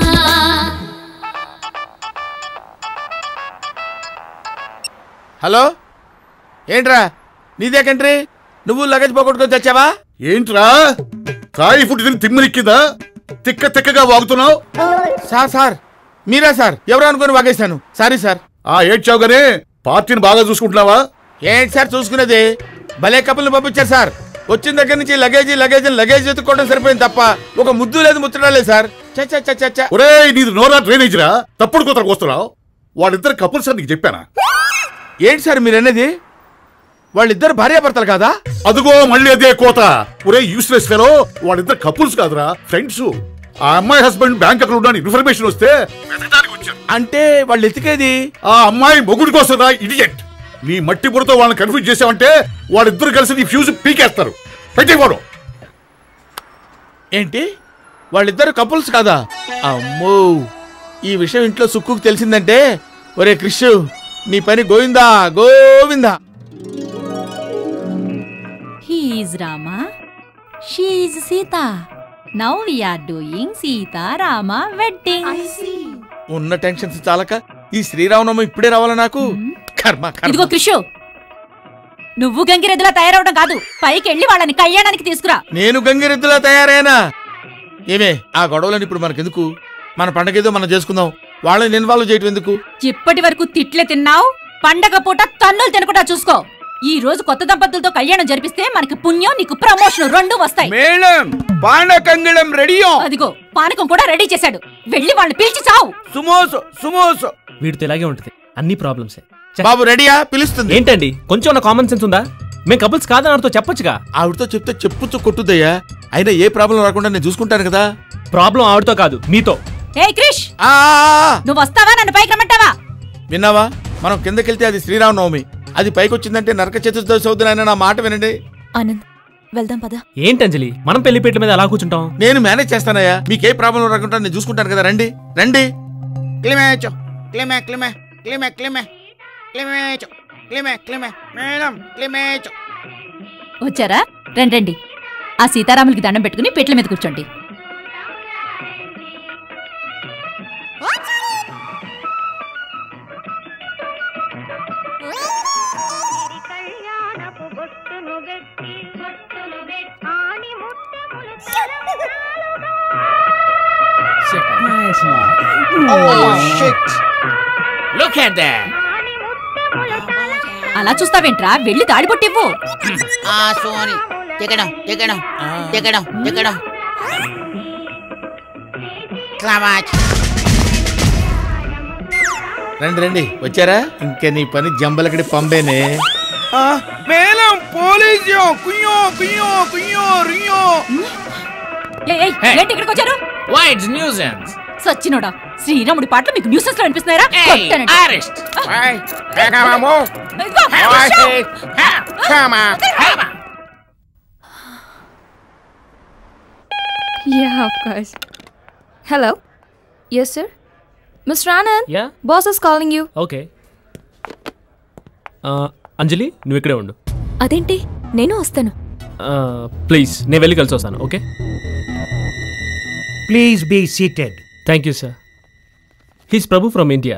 హలో ఏంట్రా నీదే కంట్రీ నువ్వు లగేజ్ పోగొట్టుకొని తెచ్చావా ఏంట్రా కాయి ఫుడ్ తిని తిమ్మిరిక్కిందా తిక్క తిక్కగా వాగుతున్నావు సార్ సార్ మీరా సార్ ఎవరు అనుకుని వాగేశాను సారీ సార్ ఆ ఏడ్చావు గానీ పార్టీని బాగా చూసుకుంటున్నావా ఏంటి సార్ చూసుకునేది భలే కప్పులు పంపించారు సార్ వచ్చిన దగ్గర నుంచి లగేజీ లగేజ్ లగేజ్ ఎత్తుకోవడం సరిపోయింది తప్ప ఒక ముద్దు లేదు ముచ్చడం లేదు సార్ చ చ చ చ చ. ఒరే నీది నోరా డ్రైనేజ్ రా తప్పుడు కూతురు వస్తున్నావు వాళ్ళిద్దరు కపుల్ సార్ నీకు చెప్పానా ఏంటి సార్ మీరు అనేది వాళ్ళిద్దరు భార్యాభర్తలు కాదా అదుగో మళ్ళీ అదే కోత ఒరే యూస్లెస్ ఫెలో వాళ్ళిద్దరు కపుల్స్ కాదురా ఫ్రెండ్స్ ఆ అమ్మాయి హస్బెండ్ బ్యాంక్ అకౌంట్ అని ఇన్ఫర్మేషన్ వస్తే అంటే వాళ్ళు ఎతికేది ఆ అమ్మాయి మొగుడి కోసం రా ఇడియట్ నీ మట్టి బుడతో వాళ్ళని కన్ఫ్యూజ్ చేసావంటే వాళ్ళిద్దరు కలిసి నీ ఫ్యూజ్ పీకేస్తారు పెట్టేవాడు ఏంటి వాళ్ళిద్దరు కపుల్స్ కాదా అమ్మో ఈ విషయం ఇంట్లో సుక్కుకు తెలిసిందంటే ఒరే క్రిష్ నీ పని Govinda Govinda he's Rama she's Sita now we're doing Sita Rama wedding ఉన్న టెన్షన్స్ చాలక ఈ శ్రీరామనవమి ఇప్పుడే రావాలా నాకు కర్మ ఇదిగో కర్మ కృషు నువ్వు గంగిరెద్దులా తయారవడం కాదు పైకి వెళ్ళి వాళ్ళని కళ్యాణానికి తీసుకురా నేను గంగిరెద్దులా తయారైనా ఏమే ఆ గొడవలని ఇప్పుడు మనకెందుకు మన పండగ ఏదో మనం చేసుకుందాం వాళ్ళని ఇన్వాల్వ్ చేయటం ఎందుకు ఇప్పటి వరకు తిట్లే తిన్నావు పండగ పూట తన్నులు తినకుండా చూసుకో ఈ రోజు కొత్త దంపతులతో కళ్యాణం జరిపిస్తే మనకి పుణ్యం నీకు ప్రమోషన్ రెండు వస్తాయి మేళం పానకంగళం రెడీయో అదిగో పానకం కూడా రెడీ చేశాడు వెళ్ళి వాళ్ళని పిలిచి చావు సుమోసో సుమోసో వీడితో ఇలాగే ఉంటుంది అన్ని ప్రాబ్లమ్స్ బాబు రెడీయా పిలుస్తుంది ఏంటండి కొంచెం ఉన్న కామన్ సెన్స్ ఉందా మేము కపుల్స్ కాదని ఆడితో చెప్పొచ్చుగా ఆవిడతో చెప్తే చెప్పుచ్చు కొట్టుద్దయ్యా అయినా ఏ ప్రాబ్లం రాకుండా నేను చూసుకుంటాను కదా ప్రాబ్లం ఆవిడతో కాదు మీతో ఏ క్రిష్ నువ్వు వస్తావా నన్ను పైకి రమ్మంటావా విన్నావా మనం కిందకెళ్తే అది శ్రీరామనవమి అది పైకి వచ్చిందంటే నరక చతుర్దశి అవుతుందని నా మాట వినండి ఆనంద్ వెళ్దాం పదా ఏంటి అంజలి మనం పెళ్లిపేట్ల మీద ఎలా కూర్చుంటాం నేను మేనేజ్ చేస్తానయ్యా మీకు ఏ ప్రాబ్లం రాకుండా నేను చూసుకుంటాను కదా రండి రండి క్లిమేచో క్లిమే క్లిమే క్లిమే క్లిమే క్లిమేచో క్లిమే క్లిమే మేడం క్లిమేచో వచ్చారా రండి రండి ఆ సీతారాములకి దండం పెట్టుకుని పెట్ల మీద కూర్చోండి Look at that. అలా చూస్తావేంట్రా వెళ్ళి తాడి పొట్టివ్వు ఆ సోని దిగడం దిగడం దిగడం దిగడం క్లమాచ్ రండి రండి వచ్చారా ఇంకా నీ పని జంబలకడి పంబేనే మేళం పోలీసు కుయ్యో కుయ్యో కుయ్యో రియ్యో ఏయ్, ఏయ్, ఏంటి ఇక్కడికి వచ్చారు Why it's nuisance? సచ్చినోడా శ్రీరాముడి పాటలు మీకు న్యూసెస్ లో అనిపిస్తున్నారా కొట్టానండి. Arrest. ఇదిగో, కూర్చో. Yeah, of course. Hello? Yes, sir? Mr. Anand? Yeah? Boss is calling you. Okay Anjali నువ్వు ఇక్కడే ఉండు అదేంటి నేను వస్తాను ప్లీజ్ నేను వెళ్ళి కలిసి వస్తాను okay please be seated thank you sir he's Prabhu from India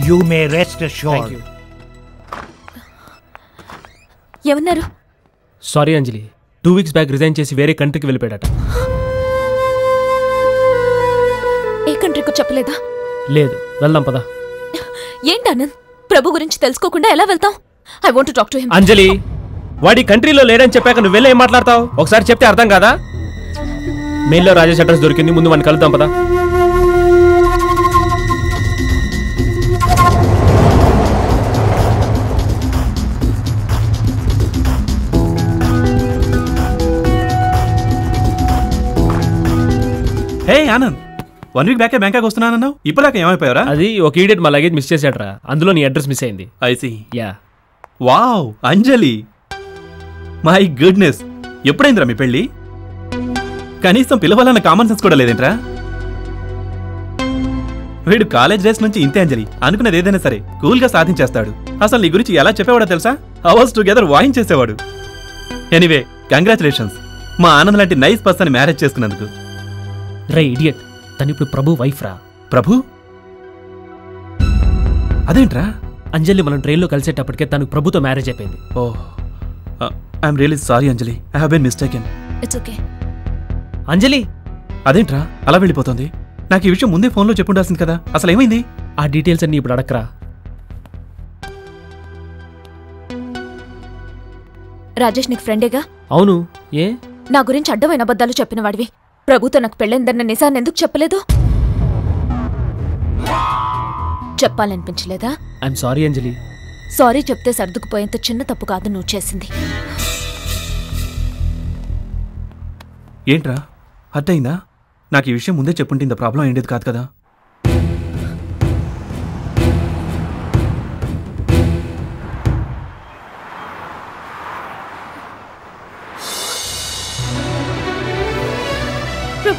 you may rest sure ఏమన్నారు sorry Anjali two weeks back resign చేసి వేరే కంట్రీకి వెళ్ళిపోయాడట ఏ కంట్రీకో చెప్పలేదా లేదు వెళ్దాం పదా ఏంటి ఆనంద్ ప్రభు గురించి తెలుసుకోకుండా ఎలా వెళ్తాం I want talk to him Anjali వాడి కంట్రీలో లేడని చెప్పాక నువ్వు వెళ్ళి ఏం మాట్లాడతావు ఒకసారి చెప్తే అర్థం కాదా మెయిల్లో రాజేష్ అడ్రస్ దొరికింది ముందు మనం కలుద్దాం పదా హే ఆనంద్ వన్ వీక్ బ్యాకే బ్యాంకాక్ వస్తున్నానన్నావు ఇప్పటిదాకా ఏమైపోయారా అది ఒక ఈడియట్ మా లగేజ్ మిస్ చేసాడరా అందులో నీ అడ్రస్ మిస్ అయింది I see yeah wow Anjali my goodness ఎప్పుడైందిరా మీ పెళ్ళి కనీసం పిలవాలన్న కామన్ సెన్స్ కూడా లేదేంట్రా వీడు కాలేజ్ డేస్ నుంచి ఇంతే అంజలి అనుకున్నది ఏదైనా సరే కూల్ గా సాధించేస్తాడు అసలు నీ గురించి ఎలా చెప్పేవాడో తెలుసా అవర్స్ టుగెదర్ వాయించేసేవాడు ఎనీవే కంగ్రాచులేషన్స్ మా ఆనంద్ లాంటి నైస్ పర్సన్ మ్యారేజ్ చేసుకున్నందుకు రే ఇడియట్ తను ఇప్పుడు ప్రభు వైఫ్ రా ప్రభు అదేంట్రా అంజలి మనం ట్రైన్లో కలిసేటప్పటికే తనకు ప్రభుతో మ్యారేజ్ అయిపోయింది oh I'm really sorry Anjali I have been mistaken it's okay Anjali అదేంట్రా అలా వెళ్ళిపోతుంది నాకు ఈ విషయం ముందే ఫోన్లో చెప్పుండాల్సింది కదా అసలు ఏమైంది ఆ డీటెయిల్స్ అన్ని ఇప్పుడు అడగరా రాజేష్ నీకు ఫ్రెండేగా అవును ఏ నా గురించి అడ్డమైన అబద్ధాలు చెప్పిన వాడివి ప్రభుతో నాకు పెళ్ళైందన్న నిజాన్ని ఎందుకు చెప్పలేదు చెప్పాలనిపించలేదా ఐఎమ్ సారీ అంజలి సారీ చెప్తే సర్దుకుపోయేంత చిన్న తప్పు కాదు నువ్వు చేసింది ఏంట్రా హర్ట్ అయిందా నాకు ఈ విషయం ముందే చెప్పుంటే ఇంత ప్రాబ్లం అయ్యేది కాదు కదా ప్రభు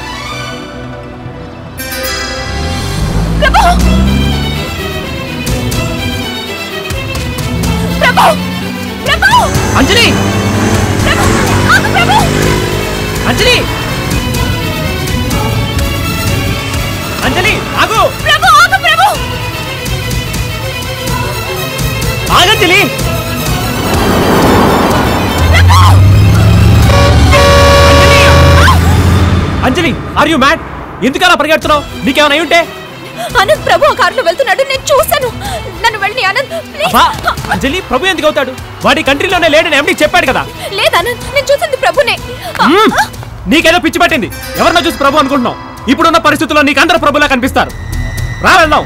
ప్రభు ప్రభు ప్రభు అంజలి ప్రభు ఆగు ప్రభు అంజలి అంజలి ఆగు ప్రభు ఆగు ప్రభు ఆగంజలి అంజలి ఆర్ యు మ్యాడ్ ఎందుకు అలా పరిగెడుతున్నావు నీకేమైనా అయి ఉంటే ఆనంద్ ప్రభు ఆ కారులో వెళ్తున్నాడు నేను చూశాను నన్ను వెళ్ళి ఆనంద్ ప్లీజ్ అబ్బా, అంజలి ప్రభు ఎందుకు అవుతాడు వాడి కంట్రీలోనే లేడని ఎండి చెప్పాడు కదా లేదు ఆనంద్ నేను చూసింది ప్రభునే మ్మ్. నీకేదో పిచ్చి పట్టింది ఎవరినో చూసి ప్రభు అనుకుంటున్నావు ఇప్పుడున్న పరిస్థితుల్లో నీకు అందరూ ప్రభులా కనిపిస్తారు రా వెళ్దాం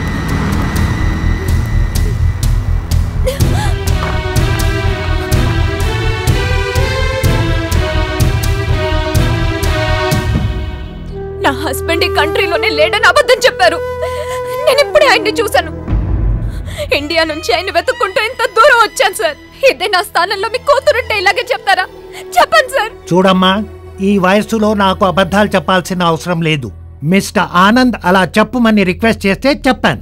నా హస్బెండ్ ఈ కంట్రీలోనే లేడని అబద్ధం చెప్పారు నేను ఇప్పుడే ఆయన్ని చూశాను ఇండియా నుంచి ఆయన వెతుక్కుంటూ ఇంత దూరం వచ్చాను సార్ ఇదే నా స్థానంలో మీ కూతురుంటే ఇలాగే చెప్తారా చెప్పండి సార్ చూడమ్మా ఈ వయస్సులో నాకు అబద్ధాలు చెప్పాల్సిన అవసరం లేదు మిస్టర్ ఆనంద్ అలా చెప్పమని రిక్వెస్ట్ చేస్తే చెప్పాను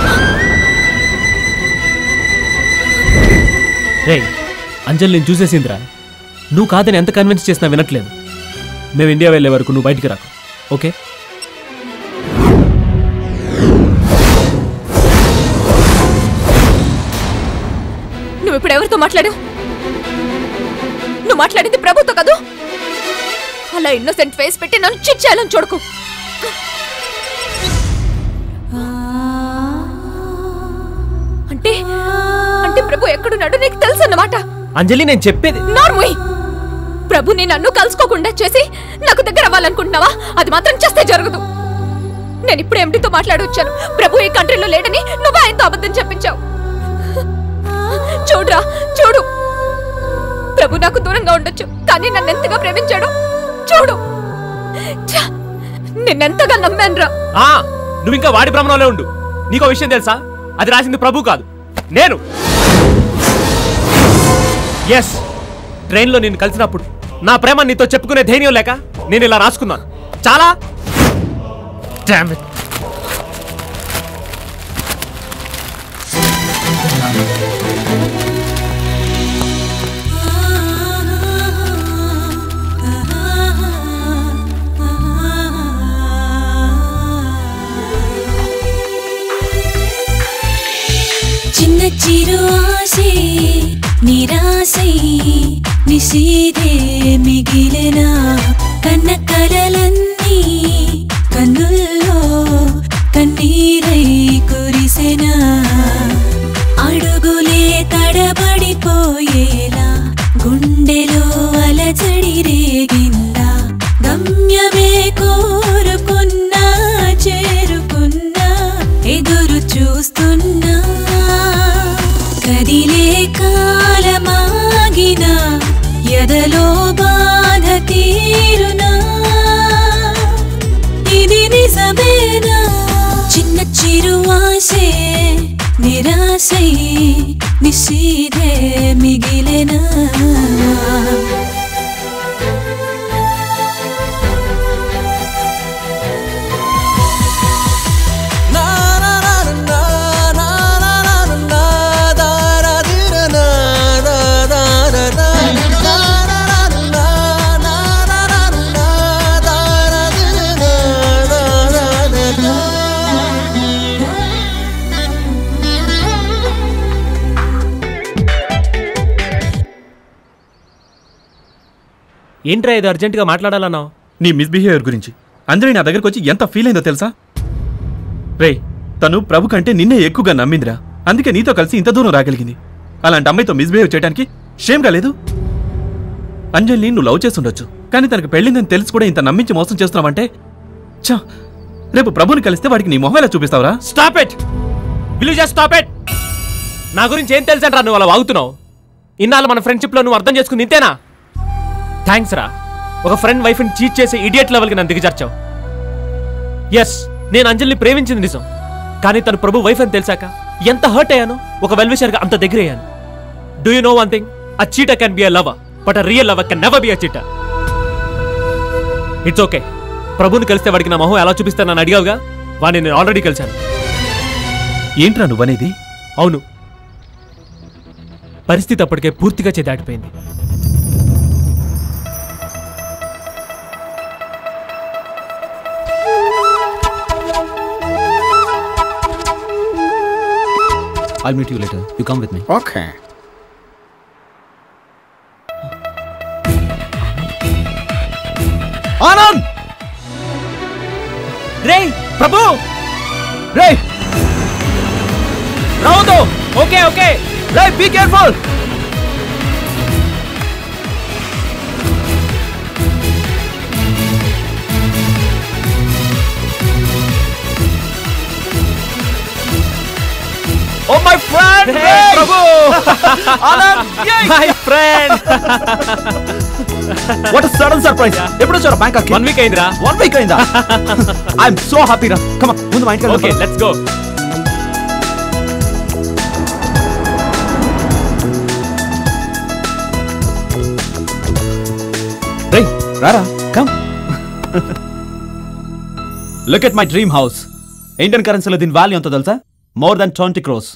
రే అంజలి నేను చూసేసిందిరా నువ్వు కాదని ఎంత కన్విన్స్ చేసినా వినట్లేదు మేము ఇండియా వెళ్ళే వరకు నువ్వు బయటికి రాకు ఓకే నువ్వు ఇప్పుడు ఎవరితో మాట్లాడు నువ్వు మాట్లాడింది ప్రభుతో కదూ అలా ఇన్నోసెంట్ ఫేస్ పెట్టి నన్ను చిచ్చేయాలని చూడకు అంటే అంటే ప్రభు ఎక్కడున్నాడో నీకు తెలుసు అన్నమాట అంజలి నేను చెప్పేది నార్మోయ్ ప్రభుని నన్ను కలుసుకోకుండా చేసి నాకు దగ్గర అవ్వాలనుకుంటున్నావా అది మాత్రం చేస్తే జరగదు నేను ఇప్పుడు ఎండితో మాట్లాడి వచ్చాను ప్రభు ఈ కంట్రీలో లేడని నువ్వు ఆయనతో అబద్ధం చెప్పించావు చూడురా చూడు ప్రభు నాకు దూరంగా ఉండొచ్చు కానీ నన్ను ఎంతగా ప్రేమించాడు చూడు ఛ! నిన్నెంతగా నమ్మానురా ఆ నువ్వు ఇంకా వాడి భ్రమణంలో ఉండు నీకో విషయం తెలుసా అది రాసింది ప్రభు కాదు నేను ఎస్ ట్రైన్లో నేను కలిసినప్పుడు నా ప్రేమ నీతో చెప్పుకునే ధైర్యం లేక నేను ఇలా రాసుకున్నాను చాలా Damn it. చిరు ఆశే నిరాశై నిషీదే మిగిలిన కన్న కలలన్నీ కన్నుల్లో కన్నీరై కురిసెనా అడుగులే తడబడిపోయేలా గుండెలో అలజడి రేగిందా గమ్యమే కోరుకున్నా చేరుకున్నా ఎదురు చూస్తున్నా కదిలే కాలమాగిన ఎదలో బాధ తీరునా ఇది నిజమేనా చిన్న చిరు ఆశే నిరాశై నిషీదే మిగిలినా ఏంట్రా ఇది అర్జెంటుగా మాట్లాడాలన్నావు నీ మిస్బిహేవియర్ గురించి అంజలి నా దగ్గరకు వచ్చి ఎంత ఫీల్ అయిందో తెలుసా రే తను ప్రభు కంటే నిన్నే ఎక్కువగా నమ్మిందిరా అందుకే నీతో కలిసి ఇంత దూరం రాగలిగింది అలాంటి అమ్మాయితో మిస్బిహేవ్ చేయడానికి షేమ్ కాలేదు అంజలిని నువ్వు లవ్ చేసి ఉండొచ్చు కానీ తనకు పెళ్ళిందని తెలిసి కూడా ఇంత నమ్మించి మోసం చేస్తున్నావంటే ఛా రేపు ప్రభుని కలిస్తే వాడికి నీ మొహం ఎలా చూపిస్తావురా stop it will just stop it నా గురించి ఏం తెలుసంట్రా నువ్వు అలా వాగుతున్నావు ఇన్నాళ్ళు మన ఫ్రెండ్షిప్లో నువ్వు అర్థం చేసుకుంది ఇంతేనా థ్యాంక్స్ రా ఒక ఫ్రెండ్ వైఫ్ని చీట్ చేసే ఇడియట్ లెవెల్కి నన్ను దిగజార్చావు ఎస్ నేను అంజలిని ప్రేమించింది నిజం కానీ తను ప్రభు వైఫ్ అని తెలిసాక ఎంత హర్ట్ అయ్యాను ఒక వెల్విషర్గా అంత దగ్గర అయ్యాను do you know one thing a cheater can be a lover but a real lover can never be a cheater it's okay ప్రభుని కలిస్తే వాడికి నా మొహం ఎలా చూపిస్తానని అడిగావుగా వాడిని నేను ఆల్రెడీ కలిశాను ఏంట్రా నువ్వనేది అవును పరిస్థితి అప్పటికే పూర్తిగా చేదాటిపోయింది I'll meet you later. You come with me. Okay. Anand రే ప్రభు రే రావద్దు ఓకే ఓకే రే be careful oh my friend Prabhu Anand my friend what sudden surprise ఎప్పుడు వచ్చారు బ్యాంకాక్ వన్ వీక్ అయిందిరా వన్ వీక్ అయిందా ఐఎమ్ సో హ్యాపీ రా కమ ముందు మా ఇంటికి ఓకే లెట్స్ గో రే రారా come look at my dream house Indian కరెన్సీలో దీని వాల్యూ ఎంత తెలుసా more than twenty crores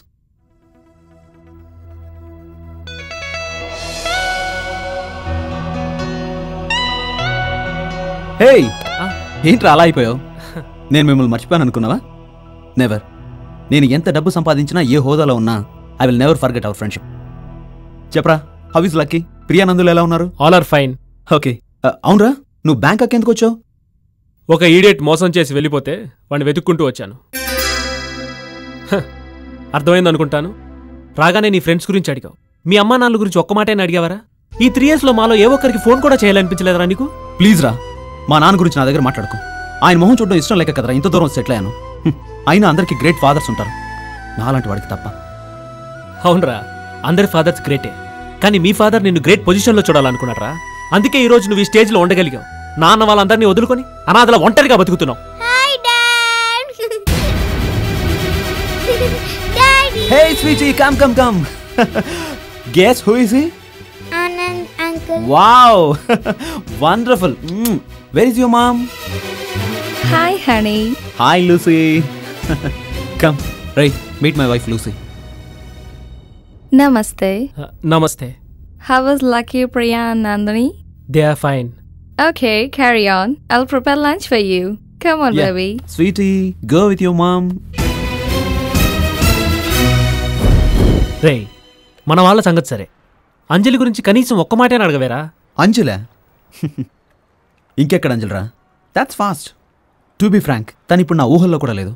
hey ఏంట్రా అలా అయిపోయావు నేను మిమ్మల్ని మర్చిపోయాను అనుకున్నావా నెవర్ నేను ఎంత డబ్బు సంపాదించినా ఏ హోదాలో ఉన్నా I will never forget our friendship చెప్పరా హౌ ఇస్ లక్కీ ప్రియానందులు ఎలా ఉన్నారు ఆల్ ఆర్ ఫైన్ ఓకే అవునరా నువ్వు బ్యాంకాక్ ఎందుకు వచ్చావు ఒక ఈడియట్ మోసం చేసి వెళ్ళిపోతే వాడిని వెతుక్కుంటూ వచ్చాను హ, అర్థమైంది అనుకుంటాను రాగానే నీ ఫ్రెండ్స్ గురించి అడిగావు మీ అమ్మా నాన్నల గురించి ఒక్క మాటైనా అడిగావరా ఈ త్రీ ఇయర్స్లో మాలో ఏ ఒక్కరికి ఫోన్ కూడా చేయాలనిపించలేదురా నీకు ప్లీజ్ రా మా నాన్న గురించి నా దగ్గర మాట్లాడుకో ఆయన మొహం చూడడం ఇష్టం లేక కదరా ఇంత దూరం సెటిల్ అయ్యాను హ్మ్. అయినా అందరికీ గ్రేట్ ఫాదర్స్ ఉంటారు నాలాంటి వాడికి తప్ప అవునరా అందరి ఫాదర్స్ గ్రేటే కానీ మీ ఫాదర్ నిన్ను గ్రేట్ పొజిషన్లో చూడాలనుకున్నారా అందుకే ఈ రోజు నువ్వు ఈ స్టేజ్లో ఉండగలిగావు నాన్న వాళ్ళందరినీ వదులుకొని అనాథల ఒంటరిగా బతుకుతున్నావు hey sweetie come come come guess who is he Anand uncle. Wow wonderful where is your mom Hi, honey. Hi Lucy come right meet my wife Lucy Namaste. నమస్తే How was Lucky, Priya, and Nandini? They are fine Okay, carry on. I'll prepare lunch for you. Come on, Yeah. baby. Sweetie go with your mom రే మన వాళ్ళ సంగతి సరే అంజలి గురించి కనీసం ఒక్క మాటే అడగవేరా అంజలా ఇంకెక్కడ అంజలిరా that's fast to be frank తను ఇప్పుడు నా ఊహల్లో కూడా లేదు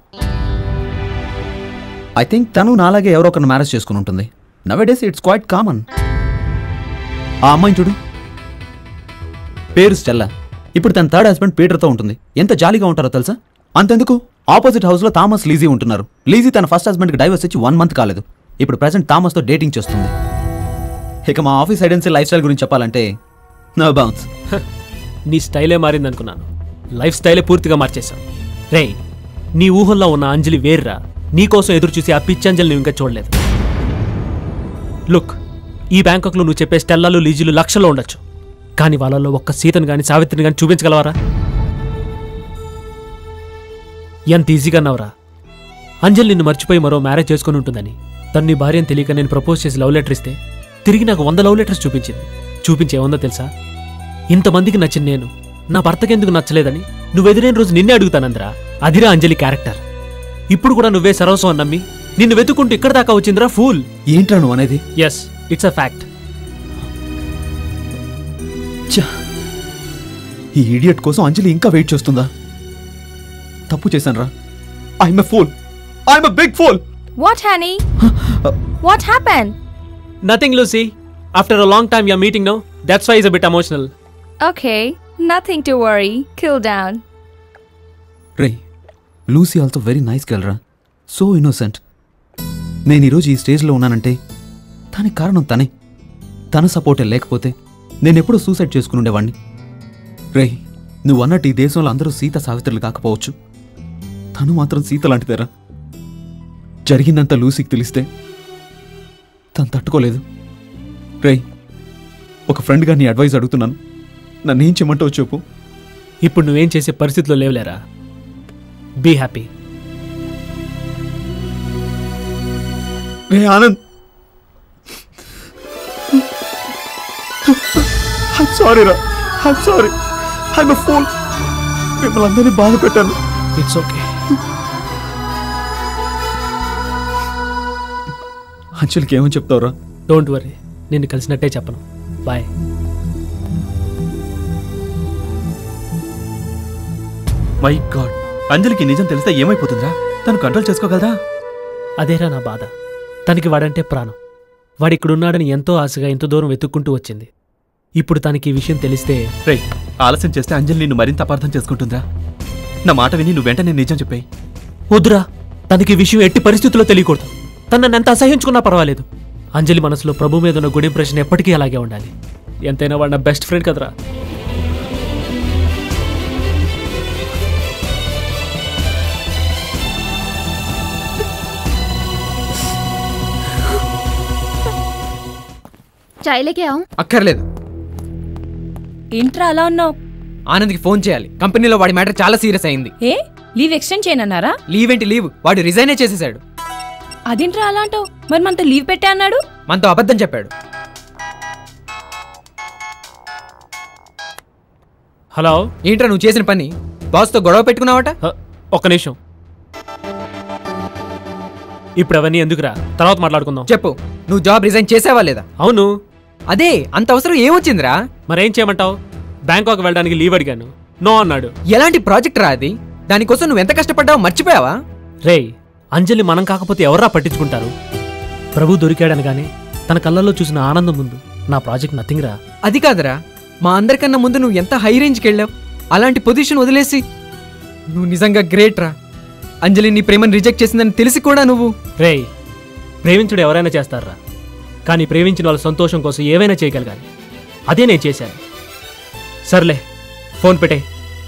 ఐ థింక్ తను నాలాగే ఎవరో ఒకరిని మ్యారేజ్ చేసుకుని ఉంటుంది nowadays it's quite common ఆ అమ్మాయిని చూడు పేరు స్టెల్లా ఇప్పుడు తన థర్డ్ హస్బెండ్ పీటర్తో ఉంటుంది ఎంత జాలీగా ఉంటారో తెలుసా అంతెందుకు ఆపోజిట్ హౌస్లో థామస్ లీజీ ఉంటున్నారు లీజీ తన ఫస్ట్ హస్బెండ్కి డైవర్స్ ఇచ్చి వన్ మంత్ కాలేదు ఇప్పుడు ప్రజెంట్ థామస్తో డేటింగ్ చేస్తుంది ఇక మా ఆఫీస్ ఐడెన్సీ లైఫ్ స్టైల్ గురించి చెప్పాలంటే నో బౌన్స్ నీ స్టైలే మారిందనుకున్నాను లైఫ్ స్టైలే పూర్తిగా మార్చేశాం రే నీ ఊహల్లో ఉన్న అంజలి వేర్రా నీకోసం ఎదురు చూసి ఆ పిచ్చి అంజలి నువ్వు ఇంకా చూడలేదు లుక్ ఈ బ్యాంకాక్లో నువ్వు చెప్పే స్టెల్లాలు లీజీలు లక్షల్లో ఉండొచ్చు కానీ వాళ్ళలో ఒక్క సీతను కానీ సావిత్రిని కానీ చూపించగలవరా ఎంత ఈజీగా అన్నావురా అంజలి నిన్ను మర్చిపోయి మరో మ్యారేజ్ చేసుకుని ఉంటుందని తను నీ భార్యను తెలియక నేను ప్రపోజ్ చేసి లవ్ లెటర్ ఇస్తే తిరిగి నాకు వంద లవ్ లెటర్స్ చూపించింది చూపించేముందో తెలుసా ఇంతమందికి నచ్చిన నేను నా భర్తకెందుకు నచ్చలేదని నువ్వు ఎదురైన రోజు నిన్నే అడుగుతానందరా అదిరా అంజలి క్యారెక్టర్ ఇప్పుడు కూడా నువ్వే సర్వస్వం అని నమ్మి నిన్ను వెతుక్కుంటూ ఇక్కడ దాకా వచ్చిందిరా ఫూల్ ఏంట్రా నువ్వు అనేది ఎస్ ఇట్స్ అ ఫ్యాక్ట్ ఈ ఇడియట్ కోసం అంజలి ఇంకా వెయిట్ చేస్తుందా తప్పు చేశాను రా I'm a fool I'm a big fool what honey what happen nothing Lucy after a long time yeah meeting no that's why is a bit emotional okay nothing to worry cool down రే Lucy also very nice girl రా so innocent నేను ఈరోజు ఈ స్టేజ్లో ఉన్నానంటే దానికి కారణం తనే తన సపోర్టే లేకపోతే నేను ఎప్పుడూ సూసైడ్ చేసుకుని ఉండేవాడిని రే నువ్వు అన్నట్టు ఈ దేశంలో అందరూ సీత సావిత్రులు కాకపోవచ్చు తను మాత్రం సీత లాంటిదేరా జరిగిందంతా లూసీకి తెలిస్తే తను తట్టుకోలేదు రే ఒక ఫ్రెండ్గా నీ అడ్వైస్ అడుగుతున్నాను నన్ను ఏం చేయమంటావు చెప్పు ఇప్పుడు నువ్వేం చేసే పరిస్థితిలో లేవులేరా బీ హ్యాపీ రే ఆనంద్ ఐమ్ సారీ రా I'm sorry I'm a fool మిమ్మల్ని అందరినీ బాధ పెట్టాను ఇట్స్ ఓకే అంజలికి ఏమని చెప్తావురా డోంట్ వరీ నిన్ను కలిసినట్టే చెప్పను బాయ్ మై గాడ్ అంజలికి నిజం తెలిస్తే ఏమైపోతుందిరా తను కంట్రోల్ చేసుకోగలదా అదేరా నా బాధ తనకి వాడంటే ప్రాణం వాడిక్కడున్నాడని ఎంతో ఆశగా ఎంతో దూరం వెతుక్కుంటూ వచ్చింది ఇప్పుడు తనకి ఈ విషయం తెలిస్తే రేయ్ ఆలస్యం చేస్తే అంజలి నిన్ను మరింత అపార్థం చేసుకుంటుందా నా మాట విని నువ్వు వెంటనే నిజం చెప్పాయి వద్దురా తనకి ఈ విషయం ఎట్టి పరిస్థితుల్లో తెలియకూడదు తను నన్ను ఎంత అసహించుకున్నా పర్వాలేదు అంజలి మనసులో ప్రభు మీద ఉన్న గుడి ఇంప్రెషన్ ఎప్పటికీ అలాగే ఉండాలి ఎంతైనా వాడు నా బెస్ట్ ఫ్రెండ్ కదరా చాయ్ లేకే ఆవు అక్కర్లేదు ఏంట్రా అలా ఉన్నావు ఆనంద్కి ఫోన్ చేయాలి కంపెనీలో వాడి మ్యాటర్ చాలా సీరియస్ అయింది ఏ లీవ్ ఎక్స్టెండ్ చేయనన్నారా లీవ్ ఏంటి లీవ్ వాడు రిజైనే చేసేసాడు అదేంట్రా అలా అంటావు మరి మనతో లీవ్ పెట్టే అన్నాడు మనతో అబద్ధం చెప్పాడు హలో ఏంట్రా నువ్వు చేసిన పని బాస్తో గొడవ పెట్టుకున్నావట ఒక్క నిమిషం ఇప్పుడు అవన్నీ ఎందుకురా తర్వాత మాట్లాడుకుందాం చెప్పు నువ్వు జాబ్ రిజైన్ చేసావా లేదా అవును అదే అంత అవసరం ఏమొచ్చిందిరా మరేం చేయమంటావు బ్యాంకాక్ వెళ్ళడానికి లీవ్ అడిగాను నో అన్నాడు ఎలాంటి ప్రాజెక్ట్ రా అది దానికోసం నువ్వు ఎంత కష్టపడ్డావో మర్చిపోయావా రేయ్ అంజలి మనం కాకపోతే ఎవర్రా పట్టించుకుంటారు ప్రభు దొరికాడనగానే తన కళ్ళల్లో చూసిన ఆనందం ముందు నా ప్రాజెక్ట్ నథింగ్ రా అది కాదురా మా అందరికన్నా ముందు నువ్వు ఎంత హై రేంజ్కి వెళ్ళావు అలాంటి పొజిషన్ వదిలేసి నువ్వు నిజంగా గ్రేట్ రా అంజలి నీ ప్రేమను రిజెక్ట్ చేసిందని తెలిసి కూడా నువ్వు రేయ్ ప్రేమించుడు ఎవరైనా చేస్తారా కానీ ప్రేమించిన వాళ్ళ సంతోషం కోసం ఏవైనా చేయగలగాలి అదే నేను చేశాను సర్లే ఫోన్ పెట్టే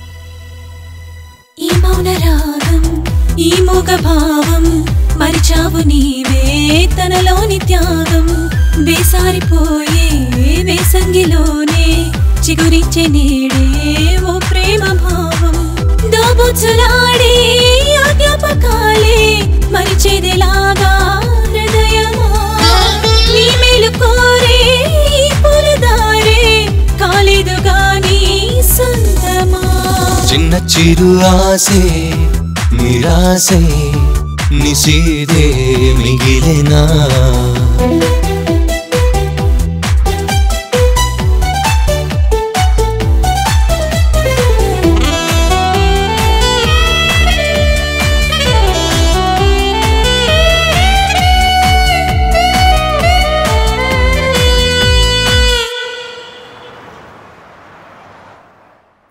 ఈ మౌన రాగం ఈ మూగ భావం మరిచావు నీవే తనలోని త్యాగం వేసారిపోయే వేసంగిలోనే చిగురించే నేడే ఓ ప్రేమ భావం దోబుచ్చులాడే ఆ జ్ఞాపకాలే మరిచేదిలాగా హృదయమా నీ మేలు కోరే ఈ పూలదారే కాలేదు గాని సొంతమా చిన్న చిరు ఆసే నిరాసే నిశీదే మిగిలినా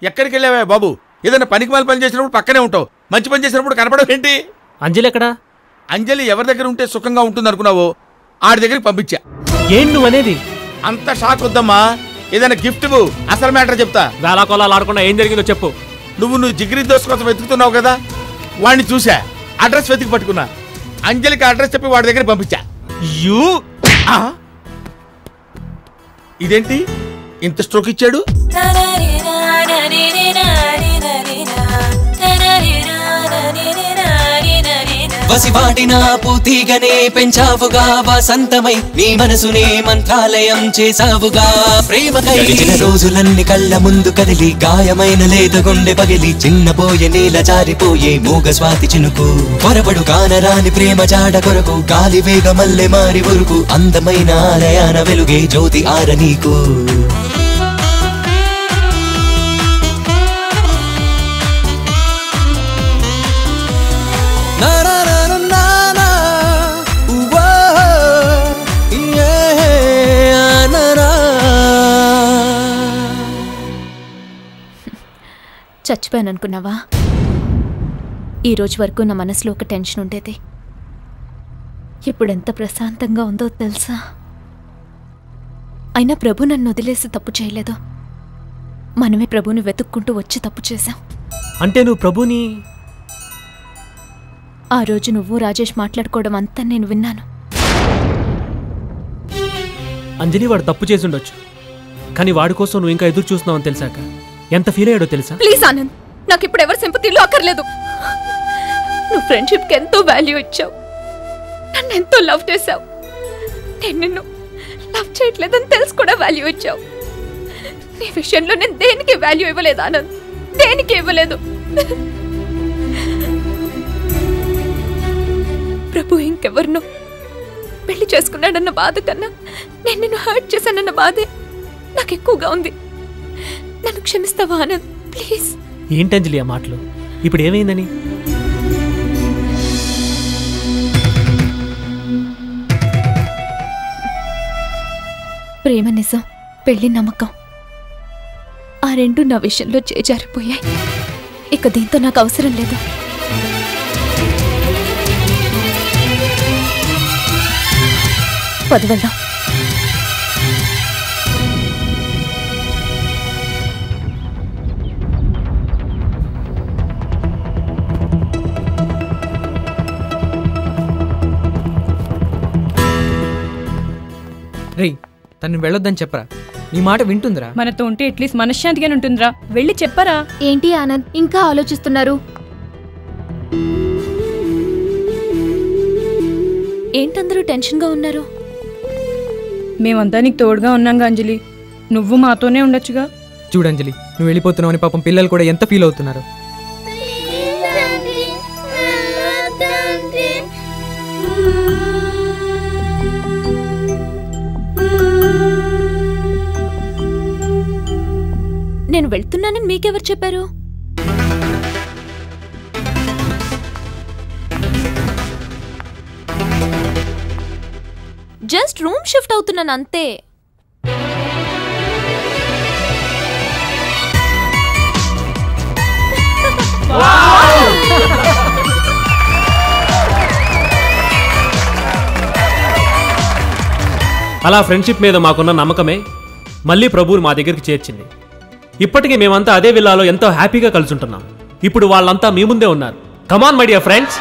ఎక్కడికి వెళ్ళావా బాబు ఏదైనా పనికి మాలి పని చేసినప్పుడు పక్కనే ఉంటావు మంచి పని చేసినప్పుడు కనపడవు ఏంటి అంజలి ఎక్కడా అంజలి ఎవరి దగ్గర ఉంటే సుఖంగా ఉంటుంది అనుకున్నావో ఆడి దగ్గరికి పంపించా ఏం నువ్వు అనేది అంత షాక్ వద్దమ్మా ఏదైనా గిఫ్ట్ ఇవ్వు అసలు మ్యాటర్ చెప్తా వేలా కొలాలు ఆడకుండా ఏం జరిగిందో చెప్పు నువ్వు నువ్వు జిగిరి దోశ కోసం వెతుకుతున్నావు కదా వాడిని చూసా అడ్రస్ వెతికి పట్టుకున్నా అంజలికి అడ్రస్ చెప్పి వాడి దగ్గర పంపించా యూ ఇదేంటి ఇంత స్ట్రోక్ ఇచ్చాడు వసివాడిన పూతీగనే పెంచావుగా వసంతమై నీ మనసునే మంత్రాలయం చేసావుగా ప్రేమకై గడిచిన రోజులన్నీ కళ్ళ ముందు కదిలి గాయమైన లేత గుండె పగిలి చిన్నపోయే నీల జారిపోయే మూగ స్వాతి చినుకు పొరపడు కానరాని ప్రేమ జాడ కొరకు గాలి వేగమల్లె మారి ఉరుకు అందమైన ఆలయాన వెలుగే జ్యోతి ఆర నీకు నా నా నా నా నా నా. ఉవ్వో. Yeah, నా నా. చచ్చిపోయాను అనుకున్నావా ఈ రోజు వరకు నా మనసులో ఒక టెన్షన్ ఉండేది ఇప్పుడు ఎంత ప్రశాంతంగా ఉందో తెలుసా అయినా ప్రభు నన్ను వదిలేసి తప్పు చేయలేదు మనమే ప్రభుని వెతుక్కుంటూ వచ్చి తప్పు చేశాం అంటే నువ్వు ప్రభుని ఆ రోజు నువ్వు రాజేష్ మాట్లాడుకోవడం అంతా నేను విన్నాను అంజలి వాడు తప్పు చేసి ఉండొచ్చు కానీ వాడి కోసం నువ్వు ఇంకా ఎదురు చూస్తున్నావని తెలిసాక ఎంత ఫీల్ అయ్యాడో తెలుసా ప్లీజ్ ఆనంద్ నాకు ఇప్పుడు ఎవరి సింపతిలో అక్కర్లేదు నువ్వు ఫ్రెండ్షిప్కి ఎంతో వాల్యూ ఇచ్చావు నన్ను ఎంతో లవ్ చేశావు నేను నిన్ను లవ్ చేయట్లేదని తెలిసి కూడా వాల్యూ ఇచ్చావు నీ విషయంలో నేను దేనికి వాల్యూ ఇవ్వలేదు ఆనంద్ దేనికి ఇవ్వలేదు ప్రభు ఇంకెవరినో పెళ్లి చేసుకున్నాడన్న బాధ కన్నా నేను నిన్ను హర్ట్ చేశానన్న బాధే నాకు ఎక్కువగా ఉంది నన్ను క్షమిస్తావా ఆనంద్ ప్లీజ్ ఏంటి అంజలి ఆ మాటలు ఇప్పుడు ఏమైందని ప్రేమ నిజం పెళ్లి నమ్మకం ఆ రెండు నా విషయంలో చేజారిపోయాయి ఇక దీంతో నాకు అవసరం లేదు పద వెళ్దాం రేయ్ తను వెళ్ళొద్దని చెప్పరా నీ మాట వింటుందిరా మనతో ఉంటే అట్లీస్ట్ మనశ్శాంతిగానే ఉంటుందిరా వెళ్ళి చెప్పరా ఏంటి ఆనంద్ ఇంకా ఆలోచిస్తున్నారు ఏంటందరూ టెన్షన్గా ఉన్నారు మేమంతా నీకు తోడుగా ఉన్నాంగా అంజలి నువ్వు మాతోనే ఉండొచ్చుగా చూడంజలి నువ్వు వెళ్ళిపోతున్నావు అని పాపం పిల్లలు కూడా ఎంత ఫీల్ అవుతున్నారు నేను వెళ్తున్నానని మీకెవరు చెప్పారు జస్ట్ రూమ్ షిఫ్ట్ అవుతున్నాను అంతే అలా ఫ్రెండ్షిప్ మీద మాకున్న నమ్మకమే మళ్ళీ ప్రభువుని మా దగ్గరికి చేర్చింది ఇప్పటికీ మేమంతా అదే విల్లాలో ఎంతో హ్యాపీగా కలుసుంటున్నాం ఇప్పుడు వాళ్ళంతా మీ ముందే ఉన్నారు come on my dear friends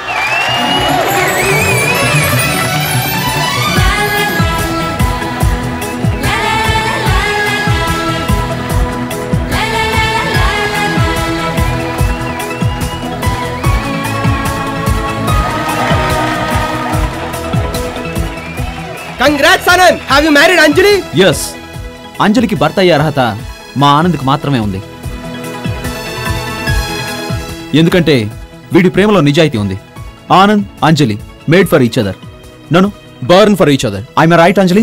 congrats Anand have you married Anjali yes అంజలికి భర్త అయ్యే అర్హత మా ఆనంద్కి మాత్రమే ఉంది ఎందుకంటే వీడి ప్రేమలో నిజాయితీ ఉంది Anand Anjali made for each other నను born for each other I right Anjali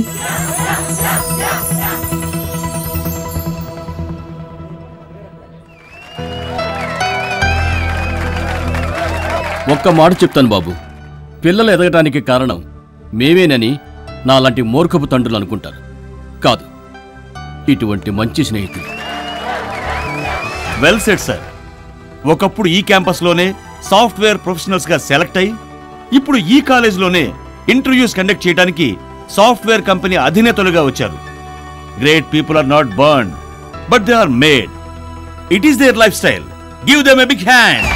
ఒక్క మాట చెప్తాను బాబు పిల్లలు ఎదగటానికి కారణం మేమేనని నాలాంటి మూర్ఖపు తండ్రులు అనుకుంటారు కాదు ఇటువంటి మంచి స్నేహితులు వెల్ సెట్ సార్ ఒకప్పుడు ఈ క్యాంపస్లోనే సాఫ్ట్వేర్ ప్రొఫెషనల్స్గా సెలెక్ట్ అయి ఇప్పుడు ఈ కాలేజ్లోనే ఇంటర్వ్యూస్ కండక్ట్ చేయడానికి సాఫ్ట్వేర్ కంపెనీ అధినేతలుగా వచ్చారు great people are not born but they are made it is their lifestyle give them a big hand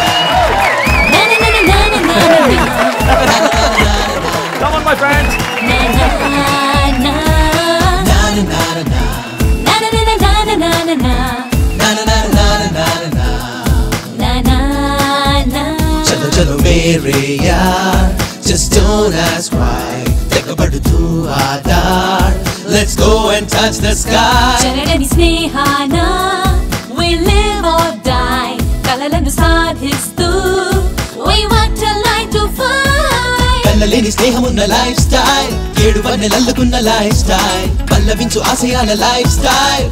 Come on, my friends. चलो चलो मेरे यार just don't ask why తెగబడుతూ Aadhaar let's go and touch the sky చెరడని స్నేహాన we live or die కలలను సాధిస్తూ we want a light to find కళ్ళలేని స్నేహమున్న lifestyle ఏడు వన్నెలల్లుకున్న లైఫ్ స్టైల్ పల్లవించు ఆశయాల లైఫ్ స్టైల్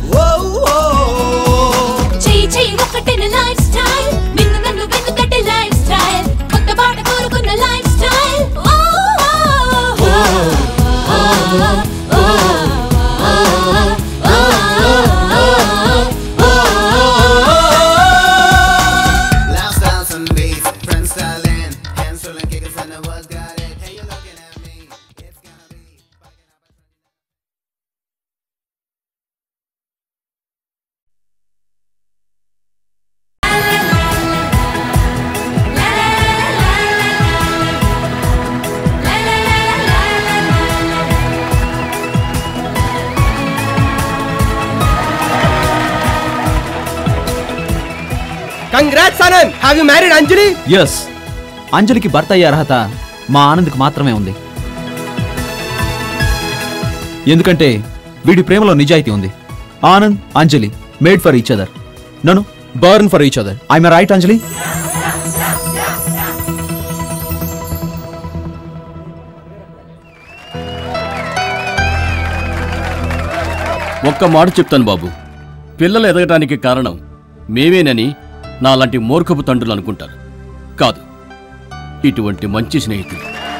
చెయ్యి చెయ్యి ఒక్కటైన లైఫ్ స్టైల్ నిన్ను నన్ను వెన్నుతట్టే లైఫ్ స్టైల్ కొత్త బాట కోరుకున్న lifestyle Lifestyles and beats, friends styling, hands holding kickers and the world's got it. Hey, you're looking at me. It's gonna be. Congrats Anand have you married Anjali yes అంజలికి భర్త అయ్యే అర్హత మా ఆనంద్కి మాత్రమే ఉంది ఎందుకంటే వీడి ప్రేమలో నిజాయితీ ఉంది Anand Anjali made for each other నను born for each other I right Anjali ఒక్క మాట చెప్తాను బాబు పిల్లలు ఎదగటానికి కారణం మేమేనని నాలాంటి మూర్ఖపు తండ్రులు అనుకుంటారు కాదు ఇటువంటి మంచి స్నేహితులు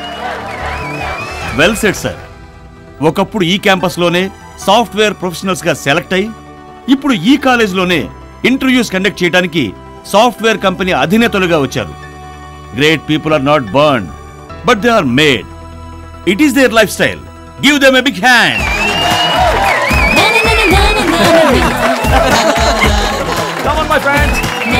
వెల్ సెట్ సార్ ఒకప్పుడు ఈ క్యాంపస్లోనే సాఫ్ట్వేర్ ప్రొఫెషనల్స్గా సెలెక్ట్ అయి ఇప్పుడు ఈ కాలేజ్లోనే ఇంటర్వ్యూస్ కండక్ట్ చేయడానికి సాఫ్ట్వేర్ కంపెనీ అధినేతలుగా వచ్చారు great people are not born but they are made it is their lifestyle give them a big hand Come on, my friends.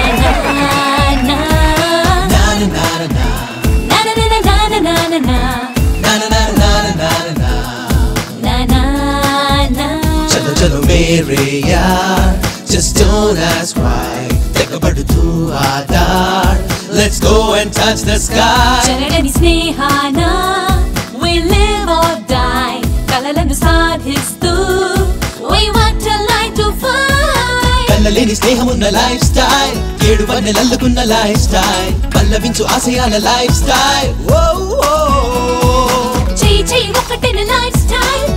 చలో చలో మేరే యార్ just don't ask why తెగబడుతూ Aadhaar let's go and touch the sky చెరడని స్నేహాన we live or die కలలను సాధిస్తూ we want a light to find కళ్ళలేని స్నేహమున్న lifestyle ఏడు వన్నెలల్లుకున్న life style పల్లవించు ఆశయాల లైఫ్ స్టైల్ చెయ్యి చెయ్యి ఒక్కటైన లైఫ్ స్టైల్